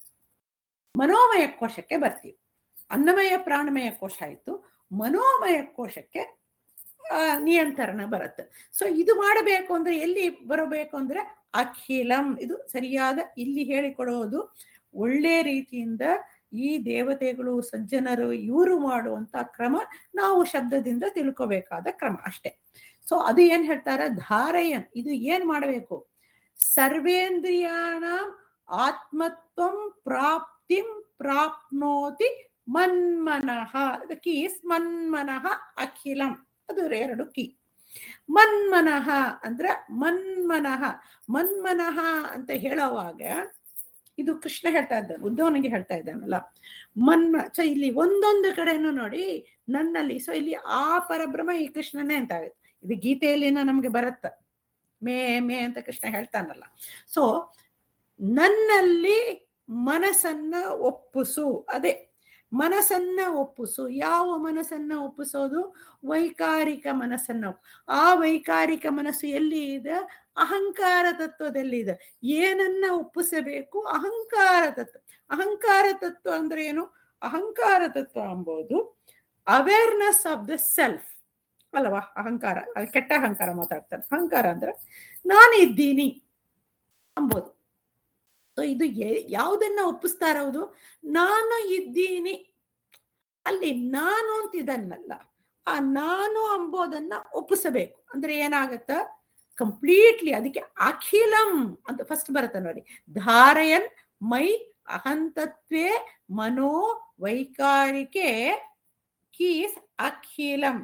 Speaker 3: ಮನೋಮಯ ಕೋಶಕ್ಕೆ ಬರ್ತೀವಿ ಅನ್ನಮಯ ಪ್ರಾಣಮಯ ಕೋಶ ಆಯ್ತು ಮನೋಮಯ ಕೋಶಕ್ಕೆ ಆ, ನಿಯಂತ್ರಣ ಬರುತ್ತೆ ಸೊ ಇದು ಮಾಡಬೇಕು ಅಂದ್ರೆ ಎಲ್ಲಿ ಬರಬೇಕು ಅಂದ್ರೆ ಅಖಿಲಂ ಇದು ಸರಿಯಾದ ಇಲ್ಲಿ ಹೇಳಿಕೊಡೋದು ಒಳ್ಳೆ ರೀತಿಯಿಂದ ಈ ದೇವತೆಗಳು ಸಜ್ಜನರು ಇವರು ಮಾಡುವಂತ ಕ್ರಮ ನಾವು ಶಬ್ದದಿಂದ ತಿಳ್ಕೋಬೇಕಾದ ಕ್ರಮ ಅಷ್ಟೇ ಸೊ ಅದು ಏನ್ ಹೇಳ್ತಾರೆ ಧಾರಯನ್ ಇದು ಏನ್ ಮಾಡಬೇಕು ಸರ್ವೇಂದ್ರಿಯಾಣ ಆತ್ಮತ್ವಂ ಪ್ರಾಪ್ತಿಂ ಪ್ರಾಪ್ನೋತಿ ಮನ್ಮನಃ ಕೀಸ್ ಮನ್ಮನಃ ಅಖಿಲಂ ಅದು ಎರಡು ಕೀ ಮನ್ಮನಃ ಅಂದ್ರೆ ಮನ್ಮನಃ ಮನ್ಮನಃ ಅಂತ ಹೇಳುವಾಗ ಇದು ಕೃಷ್ಣ ಹೇಳ್ತಾ ಇದ್ದಾನೆ ಉದ್ಧವನಿಗೆ ಹೇಳ್ತಾ ಇದ್ದಾನಲ್ಲ ಮನ್ಮ ಸೊ ಇಲ್ಲಿ ಒಂದೊಂದು ಕಡೆನೂ ನೋಡಿ ನನ್ನಲ್ಲಿ ಸೊ ಇಲ್ಲಿ ಆ ಪರಬ್ರಹ್ಮ ಈ ಕೃಷ್ಣನೇ ಅಂತ ಆಗುತ್ತೆ ಇದು ಗೀತೆಯಲ್ಲಿನ ನಮ್ಗೆ ಬರುತ್ತೆ ಮೇ ಮೇ ಅಂತ ಕೃಷ್ಣ ಹೇಳ್ತಾನಲ್ಲ ಸೊ ನನ್ನಲ್ಲಿ ಮನಸ್ಸನ್ನ ಒಪ್ಪಿಸು ಅದೇ ಮನಸ್ಸನ್ನ ಒಪ್ಪಿಸು ಯಾವ ಮನಸ್ಸನ್ನ ಒಪ್ಪಿಸೋದು ವೈಕಾರಿಕ ಮನಸ್ಸನ್ನ ಒಪ್- ಆ ವೈಕಾರಿಕ ಮನಸ್ಸು ಎಲ್ಲಿ ಇದೆ ಅಹಂಕಾರ ತತ್ವದಲ್ಲಿ ಇದೆ ಏನನ್ನ ಒಪ್ಪಿಸಬೇಕು ಅಹಂಕಾರ ತತ್ವ ಅಹಂಕಾರ ತತ್ವ ಅಂದ್ರೆ ಏನು ಅಹಂಕಾರ ತತ್ವ ಎಂಬುದು ಅವೇರ್ನೆಸ್ ಆಫ್ ದ ಸೆಲ್ಫ್ ಅಲ್ವಾ ಅಹಂಕಾರ ಅದು ಕೆಟ್ಟ ಅಹಂಕಾರ ಮಾತಾಡ್ತಾರೆ ಅಹಂಕಾರ ಅಂದ್ರೆ ನಾನು ಇದ್ದೀನಿ ಅಂಬೋದು ಸೊ ಇದು ಎ- ಯಾವುದನ್ನ ಒಪ್ಪಿಸ್ತಾರವುದು ನಾನು ಇದ್ದೀನಿ ಅಲ್ಲಿ ನಾನು ಅಂತ ಇದನ್ನಲ್ಲ ಆ ನಾನು ಅಂಬೋದನ್ನ ಒಪ್ಪಿಸಬೇಕು ಅಂದ್ರೆ ಏನಾಗತ್ತ ಕಂಪ್ಲೀಟ್ಲಿ ಅದಕ್ಕೆ ಅಖಿಲಂ ಅಂತ ಫಸ್ಟ್ ಬರುತ್ತೆ ನೋಡಿ ಧಾರಯನ್ ಮೈ ಅಹಂತತ್ವೇ ಮನೋ ವೈಕಾರಿಕೆ ಕೀಸ್ ಅಖಿಲಂ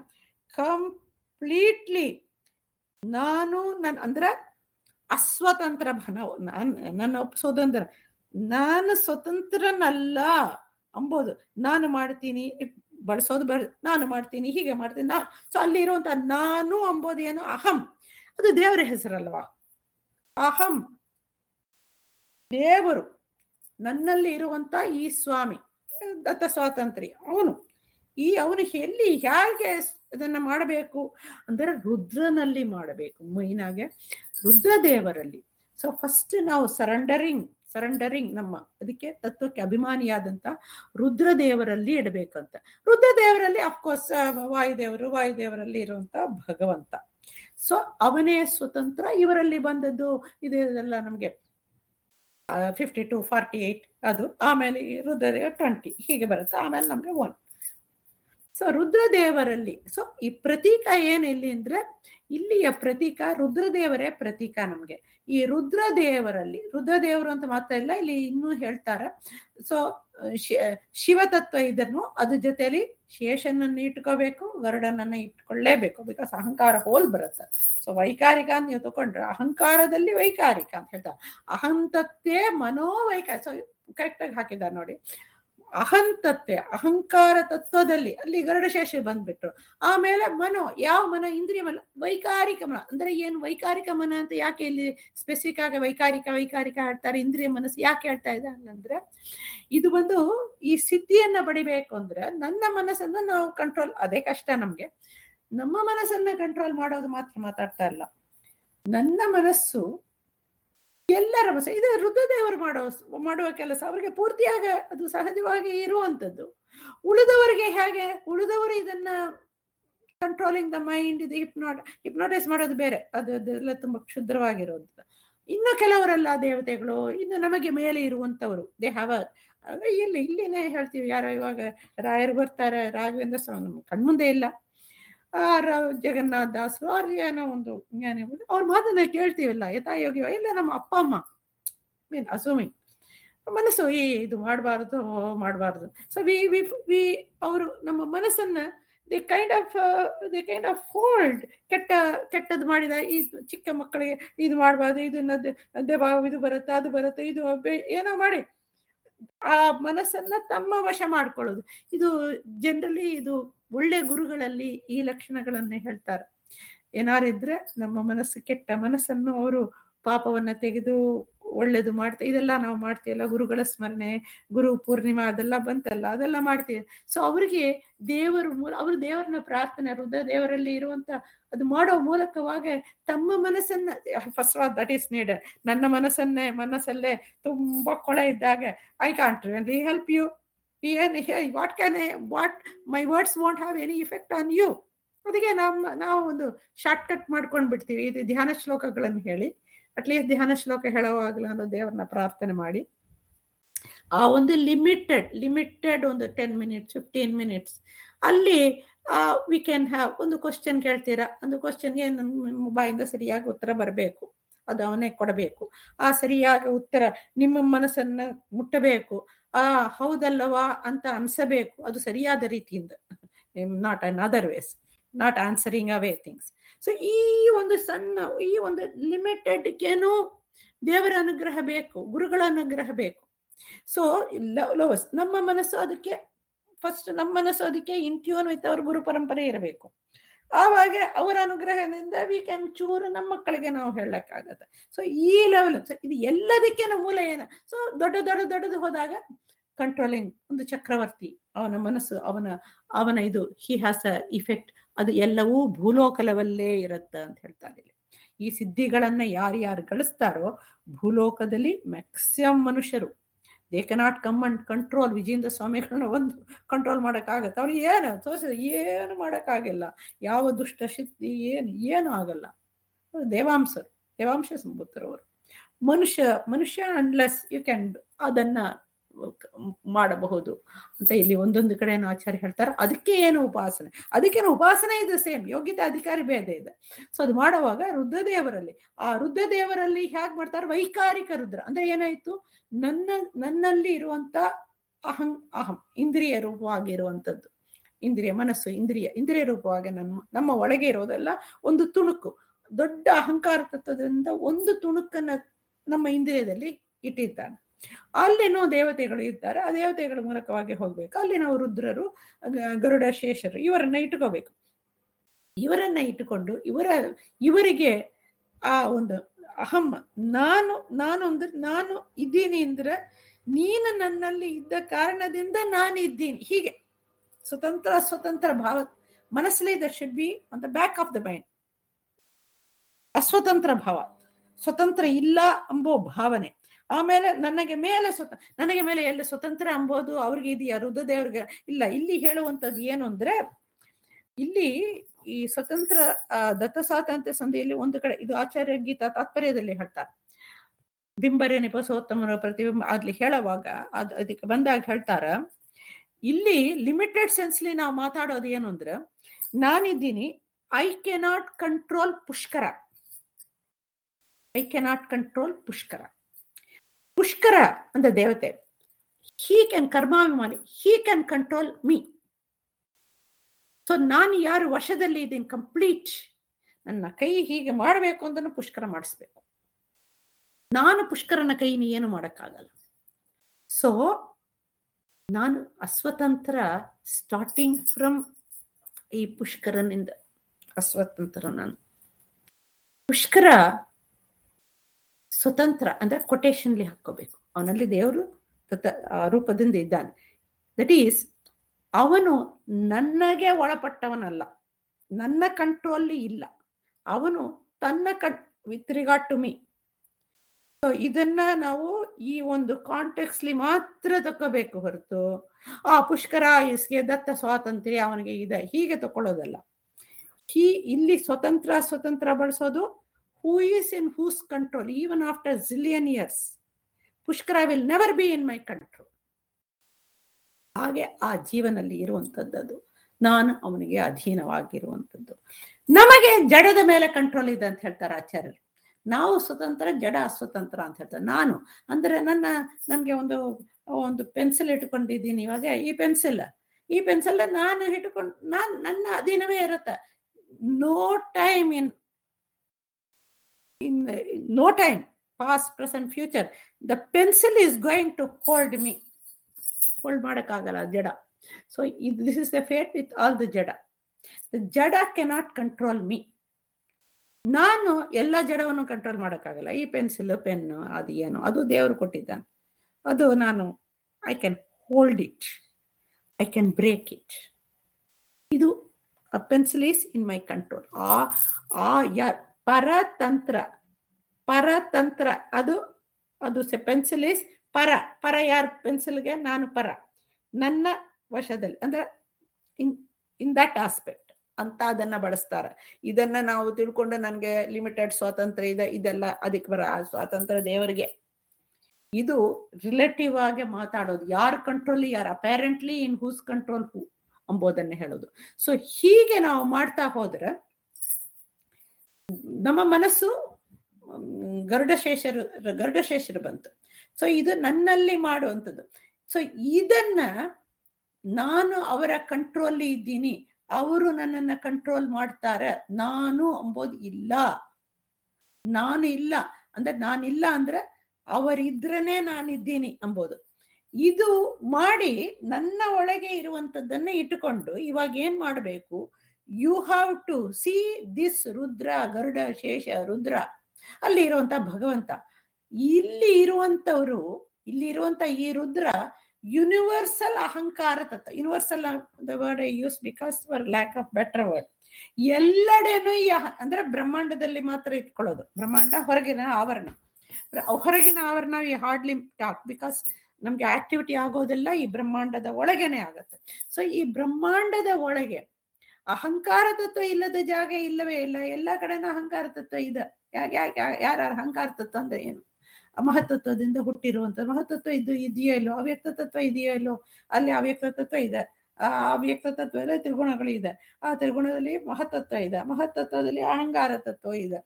Speaker 3: ಕಂಪ್ಲೀಟ್ಲಿ ನಾನು ನನ್ ಅಂದ್ರ ಅಸ್ವತಂತ್ರ ಭನ ನಾನ್ ನನ್ನ ಒಪ್ಸೋದಂದ್ರ ನಾನು ಸ್ವತಂತ್ರನಲ್ಲ ಅಂಬೋದು ನಾನು ಮಾಡ್ತೀನಿ ಬಳಸೋದು ಬರ್ ನಾನು ಮಾಡ್ತೀನಿ ಹೀಗೆ ಮಾಡ್ತೀನಿ ನಾ ಸೊ ಅಲ್ಲಿ ಇರುವಂತ ನಾನು ಅಂಬೋದು ಏನು ಅಹಂ ಅದು ದೇವರ ಹೆಸರಲ್ವಾ ಅಹಂ ದೇವರು ನನ್ನಲ್ಲಿ ಇರುವಂತ ಈ ಸ್ವಾಮಿ ದತ್ತ ಸ್ವಾತಂತ್ರ್ಯ ಅವನು ಈ ಅವನು ಎಲ್ಲಿ ಹೇಗೆ ಅದನ್ನ ಮಾಡಬೇಕು ಅಂದ್ರೆ ರುದ್ರನಲ್ಲಿ ಮಾಡಬೇಕು ಮೈನ್ ಆಗಿ ರುದ್ರದೇವರಲ್ಲಿ ಸೊ ಫಸ್ಟ್ ನಾವು ಸರೆಂಡರಿಂಗ್ ಸರೆಂಡರಿಂಗ್ ನಮ್ಮ ಅದಕ್ಕೆ ತತ್ವಕ್ಕೆ ಅಭಿಮಾನಿಯಾದಂತ ರುದ್ರದೇವರಲ್ಲಿ ಇಡಬೇಕಂತ ರುದ್ರದೇವರಲ್ಲಿ ಅಫ್ಕೋರ್ಸ್ ವಾಯುದೇವರು ವಾಯುದೇವರಲ್ಲಿ ಇರುವಂತ ಭಗವಂತ ಸೊ ಅವನೇ ಸ್ವತಂತ್ರ ಇವರಲ್ಲಿ ಬಂದದ್ದು ಇದೆಲ್ಲ ನಮ್ಗೆ ಫಿಫ್ಟಿ ಟು ಫಾರ್ಟಿ ಏಟ್ ಅದು ಆಮೇಲೆ ಈ ರುದ್ರದೇವ ಟ್ವೆಂಟಿ ಹೀಗೆ ಬರುತ್ತೆ ಆಮೇಲೆ ನಮ್ಗೆ ಒನ್ ಸೊ ರುದ್ರದೇವರಲ್ಲಿ ಸೊ ಈ ಪ್ರತೀಕ ಏನು ಇಲ್ಲಿ ಅಂದ್ರೆ ಇಲ್ಲಿಯ ಪ್ರತೀಕ ರುದ್ರದೇವರೇ ಪ್ರತೀಕ ನಮ್ಗೆ ಈ ರುದ್ರದೇವರಲ್ಲಿ ರುದ್ರದೇವರು ಅಂತ ಮಾತ್ರ ಇಲ್ಲ ಇಲ್ಲಿ ಇನ್ನೂ ಹೇಳ್ತಾರೆ ಸೊ ಶಿವತತ್ವ ಇದನ್ನು ಅದ್ರ ಜೊತೆಲಿ ಶೇಷನನ್ನು ಇಟ್ಕೋಬೇಕು ಗರುಡನನ್ನ ಇಟ್ಕೊಳ್ಳೇಬೇಕು ಬಿಕಾಸ್ ಅಹಂಕಾರ ಹೋಲ್ ಬರುತ್ತೆ ಸೊ ವೈಕಾರಿಕ ಅಂತ ನೀವು ತಗೊಂಡ್ರೆ ಅಹಂಕಾರದಲ್ಲಿ ವೈಕಾರಿಕ ಅಂತ ಹೇಳ್ತಾರೆ ಅಹಂತತ್ವೇ ಮನೋವೈಕಾರಿಕ ಸೊ ಕರೆಕ್ಟ್ ಆಗಿ ಹಾಕಿದ್ದಾರೆ ನೋಡಿ ಅಹಂತತ್ವೆ ಅಹಂಕಾರ ತತ್ವದಲ್ಲಿ ಅಲ್ಲಿ ಗರುಡಶೇಷ ಬಂದ್ಬಿಟ್ರು ಆಮೇಲೆ ಮನೋ ಯಾವ ಮನ ಇಂದ್ರಿಯ ಮನ ವೈಕಾರಿಕ ಮನ ಅಂದ್ರೆ ಏನು ವೈಕಾರಿಕ ಮನ ಅಂತ ಯಾಕೆ ಇಲ್ಲಿ ಸ್ಪೆಸಿಫಿಕ್ ಆಗಿ ವೈಕಾರಿಕ ವೈಕಾರಿಕ ಹೇಳ್ತಾರೆ ಇಂದ್ರಿಯ ಮನಸ್ಸು ಯಾಕೆ ಹೇಳ್ತಾ ಇದೆ ಅಂದ್ರೆ ಇದು ಬಂದು ಈ ಸಿದ್ಧಿಯನ್ನ ಪಡಿಬೇಕು ಅಂದ್ರೆ ನನ್ನ ಮನಸ್ಸನ್ನ ನಾವು ಕಂಟ್ರೋಲ್ ಅದೇ ಕಷ್ಟ ನಮ್ಗೆ ನಮ್ಮ ಮನಸ್ಸನ್ನ ಕಂಟ್ರೋಲ್ ಮಾಡೋದು ಮಾತ್ರ ಮಾತಾಡ್ತಾ ಇಲ್ಲ ನನ್ನ ಮನಸ್ಸು ಎಲ್ಲರ ಮನಸ್ಸು ಇದು ರುದ್ರದೇವರು ಮಾಡೋ ಮಾಡುವ ಕೆಲಸ ಅವರಿಗೆ ಪೂರ್ತಿಯಾಗ ಅದು ಸಹಜವಾಗಿ ಇರುವಂತದ್ದು ಉಳಿದವರಿಗೆ ಹೇಗೆ ಉಳಿದವರು ಇದನ್ನ ಕಂಟ್ರೋಲಿಂಗ್ ದ ಮೈಂಡ್ ಇದು ಹಿಪ್ನಾಟ್ ಹಿಪ್ನೋಟೈಸ್ ಮಾಡೋದು ಬೇರೆ ಅದು ಅದೆಲ್ಲ ತುಂಬಾ ಕ್ಷುದ್ರವಾಗಿರೋದು ಇನ್ನು ಕೆಲವರೆಲ್ಲ ದೇವತೆಗಳು ಇನ್ನು ನಮಗೆ ಮೇಲೆ ಇರುವಂತವರು ದೇ ಹ್ಯಾವ್ ಇಲ್ಲಿ ಇಲ್ಲಿನೇ ಹೇಳ್ತೀವಿ ಯಾರೋ ಇವಾಗ ರಾಯರು ಬರ್ತಾರೆ ರಾಘವೇಂದ್ರ ಸ್ವಾಮಿ ನಮ್ಮ ಕಣ್ಮುಂದೆ ಇಲ್ಲ ಆ ರ- ಜಗನ್ನಾಥ ದಾಸರು ಅವ್ರ ಏನೋ ಒಂದು ಜ್ಞಾನ ಅವ್ರ ಮಾತನ್ನ ಕೇಳ್ತೀವಲ್ಲ ಯಥಾಯೋಗಿ ಇಲ್ಲ ನಮ್ಮ ಅಪ್ಪ ಅಮ್ಮ ಮೀನ್ ಅಸೂಮಿಂಗ್ ಮನಸ್ಸು ಈ ಇದು ಮಾಡಬಾರ್ದು ಮಾಡಬಾರ್ದು ಸೊ ವಿ ವಿ ವಿ ಅವರು ನಮ್ಮ ಮನಸ್ಸನ್ನ the kind of the kind of hold ಕೆಟ್ಟ ಕೆಟ್ಟದ್ದು ಮಾಡಿದ ಈ ಚಿಕ್ಕ ಮಕ್ಕಳಿಗೆ ಇದು ಮಾಡಬಾರ್ದು ಇದನ್ನ ದೇವ ಇದು ಬರುತ್ತೆ ಅದು ಬರುತ್ತೆ ಇದು ಬೆ- ಏನೋ ಮಾಡಿ ಆ ಮನಸ್ಸನ್ನ ತಮ್ಮ ವಶ ಮಾಡ್ಕೊಳ್ಳೋದು ಇದು ಜನರಲಿ ಇದು ಒಳ್ಳೆ ಗುರುಗಳಲ್ಲಿ ಈ ಲಕ್ಷಣಗಳನ್ನೇ ಹೇಳ್ತಾರೆ ಏನಾರಿದ್ರೆ ನಮ್ಮ ಮನಸ್ಸು ಕೆಟ್ಟ ಮನಸ್ಸನ್ನು ಅವರು ಪಾಪವನ್ನ ತೆಗೆದು ಒಳ್ಳೇದು ಮಾಡ್ತಾ ಇದೆಲ್ಲ ನಾವು ಮಾಡ್ತೀವಲ್ಲ ಗುರುಗಳ ಸ್ಮರಣೆ ಗುರು ಪೂರ್ಣಿಮಾ ಅದೆಲ್ಲ ಬಂತಲ್ಲ ಅದೆಲ್ಲ ಮಾಡ್ತೀವಿ ಸೊ ಅವರಿಗೆ ದೇವರು ಮೂಲ ಅವರು ದೇವರನ್ನ ಪ್ರಾರ್ಥನೆ ಹೃದಯ ದೇವರಲ್ಲಿ ಇರುವಂತ ಅದು ಮಾಡೋ ಮೂಲಕವಾಗಿ ತಮ್ಮ ಮನಸ್ಸನ್ನ first all that is need ನನ್ನ ಮನಸ್ಸನ್ನೇ ಮನಸ್ಸಲ್ಲೇ ತುಂಬಾ ಕೊಳೆ ಇದ್ದಾಗ I can't really help you ಏನ್ what can what my words want have any effect on you ಅದಕ್ಕೆ ನಮ್ಮ ನಾವು ಒಂದು ಶಾರ್ಟ್ ಕಟ್ ಮಾಡ್ಕೊಂಡ್ ಬಿಡ್ತೀವಿ ಇದು ಧ್ಯಾನ ಶ್ಲೋಕಗಳನ್ನು ಹೇಳಿ ಅಟ್ಲೀಸ್ಟ್ ಧ್ಯಾನ ಶ್ಲೋಕ ಹೇಳುವಾಗಲೂ ನಾನು ದೇವರನ್ನ ಪ್ರಾರ್ಥನೆ ಮಾಡಿ ಆ ಒಂದು ಲಿಮಿಟೆಡ್ ಲಿಮಿಟೆಡ್ ಒಂದು ಟೆನ್ ಮಿನಿಟ್ಸ್ ಫಿಫ್ಟೀನ್ ಮಿನಿಟ್ಸ್ ಅಲ್ಲಿ ವಿ ಕ್ಯಾನ್ ಹ್ಯಾವ್ ಒಂದು ಕ್ವಶನ್ ಕೇಳ್ತೀರಾ ಒಂದು ಕ್ವಶನ್ಗೆ ನನ್ನ ಬಾಯಿಂದ ಸರಿಯಾಗಿ ಉತ್ತರ ಬರಬೇಕು ಅದು ಅವನೇ ಕೊಡಬೇಕು ಆ ಸರಿಯಾದ ಉತ್ತರ ನಿಮ್ಮ ಮನಸ್ಸನ್ನ ಮುಟ್ಟಬೇಕು ಆ ಹೌದಲ್ಲವಾ ಅಂತ ಅನ್ಸಬೇಕು ಅದು ಸರಿಯಾದ ರೀತಿಯಿಂದ not in other ways not answering away things so ಈ ಒಂದು ಸಣ್ಣ ಈ ಒಂದು ಲಿಮಿಟೆಡ್ಗೇನು ದೇವರ ಅನುಗ್ರಹ ಬೇಕು ಗುರುಗಳ ಅನುಗ್ರಹ ಬೇಕು ಸೊ ಲೋವಸ್ ನಮ್ಮ ಮನಸ್ಸು ಅದಕ್ಕೆ ಫಸ್ಟ್ ನಮ್ಮ ಮನಸ್ಸು ಅದಕ್ಕೆ ಇಂಟ್ಯೂನ್ ವಿತ್ ಅವ್ರ ಗುರು ಪರಂಪರೆ ಇರಬೇಕು ಆವಾಗ ಅವರ ಅನುಗ್ರಹದಿಂದ ವಿ ಕ್ಯಾನ್ ಚೂರು ನಮ್ಮ ಮಕ್ಕಳಿಗೆ ನಾವು ಹೇಳಕ್ಕಾಗತ್ತೆ ಸೊ ಈ ಲೆವೆಲ್ ಇದು ಎಲ್ಲದಕ್ಕಿನ ಮೂಲ ಏನು ಸೊ ದೊಡ್ಡ ದೊಡ್ಡ ದೊಡ್ಡದು ಹೋದಾಗ ಕಂಟ್ರೋಲಿಂಗ್ ಒಂದು ಚಕ್ರವರ್ತಿ ಅವನ ಮನಸ್ಸು ಅವನ ಅವನ ಇದು ಹಿ ಹ್ಯಾಸ್ ಅ ಇಫೆಕ್ಟ್ ಅದು ಎಲ್ಲವೂ ಭೂಲೋಕ ಲೆವೆಲ್ಲೇ ಇರುತ್ತೆ ಅಂತ ಹೇಳ್ತಾರೆ ಇಲ್ಲಿ ಈ ಸಿದ್ಧಿಗಳನ್ನ ಯಾರ್ಯಾರು ಗಳಿಸ್ತಾರೋ ಭೂಲೋಕದಲ್ಲಿ ಮ್ಯಾಕ್ಸಿಮಮ್ ಮನುಷ್ಯರು they cannot come and control Vijendra ಸ್ವಾಮಿಗಳನ್ನ ಒಂದು ಕಂಟ್ರೋಲ್ ಮಾಡೋಕ್ಕಾಗತ್ತೆ ಅವ್ರು ಏನು ತೋರಿಸಿದ ಏನು ಮಾಡೋಕ್ಕಾಗಿಲ್ಲ ಯಾವ ದುಷ್ಟ ಶಕ್ತಿ ಏನು ಏನು ಆಗಲ್ಲ ಅವ್ರು ದೇವಾಂಶರು ದೇವಾಂಶ ಸಂಬುತ್ತರವರು ಮನುಷ್ಯ ಮನುಷ್ಯ ಅನ್ಲೆಸ್ ಯು ಕ್ಯಾನ್ ಅದನ್ನ ಮಾಡಬಹುದು ಅಂತ ಇಲ್ಲಿ ಒಂದೊಂದು ಕಡೆ ಆಚಾರ್ಯ ಹೇಳ್ತಾರೆ ಅದಕ್ಕೆ ಏನು ಉಪಾಸನೆ ಅದಕ್ಕೇನು ಉಪಾಸನೆ ಇದೆ ಸೇಮ್ ಯೋಗ್ಯತೆ ಅಧಿಕಾರಿ ಭೇದ ಇದೆ ಸೊ ಅದು ಮಾಡುವಾಗ ರುದ್ರದೇವರಲ್ಲಿ ಆ ರುದ್ರದೇವರಲ್ಲಿ ಹೇಗ್ ಮಾಡ್ತಾರೆ ವೈಕಾರಿಕ ರುದ್ರ ಅಂದ್ರೆ ಏನಾಯ್ತು ನನ್ನ ನನ್ನಲ್ಲಿ ಇರುವಂತ ಅಹಂ ಅಹಂ ಇಂದ್ರಿಯ ರೂಪವಾಗಿರುವಂತದ್ದು ಇಂದ್ರಿಯ ಮನಸ್ಸು ಇಂದ್ರಿಯ ಇಂದ್ರಿಯ ರೂಪವಾಗಿ ನಮ್ಮ ನಮ್ಮ ಒಳಗೆ ಇರೋದೆಲ್ಲ ಒಂದು ತುಣುಕು ದೊಡ್ಡ ಅಹಂಕಾರ ತತ್ವದಿಂದ ಒಂದು ತುಣುಕನ್ನ ನಮ್ಮ ಇಂದ್ರಿಯದಲ್ಲಿ ಇಟ್ಟಿದ್ದಾನೆ ಅಲ್ಲಿನೂ ದೇವತೆಗಳು ಇದ್ದಾರೆ ಆ ದೇವತೆಗಳ ಮೂಲಕವಾಗಿ ಹೋಗ್ಬೇಕು ಅಲ್ಲಿ ನಾವು ರುದ್ರರು ಗರುಡ ಶೇಷರು ಇವರನ್ನ ಇಟ್ಕೋಬೇಕು ಇವರನ್ನ ಇಟ್ಟುಕೊಂಡು ಇವರ ಇವರಿಗೆ ಆ ಒಂದು ಅಹಂ ನಾನು ನಾನು ಅಂದ್ರೆ ನಾನು ಇದ್ದೀನಿ ಅಂದ್ರೆ ನೀನು ನನ್ನಲ್ಲಿ ಇದ್ದ ಕಾರಣದಿಂದ ನಾನು ಇದ್ದೀನಿ ಹೀಗೆ ಸ್ವತಂತ್ರ ಸ್ವತಂತ್ರ ಭಾವ ಮನಸ್ಸಲ್ಲಿ that should be on the back of the mind ಅಸ್ವತಂತ್ರ ಭಾವ ಸ್ವತಂತ್ರ ಇಲ್ಲ ಎಂಬೋ ಭಾವನೆ ಆಮೇಲೆ ನನಗೆ ಮೇಲೆ ಸ್ವತ ನನಗೆ ಮೇಲೆ ಎಲ್ಲ ಸ್ವತಂತ್ರ ಅಂಬೋದು ಅವ್ರಿಗೆ ಇದೆಯಾ ರುದ್ರದೇವ್ರಿಗೆ ಇಲ್ಲ ಇಲ್ಲಿ ಹೇಳುವಂಥದ್ದು ಏನು ಅಂದ್ರೆ ಇಲ್ಲಿ ಈ ಸ್ವತಂತ್ರ ದತ್ತ ಸ್ವಾತಂತ್ರ್ಯ ಸಂಧಿಯಲ್ಲಿ ಒಂದು ಕಡೆ ಇದು ಆಚಾರ್ಯ ಗೀತಾ ತಾತ್ಪರ್ಯದಲ್ಲಿ ಹೇಳ್ತಾರೆ ಬಿಂಬರೆ ನಿಪಸೋತ್ತಮರ ಪ್ರತಿಬಿಂಬ ಅಲ್ಲಿ ಹೇಳುವಾಗ ಅದ್ ಅದಕ್ಕೆ ಬಂದಾಗ ಹೇಳ್ತಾರ ಇಲ್ಲಿ ಲಿಮಿಟೆಡ್ ಸೆನ್ಸ್ಲಿ ನಾವು ಮಾತಾಡೋದು ಏನು ಅಂದ್ರೆ ನಾನಿದ್ದೀನಿ I cannot control Pushkara I cannot control Pushkara Pushkara ಅಂದ್ರೆ ದೇವತೆ ಹೀ ಕ್ಯಾನ್ ಕರ್ಮಾಭಿಮಾನಿ he can control me so ನಾನು ಯಾರು ವಶದಲ್ಲಿ ಇದ್ದೀನಿ ಕಂಪ್ಲೀಟ್ ನನ್ನ ಕೈ ಹೀಗೆ ಮಾಡಬೇಕು ಅಂತ ಪುಷ್ಕರ ಮಾಡಿಸ್ಬೇಕು ನಾನು ಪುಷ್ಕರನ ಕೈನಿ ಏನು ಮಾಡಕ್ಕಾಗಲ್ಲ ಸೊ ನಾನು ಅಸ್ವತಂತ್ರ ಸ್ಟಾರ್ಟಿಂಗ್ ಫ್ರಮ್ ಈ ಪುಷ್ಕರನಿಂದ ಅಸ್ವತಂತ್ರ ನಾನು ಪುಷ್ಕರ ಸ್ವತಂತ್ರ ಅಂದ್ರೆ ಕೊಟೇಶನ್ಲಿ ಹಾಕೋಬೇಕು ಅವನಲ್ಲಿ ದೇವರು ರೂಪದಿಂದ ಇದ್ದಾನೆ ದಟ್ ಈಸ್ ಅವನು ನನಗೆ ಒಳಪಟ್ಟವನಲ್ಲ ನನ್ನ ಕಂಟ್ರೋಲ್ ಇಲ್ಲ ಅವನು ತನ್ನ ಕನ್ with regard to me so ಇದನ್ನ ನಾವು ಈ ಒಂದು ಕಾಂಟೆಕ್ಸ್ಲಿ ಮಾತ್ರ ತಗೋಬೇಕು ಹೊರತು ಆ ಪುಷ್ಕರ ಇಸ್ಗೆ ದತ್ತ ಸ್ವಾತಂತ್ರ್ಯ ಅವನಿಗೆ ಇದೆ ಹೀಗೆ ತಕೊಳ್ಳೋದಲ್ಲ ಹೀ ಇಲ್ಲಿ ಸ್ವತಂತ್ರ ಸ್ವತಂತ್ರ ಬಳಸೋದು who is in whose control even after zillion years Pushkara will never be in my control ಹಾಗೆ ಆ ಜೀವನಲ್ಲಿ ಇರುವಂತದ್ದದು ನಾನು ಅವನಿಗೆ ಅಧೀನವಾಗಿರುವಂಥದ್ದು ನಮಗೆ ಜಡದ ಮೇಲೆ ಕಂಟ್ರೋಲ್ ಇದೆ ಅಂತ ಹೇಳ್ತಾರೆ ಆಚಾರ್ಯರು ನಾವು ಸ್ವತಂತ್ರ ಜಡ ಅಸ್ವತಂತ್ರ ಅಂತ ಹೇಳ್ತಾರೆ ನಾನು ಅಂದ್ರೆ ನನ್ನ ನನಗೆ ಒಂದು ಒಂದು ಪೆನ್ಸಿಲ್ ಇಟ್ಕೊಂಡಿದ್ದೀನಿ ಇವಾಗ ಈ ಪೆನ್ಸಿಲ್ ಈ ಪೆನ್ಸಿಲ್ ನಾನು ಇಟ್ಕೊಂಡು ನಾನ್ ನನ್ನ ಅಧೀನವೇ ಇರುತ್ತೆ no time in in no time past present future the pencil is going to hold me hold ಮಾಡೋಕ್ಕಾಗಲ್ಲ ಜಡ so this is the fate with all the ಜಡ ದ ಜಡ ಕೆನಾಟ್ ಕಂಟ್ರೋಲ್ ಮೀ ನಾನು ಎಲ್ಲ ಜಡವನ್ನು ಕಂಟ್ರೋಲ್ ಮಾಡೋಕ್ಕಾಗಲ್ಲ ಈ ಪೆನ್ಸಿಲ್ ಪೆನ್ನು ಅದು ಏನು ಅದು ದೇವರು ಕೊಟ್ಟಿದ್ದಾನೆ ಅದು ನಾನು I can hold it I can break it ಇದು pencil is in my control ಆ ಆ ಯ ಪರತಂತ್ರ ಪರತಂತ್ರ ಅದು ಅದು ಪೆನ್ಸಿಲ್ ಈಸ್ ಪರ ಪರ ಯಾರ್ ಪೆನ್ಸಿಲ್ಗೆ ನಾನು ಪರ ನನ್ನ ವಶದಲ್ಲಿ ಅಂದ್ರೆ ಇನ್ ಇನ್ ದಟ್ ಆಸ್ಪೆಕ್ಟ್ ಅಂತ ಅದನ್ನ ಬಳಸ್ತಾರೆ ಇದನ್ನ ನಾವು ತಿಳ್ಕೊಂಡು ನನ್ಗೆ ಲಿಮಿಟೆಡ್ ಸ್ವಾತಂತ್ರ್ಯ ಇದೆ ಇದೆಲ್ಲ ಅದಕ್ಕೆ ಬರ ಆ ಸ್ವಾತಂತ್ರ್ಯ ದೇವರಿಗೆ ಇದು ರಿಲೇಟಿವ್ ಆಗಿ ಮಾತಾಡೋದು ಯಾರ ಕಂಟ್ರೋಲ್ ಯಾರು apparently in whose control who ಅಂಬೋದನ್ನ ಹೇಳೋದು ಸೊ ಹೀಗೆ ನಾವು ಮಾಡ್ತಾ ಹೋದ್ರೆ ನಮ್ಮ ಮನಸ್ಸು ಗರುಡಶೇಷರು ಗರುಡಶೇಷರು ಬಂತು ಸೊ ಇದು ನನ್ನಲ್ಲಿ ಮಾಡುವಂಥದ್ದು ಸೊ ಇದನ್ನ ನಾನು ಅವರ ಕಂಟ್ರೋಲ್ ಇದ್ದೀನಿ ಅವರು ನನ್ನನ್ನ ಕಂಟ್ರೋಲ್ ಮಾಡ್ತಾರೆ ನಾನು ಅಂಬೋದು ಇಲ್ಲ ನಾನು ಇಲ್ಲ ಅಂದ್ರೆ ನಾನಿಲ್ಲ ಅಂದ್ರೆ ಅವರಿದ್ರನೇ ನಾನಿದ್ದೀನಿ ಅಂಬೋದು ಇದು ಮಾಡಿ ನನ್ನ ಒಳಗೆ ಇರುವಂತದ್ದನ್ನ ಇಟ್ಟುಕೊಂಡು ಇವಾಗ ಏನ್ ಮಾಡಬೇಕು you have to see this Rudra Garuda Shesha Rudra ಅಲ್ಲಿ ಇರುವಂತ ಭಗವಂತ ಇಲ್ಲಿ ಇರುವಂತವ್ರು ಇಲ್ಲಿ ಇರುವಂತ ಈ ರುದ್ರ ಯೂನಿವರ್ಸಲ್ ಅಹಂಕಾರ ತತ್ವ universal the word I use because for lack of better word ಎಲ್ಲೆಡೆನೂ ಈ ಅಹ- ಅಂದ್ರೆ ಬ್ರಹ್ಮಾಂಡದಲ್ಲಿ ಮಾತ್ರ ಇಟ್ಕೊಳ್ಳೋದು ಬ್ರಹ್ಮಾಂಡ ಹೊರಗಿನ ಆವರಣ ಹೊರಗಿನ ಆವರಣ ಈ ಹಾರ್ಡ್ಲಿ ಟಾಕ್ ಬಿಕಾಸ್ ನಮ್ಗೆ ಆಕ್ಟಿವಿಟಿ ಆಗೋದೆಲ್ಲ ಈ ಬ್ರಹ್ಮಾಂಡದ ಒಳಗೇನೆ ಆಗತ್ತೆ ಸೊ ಈ ಬ್ರಹ್ಮಾಂಡದ ಒಳಗೆ ಅಹಂಕಾರ ತತ್ವ ಇಲ್ಲದ ಜಾಗ ಇಲ್ಲವೇ ಇಲ್ಲ ಎಲ್ಲಾ ಕಡೆನೂ ಅಹಂಕಾರ ತತ್ವ ಇದೆ ಯಾರ ಅಹಂಕಾರ ತತ್ವ ಅಂದ್ರೆ ಏನು ಮಹತ್ತತ್ವದಿಂದ ಹುಟ್ಟಿರುವಂತ ಮಹತ್ತತ್ವ ಇದು ಇದೆಯೋ ಇಲ್ಲೋ ಅವ್ಯಕ್ತ ತತ್ವ ಇದೆಯೋ ಇಲ್ಲೋ ಅಲ್ಲಿ ಅವ್ಯಕ್ತ ತತ್ವ ಇದೆ ಆ ಅವ್ಯಕ್ತ ತತ್ವದಲ್ಲಿ ತ್ರಿಗುಣಗಳು ಇದೆ ಆ ತ್ರಿಗುಣದಲ್ಲಿ ಮಹತ್ತತ್ವ ಇದೆ ಮಹತ್ತತ್ವದಲ್ಲಿ ಅಹಂಕಾರ ತತ್ವ ಇದೆ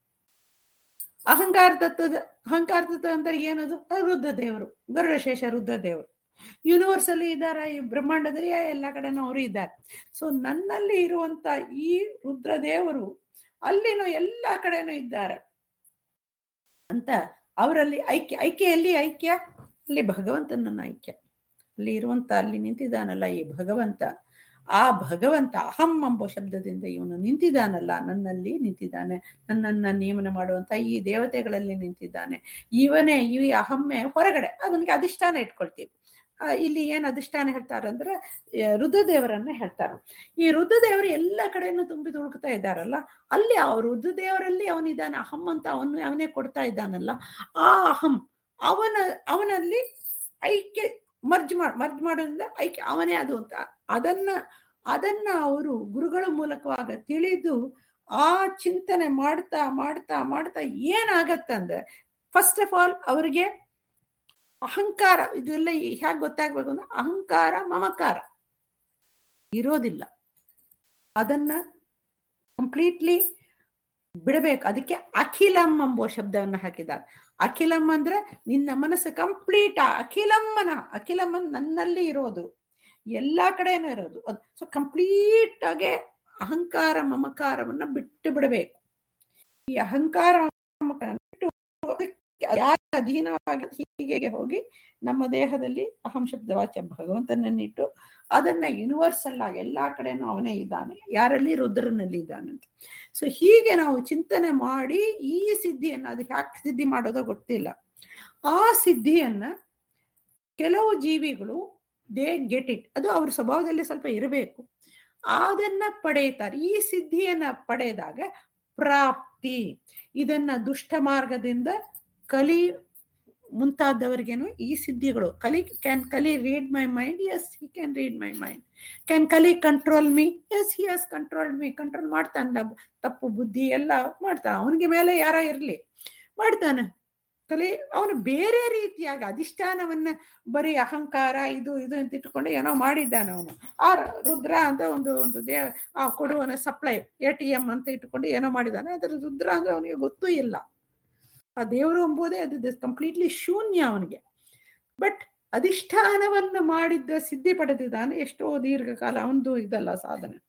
Speaker 3: ಅಹಂಕಾರ ತತ್ವದ ಅಹಂಕಾರ ತತ್ವ ಅಂದ್ರೆ ಏನದು ಅದು ರುದ್ರ ದೇವರು ಗರುಡಶೇಷ ರುದ್ರ ದೇವರು ಯೂನಿವರ್ಸ್ ಅಲ್ಲಿ ಇದ್ದಾರೆ ಈ ಬ್ರಹ್ಮಾಂಡದಲ್ಲಿ ಎಲ್ಲ ಕಡೆನೂ ಅವರು ಇದ್ದಾರೆ ಸೊ ನನ್ನಲ್ಲಿ ಇರುವಂತ ಈ ರುದ್ರ ದೇವರು ಅಲ್ಲಿನೂ ಎಲ್ಲ ಕಡೆನೂ ಇದ್ದಾರೆ ಅಂತ ಅವರಲ್ಲಿ ಐಕ್ಯ ಐಕ್ಯ ಎಲ್ಲಿ ಐಕ್ಯ ಅಲ್ಲಿ ಭಗವಂತನನ್ನ ಐಕ್ಯ ಅಲ್ಲಿ ಇರುವಂತ ಅಲ್ಲಿ ನಿಂತಿದ್ದಾನಲ್ಲ ಈ ಭಗವಂತ ಆ ಭಗವಂತ ಅಹಂ ಎಂಬ ಶಬ್ದದಿಂದ ಇವನು ನಿಂತಿದ್ದಾನಲ್ಲ ನನ್ನಲ್ಲಿ ನಿಂತಿದ್ದಾನೆ ನನ್ನನ್ನ ನೇಮನ ಮಾಡುವಂತ ಈ ದೇವತೆಗಳಲ್ಲಿ ನಿಂತಿದ್ದಾನೆ ಇವನೇ ಈ ಅಹಮ್ಮೆ ಹೊರಗಡೆ ಅವನಿಗೆ ಅಧಿಷ್ಠಾನ ಇಟ್ಕೊಳ್ತೀವಿ ಆ, ಇಲ್ಲಿ ಏನ್ ಅಧಿಷ್ಠಾನ ಹೇಳ್ತಾರೆ ಅಂದ್ರೆ ಆ, ರುದ್ರದೇವರನ್ನ ಹೇಳ್ತಾರೆ ಈ ರುದ್ರದೇವರು ಎಲ್ಲ ಕಡೆನೂ ತುಂಬಿ ತುಳುಕ್ತಾ ಇದ್ದಾರಲ್ಲ ಅಲ್ಲಿ ಆ ರುದ್ರದೇವರಲ್ಲಿ ಅವನಿದ್ದಾನೆ ಅಹಂ ಅಂತ ಅವನು ಅವನೇ ಕೊಡ್ತಾ ಇದ್ದಾನಲ್ಲ ಆ ಅಹಂ ಅವನ ಅವನಲ್ಲಿ ಐಕ್ಯ ಮರ್ಜ್ ಮಾಡ್ ಮರ್ಜ್ ಮಾಡೋದ್ರಿಂದ ಐಕ್ಯ ಅವನೇ ಅದು ಅಂತ ಅದನ್ನ ಅದನ್ನ ಅವರು ಗುರುಗಳ ಮೂಲಕವಾಗ ತಿಳಿದು ಆ ಚಿಂತನೆ ಮಾಡ್ತಾ ಮಾಡ್ತಾ ಮಾಡ್ತಾ ಏನಾಗತ್ತಂದ್ರೆ ಫಸ್ಟ್ ಆಫ್ ಆಲ್ ಅವರಿಗೆ ಅಹಂಕಾರ ಇದೆಲ್ಲ ಹೇಗೆ ಗೊತ್ತಾಗ್ಬೇಕು ಅಂದ್ರೆ ಅಹಂಕಾರ ಮಮಕಾರ ಇರೋದಿಲ್ಲ ಅದನ್ನ ಕಂಪ್ಲೀಟ್ಲಿ ಬಿಡಬೇಕು ಅದಕ್ಕೆ ಅಖಿಲಂ ಎಂಬುವ ಶಬ್ದವನ್ನು ಹಾಕಿದ್ದಾರೆ ಅಖಿಲಂ ಅಂದ್ರೆ ನಿನ್ನ ಮನಸ್ಸು ಕಂಪ್ಲೀಟ್ ಅಖಿಲಮ್ಮನ ಅಖಿಲಮ್ಮನ್ ನನ್ನಲ್ಲಿ ಇರೋದು ಎಲ್ಲಾ ಕಡೆನೂ ಇರೋದು ಅದು ಸೊ ಕಂಪ್ಲೀಟ್ ಆಗಿ ಅಹಂಕಾರ ಮಮಕಾರವನ್ನ ಬಿಟ್ಟು ಬಿಡಬೇಕು ಈ ಅಹಂಕಾರ ಮಮಕಾರ ಬಿಟ್ಟು ಯಾರ ಅಧೀನವಾಗಿ ಹೀಗೆ ಹೋಗಿ ನಮ್ಮ ದೇಹದಲ್ಲಿ ಅಹಂ ಶಬ್ದ ವಾಚ್ಯ ಭಗವಂತನನ್ನಿಟ್ಟು ಅದನ್ನ ಯೂನಿವರ್ಸಲ್ ಆಗಿ ಎಲ್ಲಾ ಕಡೆನೂ ಅವನೇ ಇದ್ದಾನೆ ಯಾರಲ್ಲಿ ರುದ್ರನಲ್ಲಿ ಇದ್ದಾನಂತ ಸೊ ಹೀಗೆ ನಾವು ಚಿಂತನೆ ಮಾಡಿ ಈ ಸಿದ್ಧಿಯನ್ನ ಅದು ಯಾಕೆ ಸಿದ್ಧಿ ಮಾಡೋದೋ ಗೊತ್ತಿಲ್ಲ ಆ ಸಿದ್ಧಿಯನ್ನ ಕೆಲವು ಜೀವಿಗಳು ದೇ ಗೆಟ್ ಇಟ್ ಅದು ಅವ್ರ ಸ್ವಭಾವದಲ್ಲಿ ಸ್ವಲ್ಪ ಇರಬೇಕು ಅದನ್ನ ಪಡೆಯುತ್ತಾರೆ ಈ ಸಿದ್ಧಿಯನ್ನ ಪಡೆದಾಗ ಪ್ರಾಪ್ತಿ ಇದನ್ನ ದುಷ್ಟ ಮಾರ್ಗದಿಂದ ಕಲಿ ಮುಂತಾದವರಿಗೇನು ಈ ಸಿದ್ಧಿಗಳು Kali can Kali read my mind as he can read my mind can Kali control me as he has control me control ಮಾಡ್ತಾನೆ ತಪ್ಪು ಬುದ್ಧಿ ಎಲ್ಲ ಮಾಡ್ತಾನೆ ಅವನಿಗೆ ಮೇಲೆ ಯಾರೋ ಇರ್ಲಿ ಮಾಡ್ತಾನೆ ಕಲಿ ಅವನು ಬೇರೆ ರೀತಿಯಾಗಿ ಅಧಿಷ್ಠಾನವನ್ನ ಬರೀ ಅಹಂಕಾರ ಇದು ಇದು ಅಂತ ಇಟ್ಕೊಂಡು ಏನೋ ಮಾಡಿದ್ದಾನೆ ಅವನು ಆ ರುದ್ರ ಅಂತ ಒಂದು ಒಂದು ದೇ ಆ ಕೊಡುವನ ಸಪ್ಲೈ ಎ ಟಿ ಎಂ ಅಂತ ಇಟ್ಕೊಂಡು ಏನೋ ಮಾಡಿದ್ದಾನೆ ಅದ್ರ ರುದ್ರ ಅಂದ್ರೆ ಅವನಿಗೆ ಗೊತ್ತೂ ಇಲ್ಲ ಆ ದೇವರು ಎಂಬುದೇ ಅದು ಕಂಪ್ಲೀಟ್ಲಿ ಶೂನ್ಯ ಅವನಿಗೆ ಬಟ್ ಅಧಿಷ್ಠಾನವನ್ನು ಮಾಡಿದ್ದ ಸಿದ್ಧಿ ಪಡೆದಿದ್ದಾನೆ ಎಷ್ಟೋ ದೀರ್ಘಕಾಲ ಅವನದು ಇದಲ್ಲ ಸಾಧನೆ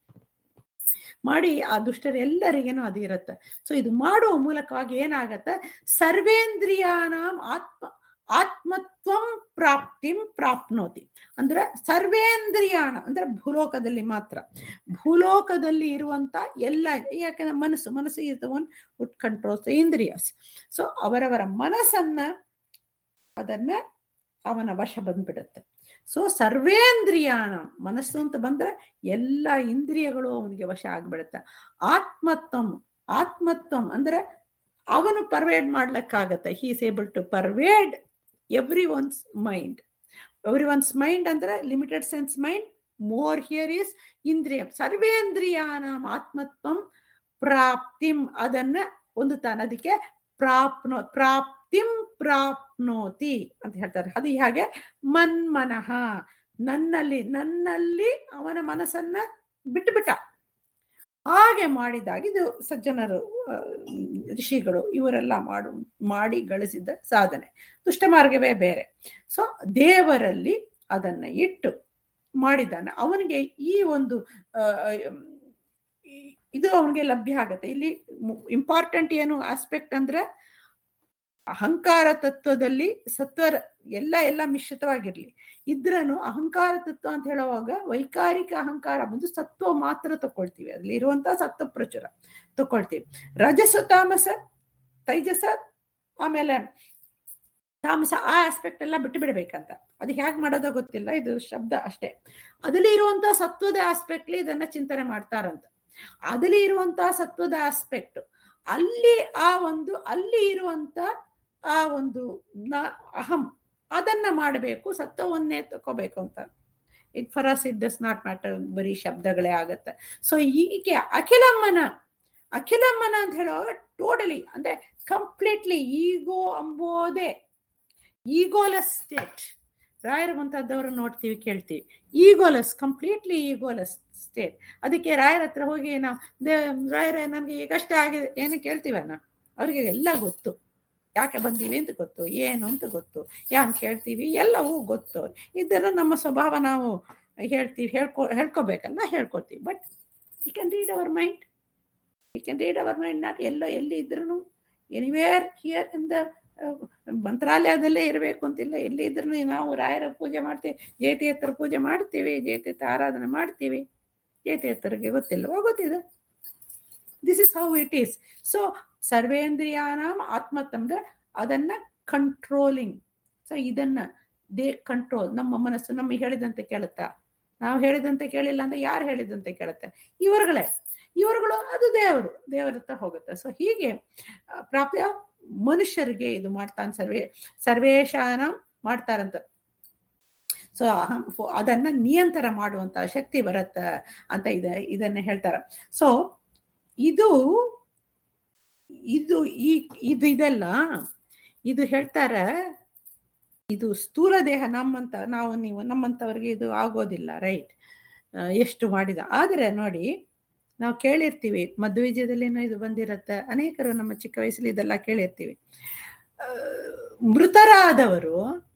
Speaker 3: ಮಾಡಿ ಆ ದುಷ್ಟರೆಲ್ಲರಿಗೇನು ಅದು ಇರುತ್ತೆ ಸೊ ಇದು ಮಾಡುವ ಮೂಲಕವಾಗಿ ಏನಾಗತ್ತೆ ಸರ್ವೇಂದ್ರಿಯಾನಾಂ ಆತ್ಮ ಆತ್ಮತ್ವಂ ಪ್ರಾಪ್ತಿಂ ಪ್ರಾಪ್ನೋತಿ ಅಂದ್ರೆ ಸರ್ವೇಂದ್ರಿಯಾಣ ಅಂದ್ರೆ ಭೂಲೋಕದಲ್ಲಿ ಮಾತ್ರ ಭೂಲೋಕದಲ್ಲಿ ಇರುವಂತ ಎಲ್ಲ ಯಾಕಂದ್ರೆ ಮನಸ್ಸು ಮನಸ್ಸು ಇಸ್ ಒನ್ ಉಟ್ ಕಂಟ್ರೋಲ್ಸ್ ಇಂದ್ರಿಯಸ್ ಸೊ ಅವರವರ ಮನಸ್ಸನ್ನ ಅದನ್ನ ಅವನ ವಶ ಬಂದ್ಬಿಡುತ್ತೆ ಸೊ ಸರ್ವೇಂದ್ರಿಯಾಣ ಮನಸ್ಸು ಅಂತ ಬಂದ್ರೆ ಎಲ್ಲ ಇಂದ್ರಿಯಗಳು ಅವನಿಗೆ ವಶ ಆಗ್ಬಿಡುತ್ತೆ ಆತ್ಮತ್ವಂ ಆತ್ಮತ್ವಂ ಅಂದ್ರೆ ಅವನು ಪರ್ವೇಡ್ ಮಾಡ್ಲಿಕ್ಕಾಗತ್ತೆ he is able to pervade every one's mind every one's mind ಅಂದ್ರೆ limited sense mind more here is ಇಂದ್ರಿಯ ಸರ್ವೇಂದ್ರಿಯಾನಾಂ ಆತ್ಮತ್ವಂ ಪ್ರಾಪ್ತಿಂ ಅದನ್ನ ಒಂದು ತಾನ ಅದಕ್ಕೆ ಪ್ರಾಪ್ನೋ ಪ್ರಾಪ್ತಿಂ ಪ್ರಾಪ್ನೋತಿ ಅಂತ ಹೇಳ್ತಾರೆ ಅದು ಹಾಗೆ ಮನ್ಮನಃ ನನ್ನಲ್ಲಿ ನನ್ನಲ್ಲಿ ಅವನ ಮನಸ್ಸನ್ನ ಬಿಟ್ಟುಬಿಟ್ಟ ಹಾಗೆ ಮಾಡಿದಾಗ ಇದು ಸಜ್ಜನರು ಆ, ಋಷಿಗಳು ಇವರೆಲ್ಲ ಮಾಡು ಮಾಡಿ ಗಳಿಸಿದ ಸಾಧನೆ ದುಷ್ಟ ಮಾರ್ಗವೇ ಬೇರೆ ಸೊ ದೇವರಲ್ಲಿ ಅದನ್ನ ಇಟ್ಟು ಮಾಡಿದ್ದಾನೆ ಅವನಿಗೆ ಈ ಒಂದು ಆ, ಈ- ಇದು ಅವನಿಗೆ ಲಭ್ಯ ಆಗತ್ತೆ ಇಲ್ಲಿ ಇಂಪಾರ್ಟೆಂಟ್ ಏನು ಆಸ್ಪೆಕ್ಟ್ ಅಂದ್ರೆ ಅಹಂಕಾರ ತತ್ವದಲ್ಲಿ ಸತ್ವರ ಎಲ್ಲ ಎಲ್ಲ ಮಿಶ್ರಿತವಾಗಿರ್ಲಿ ಇದ್ರನು ಅಹಂಕಾರ ತತ್ವ ಅಂತ ಹೇಳುವಾಗ ವೈಕಾರಿಕ ಅಹಂಕಾರ ಬಂದು ಸತ್ವ ಮಾತ್ರ ತಕೊಳ್ತೀವಿ ಅದ್ರಲ್ಲಿ ಇರುವಂತಹ ಸತ್ವ ಪ್ರಚುರ ತಕೊಳ್ತೀವಿ ರಜಸ ತಾಮಸ ತೈಜಸ ಆಮೇಲೆ ತಾಮಸ ಆ ಆಸ್ಪೆಕ್ಟ್ ಎಲ್ಲ ಬಿಟ್ಟು ಬಿಡ್ಬೇಕಂತ ಅದು ಹೇಗೆ ಮಾಡೋದೋ ಗೊತ್ತಿಲ್ಲ ಇದು ಶಬ್ದ ಅಷ್ಟೇ ಅದಲ್ಲಿ ಇರುವಂತಹ ಸತ್ವದ ಆಸ್ಪೆಕ್ಟ್ ಇದನ್ನ ಚಿಂತನೆ ಮಾಡ್ತಾರಂತ ಅದಲ್ಲಿ ಇರುವಂತಹ ಸತ್ವದ ಆಸ್ಪೆಕ್ಟ್ ಅಲ್ಲಿ ಆ ಒಂದು ಅಲ್ಲಿ ಇರುವಂತ ಆ ಒಂದು ನ- ಅಹಂ ಅದನ್ನ ಮಾಡಬೇಕು ಸತ್ವವನ್ನೇ ತಕೋಬೇಕು ಅಂತ it for us it does not matter ಬರೀ ಶಬ್ದಗಳೇ ಆಗತ್ತೆ ಸೊ ಹೀಗೆ ಅಖಿಲಮ್ಮನ ಅಖಿಲಮ್ಮನ ಅಂತ ಹೇಳುವಾಗ ಟೋಟಲಿ ಅಂದ್ರೆ ಕಂಪ್ಲೀಟ್ಲಿ ಈಗೋ ಅಂಬೋದೇ ಈಗೋಲೆಸ್ ಸ್ಟೇಟ್ ರಾಯರ ಮುಂತಾದವರು ನೋಡ್ತೀವಿ ಕೇಳ್ತೀವಿ ಈಗೋಲೆಸ್ ಕಂಪ್ಲೀಟ್ಲಿ ಈಗೋಲೆಸ್ ಸ್ಟೇಟ್ ಅದಕ್ಕೆ ರಾಯರ ಹತ್ರ ಹೋಗಿ ನಾವು ದೇ ರಾಯರ ನನಗೆ ಈಗಷ್ಟೇ ಆಗಿದೆ ಏನು ಕೇಳ್ತೀವನ್ನ ಅವ್ರಿಗೆ ಎಲ್ಲ ಗೊತ್ತು ಯಾಕೆ ಬಂದೀವಿ ಅಂತ ಗೊತ್ತು ಏನು ಅಂತ ಗೊತ್ತು ಯಾನ್ ಕೇಳ್ತೀವಿ ಎಲ್ಲವೂ ಗೊತ್ತು ಇದನ್ನ ನಮ್ಮ ಸ್ವಭಾವ ನಾವು ಹೇಳ್ತೀವಿ ಹೇಳ್ಕೊ ಹೇಳ್ಕೊಬೇಕಲ್ಲ ಹೇಳ್ಕೊತೀವಿ but you can read our mind you can read our mind not ಎಲ್ಲ ಎಲ್ಲಿ ಇದ್ರು ಎನಿವೇರ್ ಹಿಯರ್ ಇನ್ ದ ಮಂತ್ರಾಲಯದಲ್ಲೇ ಇರಬೇಕು ಅಂತಿಲ್ಲ ಎಲ್ಲಿ ಇದ್ರು ನಾವು ರಾಯರ ಪೂಜೆ ಮಾಡ್ತೀವಿ ಜೇತಿ ಹತ್ರ ಪೂಜೆ ಮಾಡ್ತೀವಿ ಜೇತಿ ಹತ್ರ ಆರಾಧನೆ ಮಾಡ್ತೀವಿ ಜೇತಿ ಹತ್ರಗೆ ಗೊತ್ತಿಲ್ಲವೋ ಗೊತ್ತಿದೆ this is how it is so ಸರ್ವೇಂದ್ರಿಯಾನಾಂ ಆತ್ಮತ್ತಂದ್ರೆ ಅದನ್ನ ಕಂಟ್ರೋಲಿಂಗ್ ಸೊ ಇದನ್ನ ದೇ ಕಂಟ್ರೋಲ್ ನಮ್ಮ ಮನಸ್ಸು ನಮಗೆ ಹೇಳಿದಂತೆ ಕೇಳುತ್ತಾ ನಾವು ಹೇಳಿದಂತೆ ಕೇಳಿಲ್ಲ ಅಂದ್ರೆ ಯಾರು ಹೇಳಿದಂತೆ ಕೇಳುತ್ತೆ ಇವರುಗಳೇ ಇವರುಗಳು ಅದು ದೇವರು ದೇವರ ಹತ್ರ ಹೋಗುತ್ತೆ ಸೊ ಹೀಗೆ ಆ, ಪ್ರಾಪ್ಯ ಮನುಷ್ಯರಿಗೆ ಇದು ಮಾಡ್ತಾನೆ ಸರ್ವೇ ಸರ್ವೇಶಾನ ಮಾಡ್ತಾರಂತ ಸೊ ಅದನ್ನ ನಿಯಂತ್ರಣ ಮಾಡುವಂತ ಶಕ್ತಿ ಬರತ್ತ ಅಂತ ಇದ ಇದನ್ನ ಹೇಳ್ತಾರ ಸೊ ಇದು ಇದು ಈ ಇದು ಇದೆಲ್ಲ ಇದು ಹೇಳ್ತಾರ ಇದು ಸ್ಥೂಲ ದೇಹ ನಮ್ಮಂತ ನಾವು ನೀವು ನಮ್ಮಂತವರಿಗೆ ಇದು ಆಗೋದಿಲ್ಲ ರೈಟ್ ಎಷ್ಟು ಮಾಡಿದ ಆದರೆ ನೋಡಿ ನಾವು ಕೇಳಿರ್ತೀವಿ ಮಧ್ವವಿಜಯದಲ್ಲಿನೂ ಇದು ಬಂದಿರತ್ತೆ ಅನೇಕರು ನಮ್ಮ ಚಿಕ್ಕ ವಯಸ್ಸಲ್ಲಿ ಇದೆಲ್ಲ ಕೇಳಿರ್ತೀವಿ ಆ, ಮೃತರಾದವರು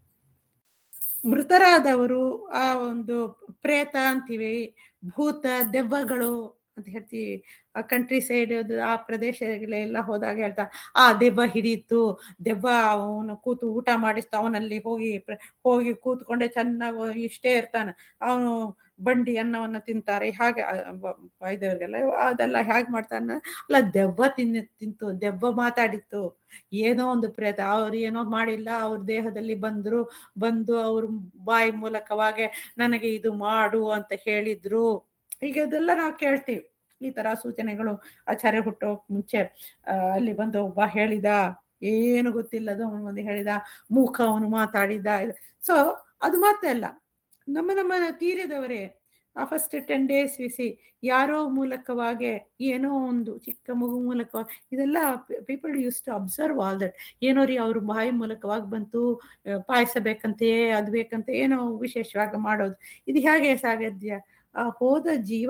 Speaker 3: ಮೃತರಾದವರು ಆ ಒಂದು ಪ್ರೇತ ಅಂತೀವಿ ಭೂತ ದೆವ್ವಗಳು ಅಂತ ಹೇಳ್ತೀವಿ ಆ ಕಂಟ್ರಿ ಸೈಡ್ ಆ ಪ್ರದೇಶಗಳೆಲ್ಲ ಹೋದಾಗ ಹೇಳ್ತಾ ಆ ದೆವ್ವ ಹಿಡೀತು ದೆವ್ವ ಅವನು ಕೂತು ಊಟ ಮಾಡಿಸ್ತಾ ಅವನಲ್ಲಿ ಹೋಗಿ ಪ್ರ- ಹೋಗಿ ಕೂತ್ಕೊಂಡೆ ಚೆನ್ನಾಗಿ ಇಷ್ಟೇ ಇರ್ತಾನೆ ಅವನು ಬಂಡಿ ಅನ್ನವನ್ನ ತಿಂತಾರೆ ಹಾಗೆ ಇದವ್ರಿಗೆಲ್ಲ ಅದೆಲ್ಲ ಹೇಗೆ ಮಾಡ್ತಾನೆ ಅಲ್ಲ ದೆವ್ವ ತಿನ್ನ ತಿಂತು ದೆವ್ವ ಮಾತಾಡಿತ್ತು ಏನೋ ಒಂದು ಪ್ರೇತ ಅವ್ರು ಏನೋ ಮಾಡಿಲ್ಲ ಅವ್ರ ದೇಹದಲ್ಲಿ ಬಂದ್ರು ಬಂದು ಅವ್ರ ಬಾಯಿ ಮೂಲಕವಾಗಿ ನನಗೆ ಇದು ಮಾಡು ಅಂತ ಹೇಳಿದ್ರು ಈಗ ಇದೆಲ್ಲ ನಾವು ಕೇಳ್ತೀವಿ ಈ ತರ ಸೂಚನೆಗಳು ಆಚಾರ್ಯ ಹುಟ್ಟೋ ಮುಂಚೆ ಆ, ಅಲ್ಲಿ ಬಂದು ಒಬ್ಬ ಹೇಳಿದ ಏನು ಗೊತ್ತಿಲ್ಲದ ಅವನು ಬಂದು ಹೇಳಿದ ಮೂಕ ಅವನು ಮಾತಾಡಿದ ಸೊ ಅದು ಮಾತ್ರ ಅಲ್ಲ ನಮ್ಮ ನಮ್ಮ ತೀರಿದವರೇ ಆ ಫಸ್ಟ್ ಟೆನ್ ಡೇಸ್ ವಿಸಿ ಯಾರೋ ಮೂಲಕವಾಗಿ ಏನೋ ಒಂದು ಚಿಕ್ಕ ಮಗು ಮೂಲಕ ಇದೆಲ್ಲ people use to observe all that ಏನೋ ರೀ ಅವ್ರ ಬಾಯಿ ಮೂಲಕವಾಗಿ ಬಂತು ಆ, ಪಾಯಸ ಬೇಕಂತೆ ಅದು ಬೇಕಂತೆ ಏನೋ ವಿಶೇಷವಾಗಿ ಮಾಡೋದು ಇದು ಹೇಗೆ ಸಾಧ್ಯ ಆ ಹೋದ ಜೀವ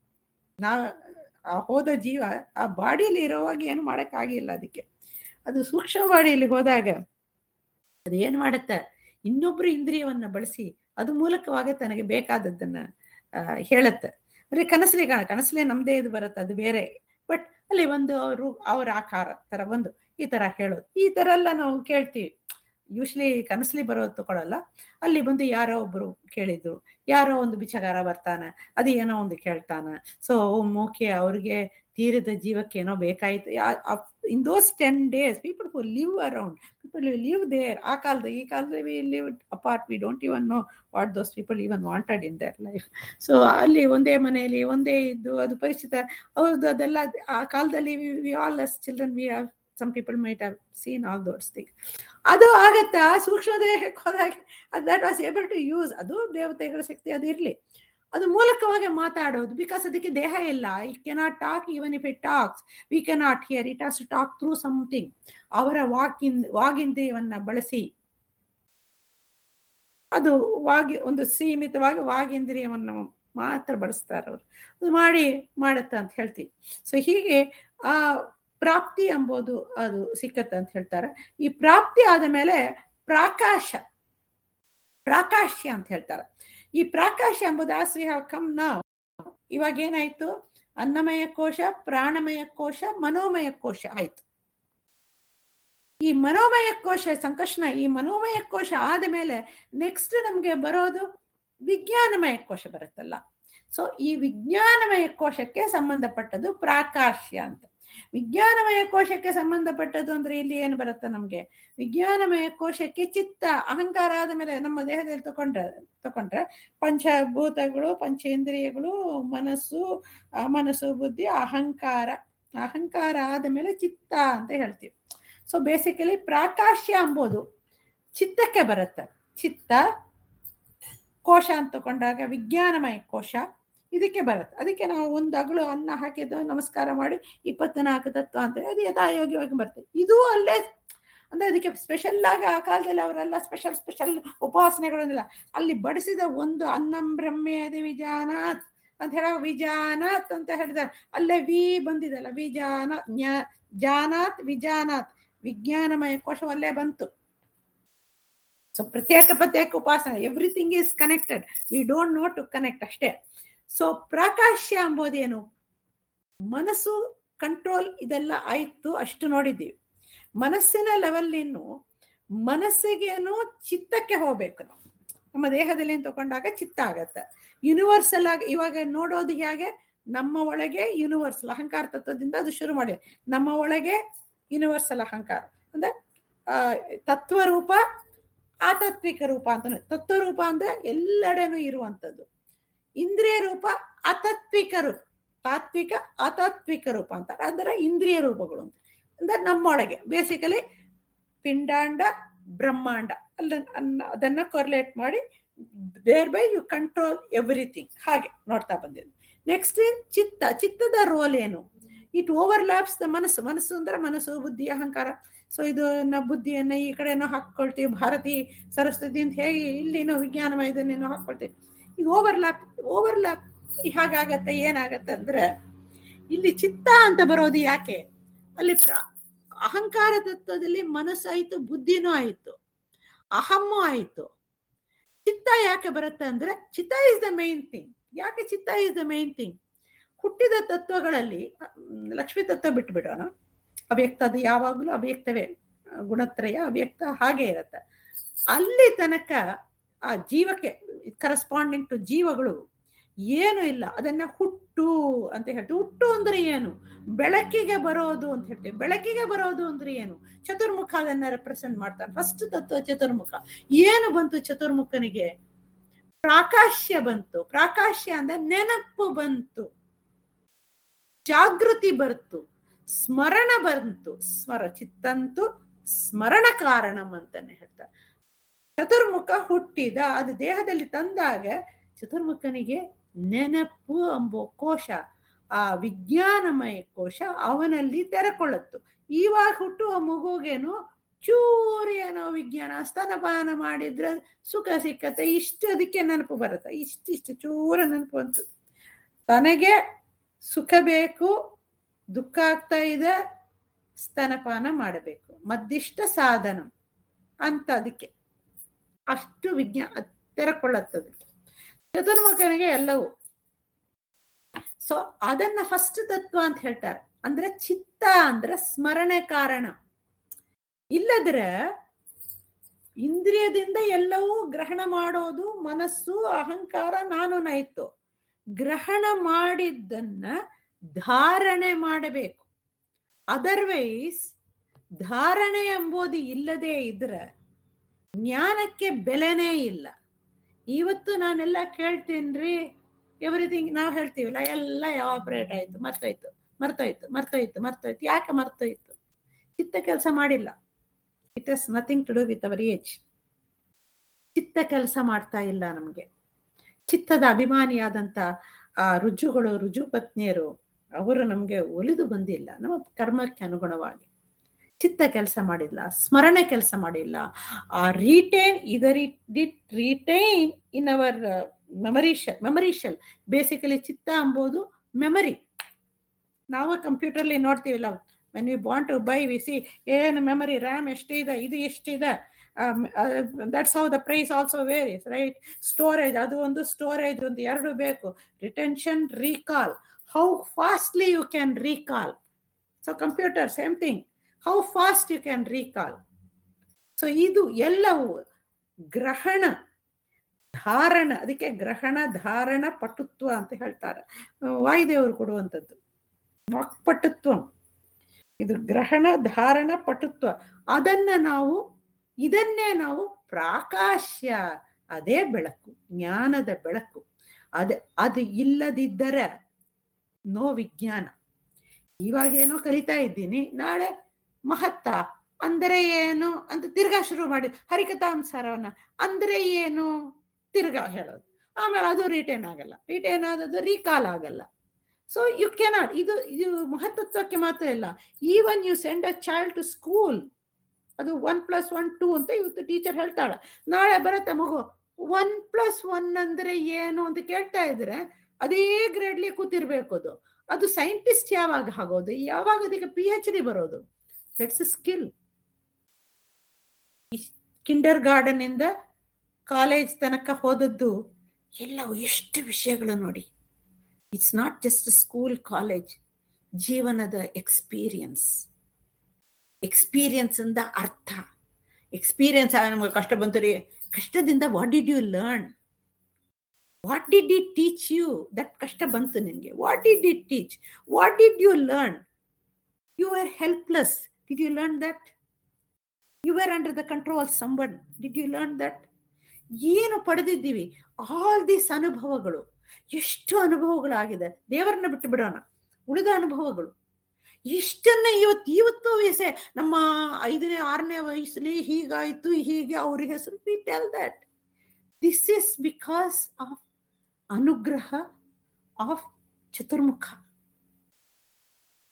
Speaker 3: ನಾ ಆ ಹೋದ ಜೀವ ಆ ಬಾಡಿಯಲ್ಲಿ ಇರುವಾಗ ಏನು ಮಾಡಕ್ಕಾಗಿಲ್ಲ ಅದಕ್ಕೆ ಅದು ಸೂಕ್ಷ್ಮ ಬಾಡಿಯಲ್ಲಿ ಹೋದಾಗ ಅದು ಏನ್ ಮಾಡುತ್ತೆ ಇನ್ನೊಬ್ರು ಇಂದ್ರಿಯವನ್ನ ಬಳಸಿ ಅದು ಮೂಲಕವಾಗಿ ತನಗೆ ಬೇಕಾದದ್ದನ್ನ ಆ, ಹೇಳುತ್ತೆ ಅಂದ್ರೆ ಕನಸಲಿ ಕಾಣ ಕನಸಲಿ ನಮ್ದೇ ಇದು ಬರುತ್ತೆ ಅದು ಬೇರೆ ಬಟ್ ಅಲ್ಲಿ ಒಂದು ಅವರು ಅವರ ಆಕಾರ ತರ ಬಂದು ಈ ತರ ಹೇಳೋದು ಈ ತರ ಎಲ್ಲ ನಾವು ಕೇಳ್ತೀವಿ ಯೂಶ್ವಲಿ ಕನಸಲಿ ಬರೋದು ತಗೊಳಲ್ಲ ಅಲ್ಲಿ ಬಂದು ಯಾರೋ ಒಬ್ರು ಕೇಳಿದ್ರು ಯಾರೋ ಒಂದು ಬಿಚ್ಚಗಾರ ಬರ್ತಾನೆ ಅದು ಏನೋ ಒಂದು ಕೇಳ್ತಾನೆ ಸೊ ಓಕೆ ಅವ್ರಿಗೆ ತೀರದ ಜೀವಕ್ಕೆ ಏನೋ ಬೇಕಾಯ್ತು in those ten days people who live around people live there ಆ ಕಾಲದ ಈ ಕಾಲದಲ್ಲಿ we live apart we don't even know what those people even wanted in their life so ಅಲ್ಲಿ ಒಂದೇ ಮನೆಯಲ್ಲಿ ಒಂದೇ ಇದ್ದು ಅದು ಪರಿಚಿತ ಹೌದು ಅದೆಲ್ಲ ಆ ಕಾಲದಲ್ಲಿ we all us children we have some people might have seen all those thing ಅದು ಆಗತ್ತಾ ಸೂಕ್ಷ್ಮ ದೇಹಕ್ಕೆ ಹೋದಾಗ that was able to use ಅದು ದೇವತೆಗಳ ಶಕ್ತಿ ಅದು ಇರ್ಲಿ ಅದು ಮೂಲಕವಾಗಿ ಮಾತಾಡೋದು ಬಿಕಾಸ್ ಅದಕ್ಕೆ ದೇಹ ಇಲ್ಲ it cannot talk even if it talks we cannot hear it has to talk through something ಅವರ ವಾಕಿನ್ ವಾಗಿಂದ್ರಿಯವನ್ನ ಬಳಸಿ ಅದು ವಾಗಿ ಒಂದು ಸೀಮಿತವಾಗಿ ವಾಗಿಂದ್ರಿಯವನ್ನು ಮಾತ್ರ ಬಳಸ್ತಾರೆ ಅವರು ಅದು ಮಾಡಿ ಮಾಡತ್ತ ಅಂತ ಹೇಳ್ತೀವಿ ಸೊ ಹೀಗೆ ಆ ಪ್ರಾಪ್ತಿ ಎಂಬುದು ಅದು ಸಿಕ್ಕತ್ತ ಅಂತ ಹೇಳ್ತಾರೆ ಈ ಪ್ರಾಪ್ತಿ ಆದ ಮೇಲೆ ಪ್ರಾಕಾಶ ಪ್ರಾಕಾಶ್ಯ ಅಂತ ಹೇಳ್ತಾರೆ ಈ ಪ್ರಾಕಾಶ ಎಂಬುದು ಆಸ್ ವಿ ಹ್ಯಾವ್ ಕಮ್ ನಾವ್ ಇವಾಗ ಏನಾಯ್ತು ಅನ್ನಮಯ ಕೋಶ ಪ್ರಾಣಮಯ ಕೋಶ ಮನೋಮಯ ಕೋಶ ಆಯ್ತು ಈ ಮನೋಮಯ ಕೋಶ ಸಂಕರ್ಷಣ ಈ ಮನೋಮಯ ಕೋಶ ಆದ ಮೇಲೆ ನೆಕ್ಸ್ಟ್ ನಮ್ಗೆ ಬರೋದು ವಿಜ್ಞಾನಮಯ ಕೋಶ ಬರುತ್ತಲ್ಲ ಸೊ ಈ ವಿಜ್ಞಾನಮಯ ಕೋಶಕ್ಕೆ ಸಂಬಂಧಪಟ್ಟದ್ದು ಪ್ರಾಕಾಶ್ಯ ಅಂತ ವಿಜ್ಞಾನಮಯ ಕೋಶಕ್ಕೆ ಸಂಬಂಧಪಟ್ಟದ್ದು ಅಂದ್ರೆ ಇಲ್ಲಿ ಏನು ಬರುತ್ತೆ ನಮ್ಗೆ ವಿಜ್ಞಾನಮಯ ಕೋಶಕ್ಕೆ ಚಿತ್ತ ಅಹಂಕಾರ ಆದ ಮೇಲೆ ನಮ್ಮ ದೇಹದಲ್ಲಿ ತಕೊಂಡ್ರೆ ತಕೊಂಡ್ರೆ ಪಂಚಭೂತಗಳು ಪಂಚೇಂದ್ರಿಯಗಳು ಮನಸ್ಸು ಆ ಮನಸ್ಸು ಬುದ್ಧಿ ಅಹಂಕಾರ ಅಹಂಕಾರ ಆದ ಮೇಲೆ ಚಿತ್ತ ಅಂತ ಹೇಳ್ತೀವಿ ಸೊ ಬೇಸಿಕಲಿ ಪ್ರಾಕಾಶ್ಯ ಅಂಬೋದು ಚಿತ್ತಕ್ಕೆ ಬರುತ್ತೆ ಚಿತ್ತ ಕೋಶ ಅಂತ ತಕೊಂಡಾಗ ವಿಜ್ಞಾನಮಯ ಕೋಶ ಇದಕ್ಕೆ ಬರುತ್ತೆ ಅದಕ್ಕೆ ನಾವು ಒಂದು ಅಗಳು ಅನ್ನ ಹಾಕಿದ್ದು ನಮಸ್ಕಾರ ಮಾಡಿ ಇಪ್ಪತ್ನಾಲ್ಕು ತತ್ವ ಅಂತ ಅದು ಯಥಾಯೋಗ್ಯವಾಗಿ ಬರ್ತದೆ ಇದು ಅಲ್ಲೇ ಅಂದ್ರೆ ಅದಕ್ಕೆ ಸ್ಪೆಷಲ್ ಆಗಿ ಆ ಕಾಲದಲ್ಲಿ ಅವರೆಲ್ಲ ಸ್ಪೆಷಲ್ ಸ್ಪೆಷಲ್ ಉಪಾಸನೆಗಳನ್ನೆಲ್ಲ ಅಲ್ಲಿ ಬಡಿಸಿದ ಒಂದು ಅನ್ನಂ ಬ್ರಹ್ಮೇದಿ ವಿಜಾನಾತ್ ಅಂತ ಹೇಳ ವಿಜಾನಾತ್ ಅಂತ ಹೇಳಿದ್ದಾರೆ ಅಲ್ಲೇ ವಿ ಬಂದಿದಲ್ಲ ವಿಜಾನ ಜ್ಞಾ ಜಾನಾತ್ ವಿಜಾನಾತ್ ವಿಜ್ಞಾನಮಯ ಕೋಶವಲ್ಲೇ ಬಂತು ಸೊ ಪ್ರತ್ಯೇಕ ಪ್ರತ್ಯೇಕ ಉಪಾಸನೆ everything is connected we don't know to connect ಅಷ್ಟೇ ಸೊ ಪ್ರಾಕಾಶ್ಯ ಎಂಬುದೇನು ಮನಸ್ಸು ಕಂಟ್ರೋಲ್ ಇದೆಲ್ಲ ಆಯ್ತು ಅಷ್ಟು ನೋಡಿದ್ದೀವಿ ಮನಸ್ಸಿನ ಲೆವೆಲ್ ಇನ್ನು ಮನಸ್ಸಿಗೇನು ಚಿತ್ತಕ್ಕೆ ಹೋಗ್ಬೇಕು ನಾವು ನಮ್ಮ ದೇಹದಲ್ಲಿ ತಗೊಂಡಾಗ ಚಿತ್ತ ಆಗತ್ತೆ ಯೂನಿವರ್ಸಲ್ ಆಗಿ ಇವಾಗ ನೋಡೋದು ಹೇಗೆ ನಮ್ಮ ಒಳಗೆ ಯೂನಿವರ್ಸಲ್ ಅಹಂಕಾರ ತತ್ವದಿಂದ ಅದು ಶುರು ಮಾಡಿ ನಮ್ಮ ಒಳಗೆ ಯೂನಿವರ್ಸಲ್ ಅಹಂಕಾರ ಅಂದ್ರೆ ಆ ತತ್ವರೂಪ ಆತಾತ್ವಿಕ ರೂಪ ಅಂತ ತತ್ವರೂಪ ಅಂದ್ರೆ ಎಲ್ಲೆಡೆನೂ ಇರುವಂತದ್ದು ಇಂದ್ರಿಯ ರೂಪ ಅತಾತ್ವಿಕ ರೂಪ ತಾತ್ವಿಕ ಅತಾತ್ವಿಕ ರೂಪ ಅಂತ ಅಂದ್ರೆ ಇಂದ್ರಿಯ ರೂಪಗಳು ಅಂತ ಅಂದ್ರೆ ನಮ್ಮೊಳಗೆ ಬೇಸಿಕಲಿ ಪಿಂಡಾಂಡ ಬ್ರಹ್ಮಾಂಡ ಅಲ್ಲ ಅನ್ನ- ಅದನ್ನ ಕೊರ್ಲೇಟ್ ಮಾಡಿ thereby you control everything ಹಾಗೆ ನೋಡ್ತಾ ಬಂದಿದ್ದು ನೆಕ್ಸ್ಟ್ ಚಿತ್ತ ಚಿತ್ತದ ರೋಲ್ ಏನು ಇಟ್ ಓವರ್ಲ್ಯಾಪ್ಸ್ ದ ಮನಸ್ಸು ಮನಸ್ಸು ಅಂದ್ರೆ ಮನಸ್ಸು ಬುದ್ಧಿ ಅಹಂಕಾರ ಸೊ ಇದು ನ ಬುದ್ಧಿಯನ್ನ ಈ ಕಡೆನೋ ಹಾಕೊಳ್ತೀವಿ ಭಾರತಿ ಸರಸ್ವತಿ ಅಂತ ಹೇಗೆ ಇಲ್ಲಿನೋ ವಿಜ್ಞಾನಮಯದನ್ನೇನೋ ಹಾಕೊಳ್ತೀವಿ ಇದು ಓವರ್ಲ್ಯಾಪ್ ಓವರ್ಲ್ಯಾಪ್ ಹಾಗಾಗತ್ತೆ ಏನಾಗತ್ತೆ ಅಂದ್ರೆ ಇಲ್ಲಿ ಚಿತ್ತ ಅಂತ ಬರೋದು ಯಾಕೆ ಅಲ್ಲಿ ಪ್ರ- ಅಹಂಕಾರ ತತ್ವದಲ್ಲಿ ಮನಸ್ಸಾಯ್ತು ಬುದ್ಧಿನೂ ಆಯ್ತು ಅಹಮ್ಮು ಆಯ್ತು ಚಿತ್ತ ಯಾಕೆ ಬರುತ್ತೆ ಅಂದ್ರೆ ಚಿತ್ತ ಇಸ್ ದ ಮೇನ್ ಥಿಂಗ್ ಯಾಕೆ ಚಿತ್ತ ಇಸ್ ದ ಮೇನ್ ಥಿಂಗ್ ಹುಟ್ಟಿದ ತತ್ವಗಳಲ್ಲಿ ಹ್ಮ್, ಲಕ್ಷ್ಮೀ ತತ್ವ ಬಿಟ್ಬಿಡೋಣ ಅವ್ಯಕ್ತ ಅದು ಯಾವಾಗಲೂ ಅವ್ಯಕ್ತವೇ ಗುಣತ್ರಯ ಅವ್ಯಕ್ತ ಹಾಗೆ ಇರುತ್ತೆ ಅಲ್ಲಿ ತನಕ ಆ ಜೀವಕ್ಕೆ ಕರೆಸ್ಪಾಂಡಿಂಗ್ ಟು ಜೀವಗಳು ಏನು ಇಲ್ಲ ಅದನ್ನ ಹುಟ್ಟು ಅಂತ ಹೇಳ್ತೀವಿ ಹುಟ್ಟು ಅಂದ್ರೆ ಏನು ಬೆಳಕಿಗೆ ಬರೋದು ಅಂತ ಹೇಳ್ತೀವಿ ಬೆಳಕಿಗೆ ಬರೋದು ಅಂದ್ರೆ ಏನು ಚತುರ್ಮುಖ ಅದನ್ನ ರೆಪ್ರೆಸೆಂಟ್ ಮಾಡ್ತಾರೆ ಫಸ್ಟ್ ತತ್ವ ಚತುರ್ಮುಖ ಏನು ಬಂತು ಚತುರ್ಮುಖನಿಗೆ ಪ್ರಾಕಾಶ್ಯ ಬಂತು ಪ್ರಾಕಾಶ್ಯ ಅಂದ್ರೆ ನೆನಪು ಬಂತು ಜಾಗೃತಿ ಬರ್ತು ಸ್ಮರಣ ಬಂತು ಸ್ಮರ ಚಿತ್ತಂತು ಸ್ಮರಣ ಕಾರಣಂ ಅಂತಾನೆ ಹೇಳ್ತಾರೆ ಚತುರ್ಮುಖ ಹುಟ್ಟಿದ ಅದು ದೇಹದಲ್ಲಿ ತಂದಾಗ ಚತುರ್ಮುಖನಿಗೆ ನೆನಪು ಎಂಬೋ ಕೋಶ ಆ ವಿಜ್ಞಾನಮಯ ಕೋಶ ಅವನಲ್ಲಿ ತೆರೆಕೊಳ್ಳುತ್ತು ಇವಾಗ ಹುಟ್ಟುವ ಮಗುಗೇನು ಚೂರು ಏನೋ ವಿಜ್ಞಾನ ಸ್ತನಪಾನ ಮಾಡಿದ್ರೆ ಸುಖ ಸಿಕ್ಕತ್ತೆ ಇಷ್ಟು ಅದಕ್ಕೆ ನೆನಪು ಬರುತ್ತೆ ಇಷ್ಟಿಷ್ಟು ಚೂರ ನೆನಪು ಅಂತ ತನಗೆ ಸುಖ ಬೇಕು ದುಃಖ ಆಗ್ತಾ ಇದೆ ಸ್ತನಪಾನ ಮಾಡಬೇಕು ಮದ್ದಿಷ್ಟ ಸಾಧನ ಅಂತ ಅದಕ್ಕೆ ಅಷ್ಟು ವಿಜ್ಞಾನ ತೆರಕೊಳ್ಳುತ್ತದೆ ಚತುರ್ಮುಖನಿಗೆ ಎಲ್ಲವೂ ಸೊ ಅದನ್ನ ಫಸ್ಟ್ ತತ್ವ ಅಂತ ಹೇಳ್ತಾರೆ ಅಂದ್ರೆ ಚಿತ್ತ ಅಂದ್ರೆ ಸ್ಮರಣೆ ಕಾರಣ ಇಲ್ಲದ್ರೆ ಇಂದ್ರಿಯದಿಂದ ಎಲ್ಲವೂ ಗ್ರಹಣ ಮಾಡೋದು ಮನಸ್ಸು ಅಹಂಕಾರ ನಾನು ನಾಯ್ತು ಗ್ರಹಣ ಮಾಡಿದ್ದನ್ನ ಧಾರಣೆ ಮಾಡಬೇಕು ಅದರ್ವೈಸ್ ಧಾರಣೆ ಎಂಬುದು ಇಲ್ಲದೆ ಇದ್ರೆ ಜ್ಞಾನಕ್ಕೆ ಬೆಲೆನೇ ಇಲ್ಲ ಇವತ್ತು ನಾನೆಲ್ಲ ಕೇಳ್ತೇನ್ರಿ ಎವ್ರಿಥಿಂಗ್ ನಾವು ಹೇಳ್ತೀವಲ್ಲ ಎಲ್ಲ ಆಪರೇಟ್ ಆಯ್ತು ಮರ್ತೋಯ್ತು ಮರ್ತೋಯ್ತು ಮರ್ತೋಯ್ತು ಮರ್ತೋಯ್ತು ಯಾಕೆ ಮರ್ತೋಯ್ತು ಚಿತ್ತ ಕೆಲಸ ಮಾಡಿಲ್ಲ it is nothing to do with our age ಚಿತ್ತ ಕೆಲಸ ಮಾಡ್ತಾ ಇಲ್ಲ ನಮ್ಗೆ ಚಿತ್ತದ ಅಭಿಮಾನಿಯಾದಂತ ಆ ರುಜುಗಳು ರುಜು ಪತ್ನಿಯರು ಅವರು ನಮ್ಗೆ ಒಲಿದು ಬಂದಿಲ್ಲ ನಮ್ಮ ಕರ್ಮಕ್ಕೆ ಅನುಗುಣವಾಗಿ ಚಿತ್ತ ಕೆಲಸ ಮಾಡಿಲ್ಲ ಸ್ಮರಣೆ ಕೆಲಸ ಮಾಡಿಲ್ಲ ಆ retain either it did retain in our memorial memorial basically ಚಿತ್ತ ಎಂಬುದು ಮೆಮರಿ ನಾವು ಕಂಪ್ಯೂಟರ್ಲಿ ನೋಡ್ತೀವಿಲ್ಲ when you want to buy we see ಏನು ಮೆಮರಿ ರ್ಯಾಮ್ ಎಷ್ಟಿದೆ ಇದು ಎಷ್ಟಿದೆ that's how the price also varies right storage ಅದು ಒಂದು ಸ್ಟೋರೇಜ್ ಒಂದು ಎರಡು ಬೇಕು retention recall how fastly you can recall so computer same thing how fast you can recall so ಇದು ಎಲ್ಲವೂ ಗ್ರಹಣ ಧಾರಣ ಅದಕ್ಕೆ ಗ್ರಹಣ ಧಾರಣ ಪಟುತ್ವ ಅಂತ ಹೇಳ್ತಾರೆ ವಾಯುದೇವರು ಕೊಡುವಂಥದ್ದು ವಾಕ್ಪಟುತ್ವ ಇದು ಗ್ರಹಣ ಧಾರಣ ಪಟುತ್ವ ಅದನ್ನ ನಾವು ಇದನ್ನೇ ನಾವು ಪ್ರಾಕಾಶ್ಯ ಅದೇ ಬೆಳಕು ಜ್ಞಾನದ ಬೆಳಕು ಅದ ಅದು ಇಲ್ಲದಿದ್ದರೆ ನೋ ವಿಜ್ಞಾನ ಇವಾಗೇನೋ ಕಲಿತಾ ಇದ್ದೀನಿ ನಾಳೆ ಮಹತ್ತ ಅಂದರೆ ಏನು ಅಂತ ತಿರ್ಗಾ ಶುರು ಮಾಡಿ ಹರಿಕಥಾಂಸಾರವನ್ನ ಅಂದ್ರೆ ಏನು ತಿರ್ಗಾ ಹೇಳೋದು ಆಮೇಲೆ ಅದು ರಿಟೈನ್ ಆಗಲ್ಲ ರಿಟೈನ್ ಆದದ್ದು ರೀಕಾಲ್ ಆಗಲ್ಲ ಸೊ ಯು ಕೆನಾಟ್ ಇದು ಇದು ಮಹತ್ತತ್ವಕ್ಕೆ ಮಾತ್ರ ಇಲ್ಲ even you send a child to school ಅದು ಒನ್ ಪ್ಲಸ್ ಒನ್ ಟೂ ಅಂತ ಇವತ್ತು ಟೀಚರ್ ಹೇಳ್ತಾಳೆ ನಾಳೆ ಬರುತ್ತೆ ಮಗು ಒನ್ ಪ್ಲಸ್ ಒನ್ ಅಂದ್ರೆ ಏನು ಅಂತ ಕೇಳ್ತಾ ಇದ್ರೆ ಅದೇ ಗ್ರೇಡ್ಲಿ ಕೂತಿರ್ಬೇಕು ಅದು ಅದು ಸೈಂಟಿಸ್ಟ್ ಯಾವಾಗ ಆಗೋದು ಯಾವಾಗ ಅದಕ್ಕೆ ಪಿ ಎಚ್ ಡಿ ಬರೋದು ದಟ್ಸ್ ಸ್ಕಿಲ್ ಕಿಂಡರ್ ಗಾರ್ಡನ್ ಇಂದ ಕಾಲೇಜ್ ತನಕ ಹೋದದ್ದು ಎಲ್ಲವೂ ಎಷ್ಟು ವಿಷಯಗಳು ನೋಡಿ it's not just school college ಜೀವನದ ಎಕ್ಸ್ಪೀರಿಯನ್ಸ್ ಎಕ್ಸ್ಪೀರಿಯನ್ಸ್ ಇಂದ ಅರ್ಥ ಎಕ್ಸ್ಪೀರಿಯನ್ಸ್ ನಮ್ಗೆ ಕಷ್ಟ ಬಂತು ರೀ ಕಷ್ಟದಿಂದ what did you learn what did it teach you that ಕಷ್ಟ ಬಂತು ನಿನ್ಗೆ what did it teach what did you learn you are helpless did you learn that you are under the control ಸಂಬನ್ did you learn that ಏನು ಪಡೆದಿದ್ದೀವಿ all this ಅನುಭವಗಳು ಎಷ್ಟು ಅನುಭವಗಳಾಗಿದೆ ದೇವರನ್ನ ಬಿಟ್ಟು ಬಿಡೋಣ ಉಳಿದ ಅನುಭವಗಳು ಇಷ್ಟನ್ನ ಇವತ್ತು ಇವತ್ತು ವಯಸ್ಸೆ ನಮ್ಮ ಐದನೇ ಆರನೇ ವಯಸ್ಸಲ್ಲಿ ಹೀಗಾಯ್ತು ಹೀಗೆ ಅವ್ರಿಗೆ ಹೆಸರು we tell that this is because of ಅನುಗ್ರಹ ಆಫ್ ಚತುರ್ಮುಖ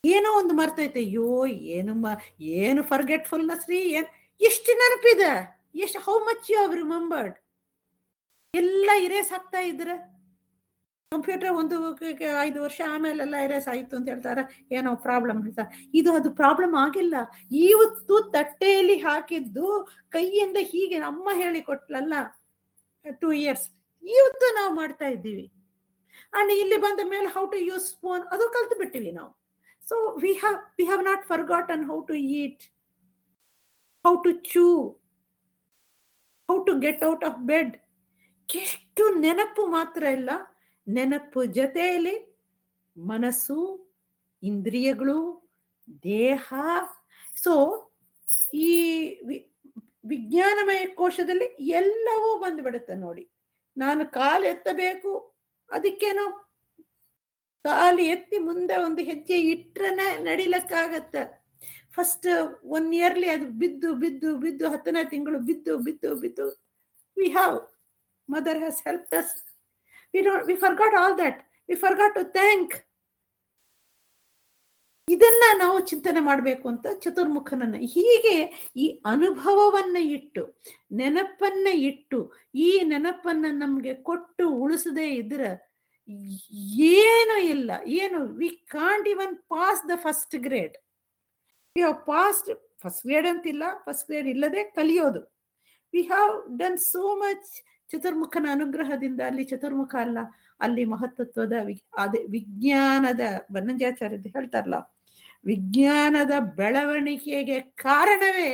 Speaker 3: ಏನೋ ಒಂದು ಮರ್ತೈತೆ ಅಯ್ಯೋ ಏನು ಮ- ಏನು ಫರ್ಗೆಟ್ಫುಲ್ನೆಸ್ ರೀ ಏನ್ ಎಷ್ಟು ನೆನಪಿದೆ ಎಷ್ಟು how much you have remembered ಎಲ್ಲ ಇರೇಸ್ ಆಗ್ತಾ ಇದ್ರೆ ಕಂಪ್ಯೂಟರ್ ಒಂದು ಕ- ಕ- ಐದು ವರ್ಷ ಆಮೇಲೆಲ್ಲ ಇರೇಸ್ ಆಯ್ತು ಅಂತ ಹೇಳ್ತಾರೆ ಏನೋ ಪ್ರಾಬ್ಲಮ್ ಅಂತ ಇದು ಅದು ಪ್ರಾಬ್ಲಮ್ ಆಗಿಲ್ಲ ಇವತ್ತು ತಟ್ಟೆಯಲ್ಲಿ ಹಾಕಿದ್ದು ಕೈಯಿಂದ ಹೀಗೆ ಅಮ್ಮ ಹೇಳಿ ಕೊಟ್ಲಲ್ಲ ಟೂ ಇಯರ್ಸ್ ಇವತ್ತು ನಾವು ಮಾಡ್ತಾ ಇದ್ದೀವಿ ಅಂಡ್ ಇಲ್ಲಿ ಬಂದ ಮೇಲೆ ಹೌ ಟು ಯೂಸ್ ಫೋನ್ ಅದು ಕಲ್ತು ಬಿಟ್ಟಿವಿ ನಾವು so we have we have not forgotten how to eat how to chew how to get out of bed ಎಷ್ಟು ನೆನಪು ಮಾತ್ರ ಇಲ್ಲ ನೆನಪು ಜೊತೆಯಲ್ಲಿ ಮನಸ್ಸು ಇಂದ್ರಿಯಗಳು ದೇಹ ಸೊ ಈ ವಿ- ವಿಜ್ಞಾನಮಯ ಕೋಶದಲ್ಲಿ ಎಲ್ಲವೂ ಬಂದ್ಬಿಡುತ್ತೆ ನೋಡಿ ನಾನು ಕಾಲು ಎತ್ತಬೇಕು ಅದಕ್ಕೇನೋ ಕಾಲು ಎತ್ತಿ ಮುಂದೆ ಒಂದು ಹೆಜ್ಜೆ ಇಟ್ರನೆ ನಡಿಲಕ್ಕಾಗತ್ತೆ ಫಸ್ಟ್ ಒನ್ ಇಯರ್ಲಿ ಅದು ಬಿದ್ದು ಬಿದ್ದು ಬಿದ್ದು ಹತ್ತನೇ ತಿಂಗಳು ಬಿದ್ದು ಬಿದ್ದು ಬಿದ್ದು we have mother has help us we don't we forgot all that we forgot to thank ಇದನ್ನ ನಾವು ಚಿಂತನೆ ಮಾಡಬೇಕು ಅಂತ ಚತುರ್ಮುಖನನ್ನ ಹೀಗೆ ಈ ಅನುಭವವನ್ನ ಇಟ್ಟು ನೆನಪನ್ನ ಇಟ್ಟು ಈ ನೆನಪನ್ನ ನಮ್ಗೆ ಕೊಟ್ಟು ಉಳಿಸದೇ ಇದ್ರೆ ಏನು ಇಲ್ಲ ಏನು we can't even pass the first grade we have passed first grade ಅಂತಿಲ್ಲ ಫಸ್ಟ್ ಗ್ರೇಡ್ ಇಲ್ಲದೆ ಕಲಿಯೋದು we have done so much ಚತುರ್ಮುಖನ ಅನುಗ್ರಹದಿಂದ ಅಲ್ಲಿ ಚತುರ್ಮುಖ ಅಲ್ಲ ಅಲ್ಲಿ ಮಹತ್ತತ್ವದ ವಿ ಅದೇ ವಿಜ್ಞಾನದ ಬನ್ನಂಜಾಚಾರ್ಯದ್ದು ಹೇಳ್ತಾರಲ್ಲ ವಿಜ್ಞಾನದ ಬೆಳವಣಿಗೆಗೆ ಕಾರಣವೇ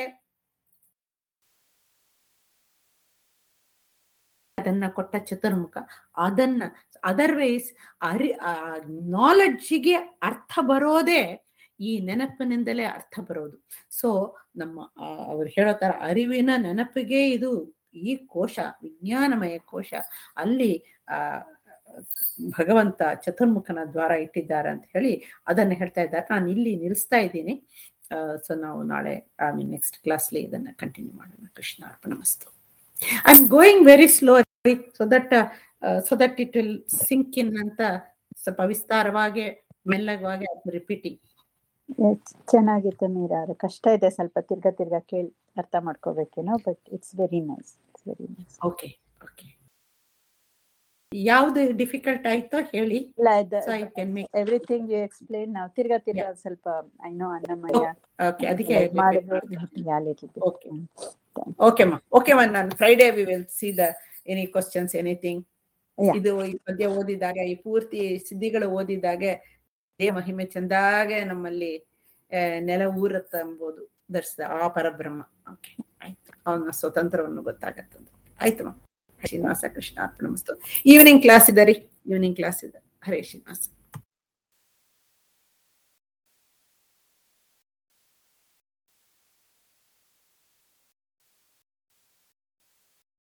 Speaker 3: ಅದನ್ನ ಕೊಟ್ಟ ಚತುರ್ಮುಖ ಅದನ್ನ ಅದರ್ವೈಸ್ ಅರಿ ನಾಲೆಡ್ಜಿಗೆ ಅರ್ಥ ಬರೋದೇ ಈ ನೆನಪಿನಿಂದಲೇ ಅರ್ಥ ಬರೋದು ಸೊ ನಮ್ಮ ಆ, ಅವ್ರು ಹೇಳೋ ತರ ಅರಿವಿನ ನೆನಪಿಗೆ ಇದು ಈ ಕೋಶ ವಿಜ್ಞಾನಮಯ ಕೋಶ ಅಲ್ಲಿ ಆ ಭಗವಂತ ಚತುರ್ಮುಖನ ದ್ವಾರ ಇಟ್ಟಿದ್ದಾರೆ ಅಂತ ಹೇಳಿ ಅದನ್ನ ಹೇಳ್ತಾ ಇದ್ದಾರೆ ನಾನು ಇಲ್ಲಿ ನಿಲ್ಲಿಸ್ತಾ ಇದ್ದೀನಿ ಸೊ ನಾವು ನಾಳೆ ಐ ಮೀನ್ ನೆಕ್ಸ್ಟ್ ಕ್ಲಾಸ್ಲಿ ಇದನ್ನ ಕಂಟಿನ್ಯೂ ಮಾಡೋಣ ಕೃಷ್ಣ ಅರ್ಪಣ ಮಸ್ತು I am going very slow so that so that it will sink in ಅಂತ ಸ್ವಲ್ಪ ವಿಸ್ತಾರವಾಗಿ ಮೆಲ್ಲಗವಾಗಿ ರಿಪೀಟಿಂಗ್
Speaker 4: ಚೆನ್ನಾಗಿತ್ತು ಮೀರಾ ಅವ್ರೆ ಕಷ್ಟ ಇದೆ ಸ್ವಲ್ಪ ತಿರ್ಗಾ ತಿರ್ಗಾ ಕೇಳಿ ಅರ್ಥ ಮಾಡ್ಕೋಬೇಕೇನೋ but it's very nice it's very nice
Speaker 3: okay okay ಯಾವ್ದು ಡಿಫಿಕಲ್ಟ್ ಆಯ್ತೋ ಹೇಳಿ
Speaker 4: ಇಲ್ಲ
Speaker 3: so I can make
Speaker 4: everything you explain ನಾವು ತಿರ್ಗಾ ತಿರ್ಗಾ ಸ್ವಲ್ಪ ಐ ನೋ ಅನ್ನಮಯ್ಯ
Speaker 3: ಓಕೆ ಅದಕ್ಕೆ
Speaker 4: ಮಾಡಿದ್ರು ಯಾ ಲಿಟಲ್
Speaker 3: Okay. ಓಕೆ ಮಾ ಓಕೆ ಮಾ ನಾನು Friday we will see the any questions anything
Speaker 4: Yeah.
Speaker 3: ಇದು ಈ ಪದ್ಯ ಓದಿದಾಗ ಈ ಪೂರ್ತಿ ಸಿದ್ಧಿಗಳು ಓದಿದಾಗೆ ದೇ ಮಹಿಮೆ ಚಂದಾಗೆ ನಮ್ಮಲ್ಲಿ ಆ, ನೆಲ ಊರತ್ತ ಎಂಬುದು ದರ್ಶ ಆ ಪರಬ್ರಹ್ಮ ಓಕೆ ಆಯ್ತು ಅವನ ಸ್ವತಂತ್ರವನ್ನು ಗೊತ್ತಾಗತ್ತದ ಆಯ್ತು ಮಾ ಶ್ರೀನಿವಾಸ ಕೃಷ್ಣ ಅರ್ಪಣ ಮಸ್ತು ಈವ್ನಿಂಗ್ ಕ್ಲಾಸ್ ಇದೆ ರೀ ಈವ್ನಿಂಗ್ ಕ್ಲಾಸ್ ಇದೆ ಹರೇ ಶ್ರೀನಿವಾಸ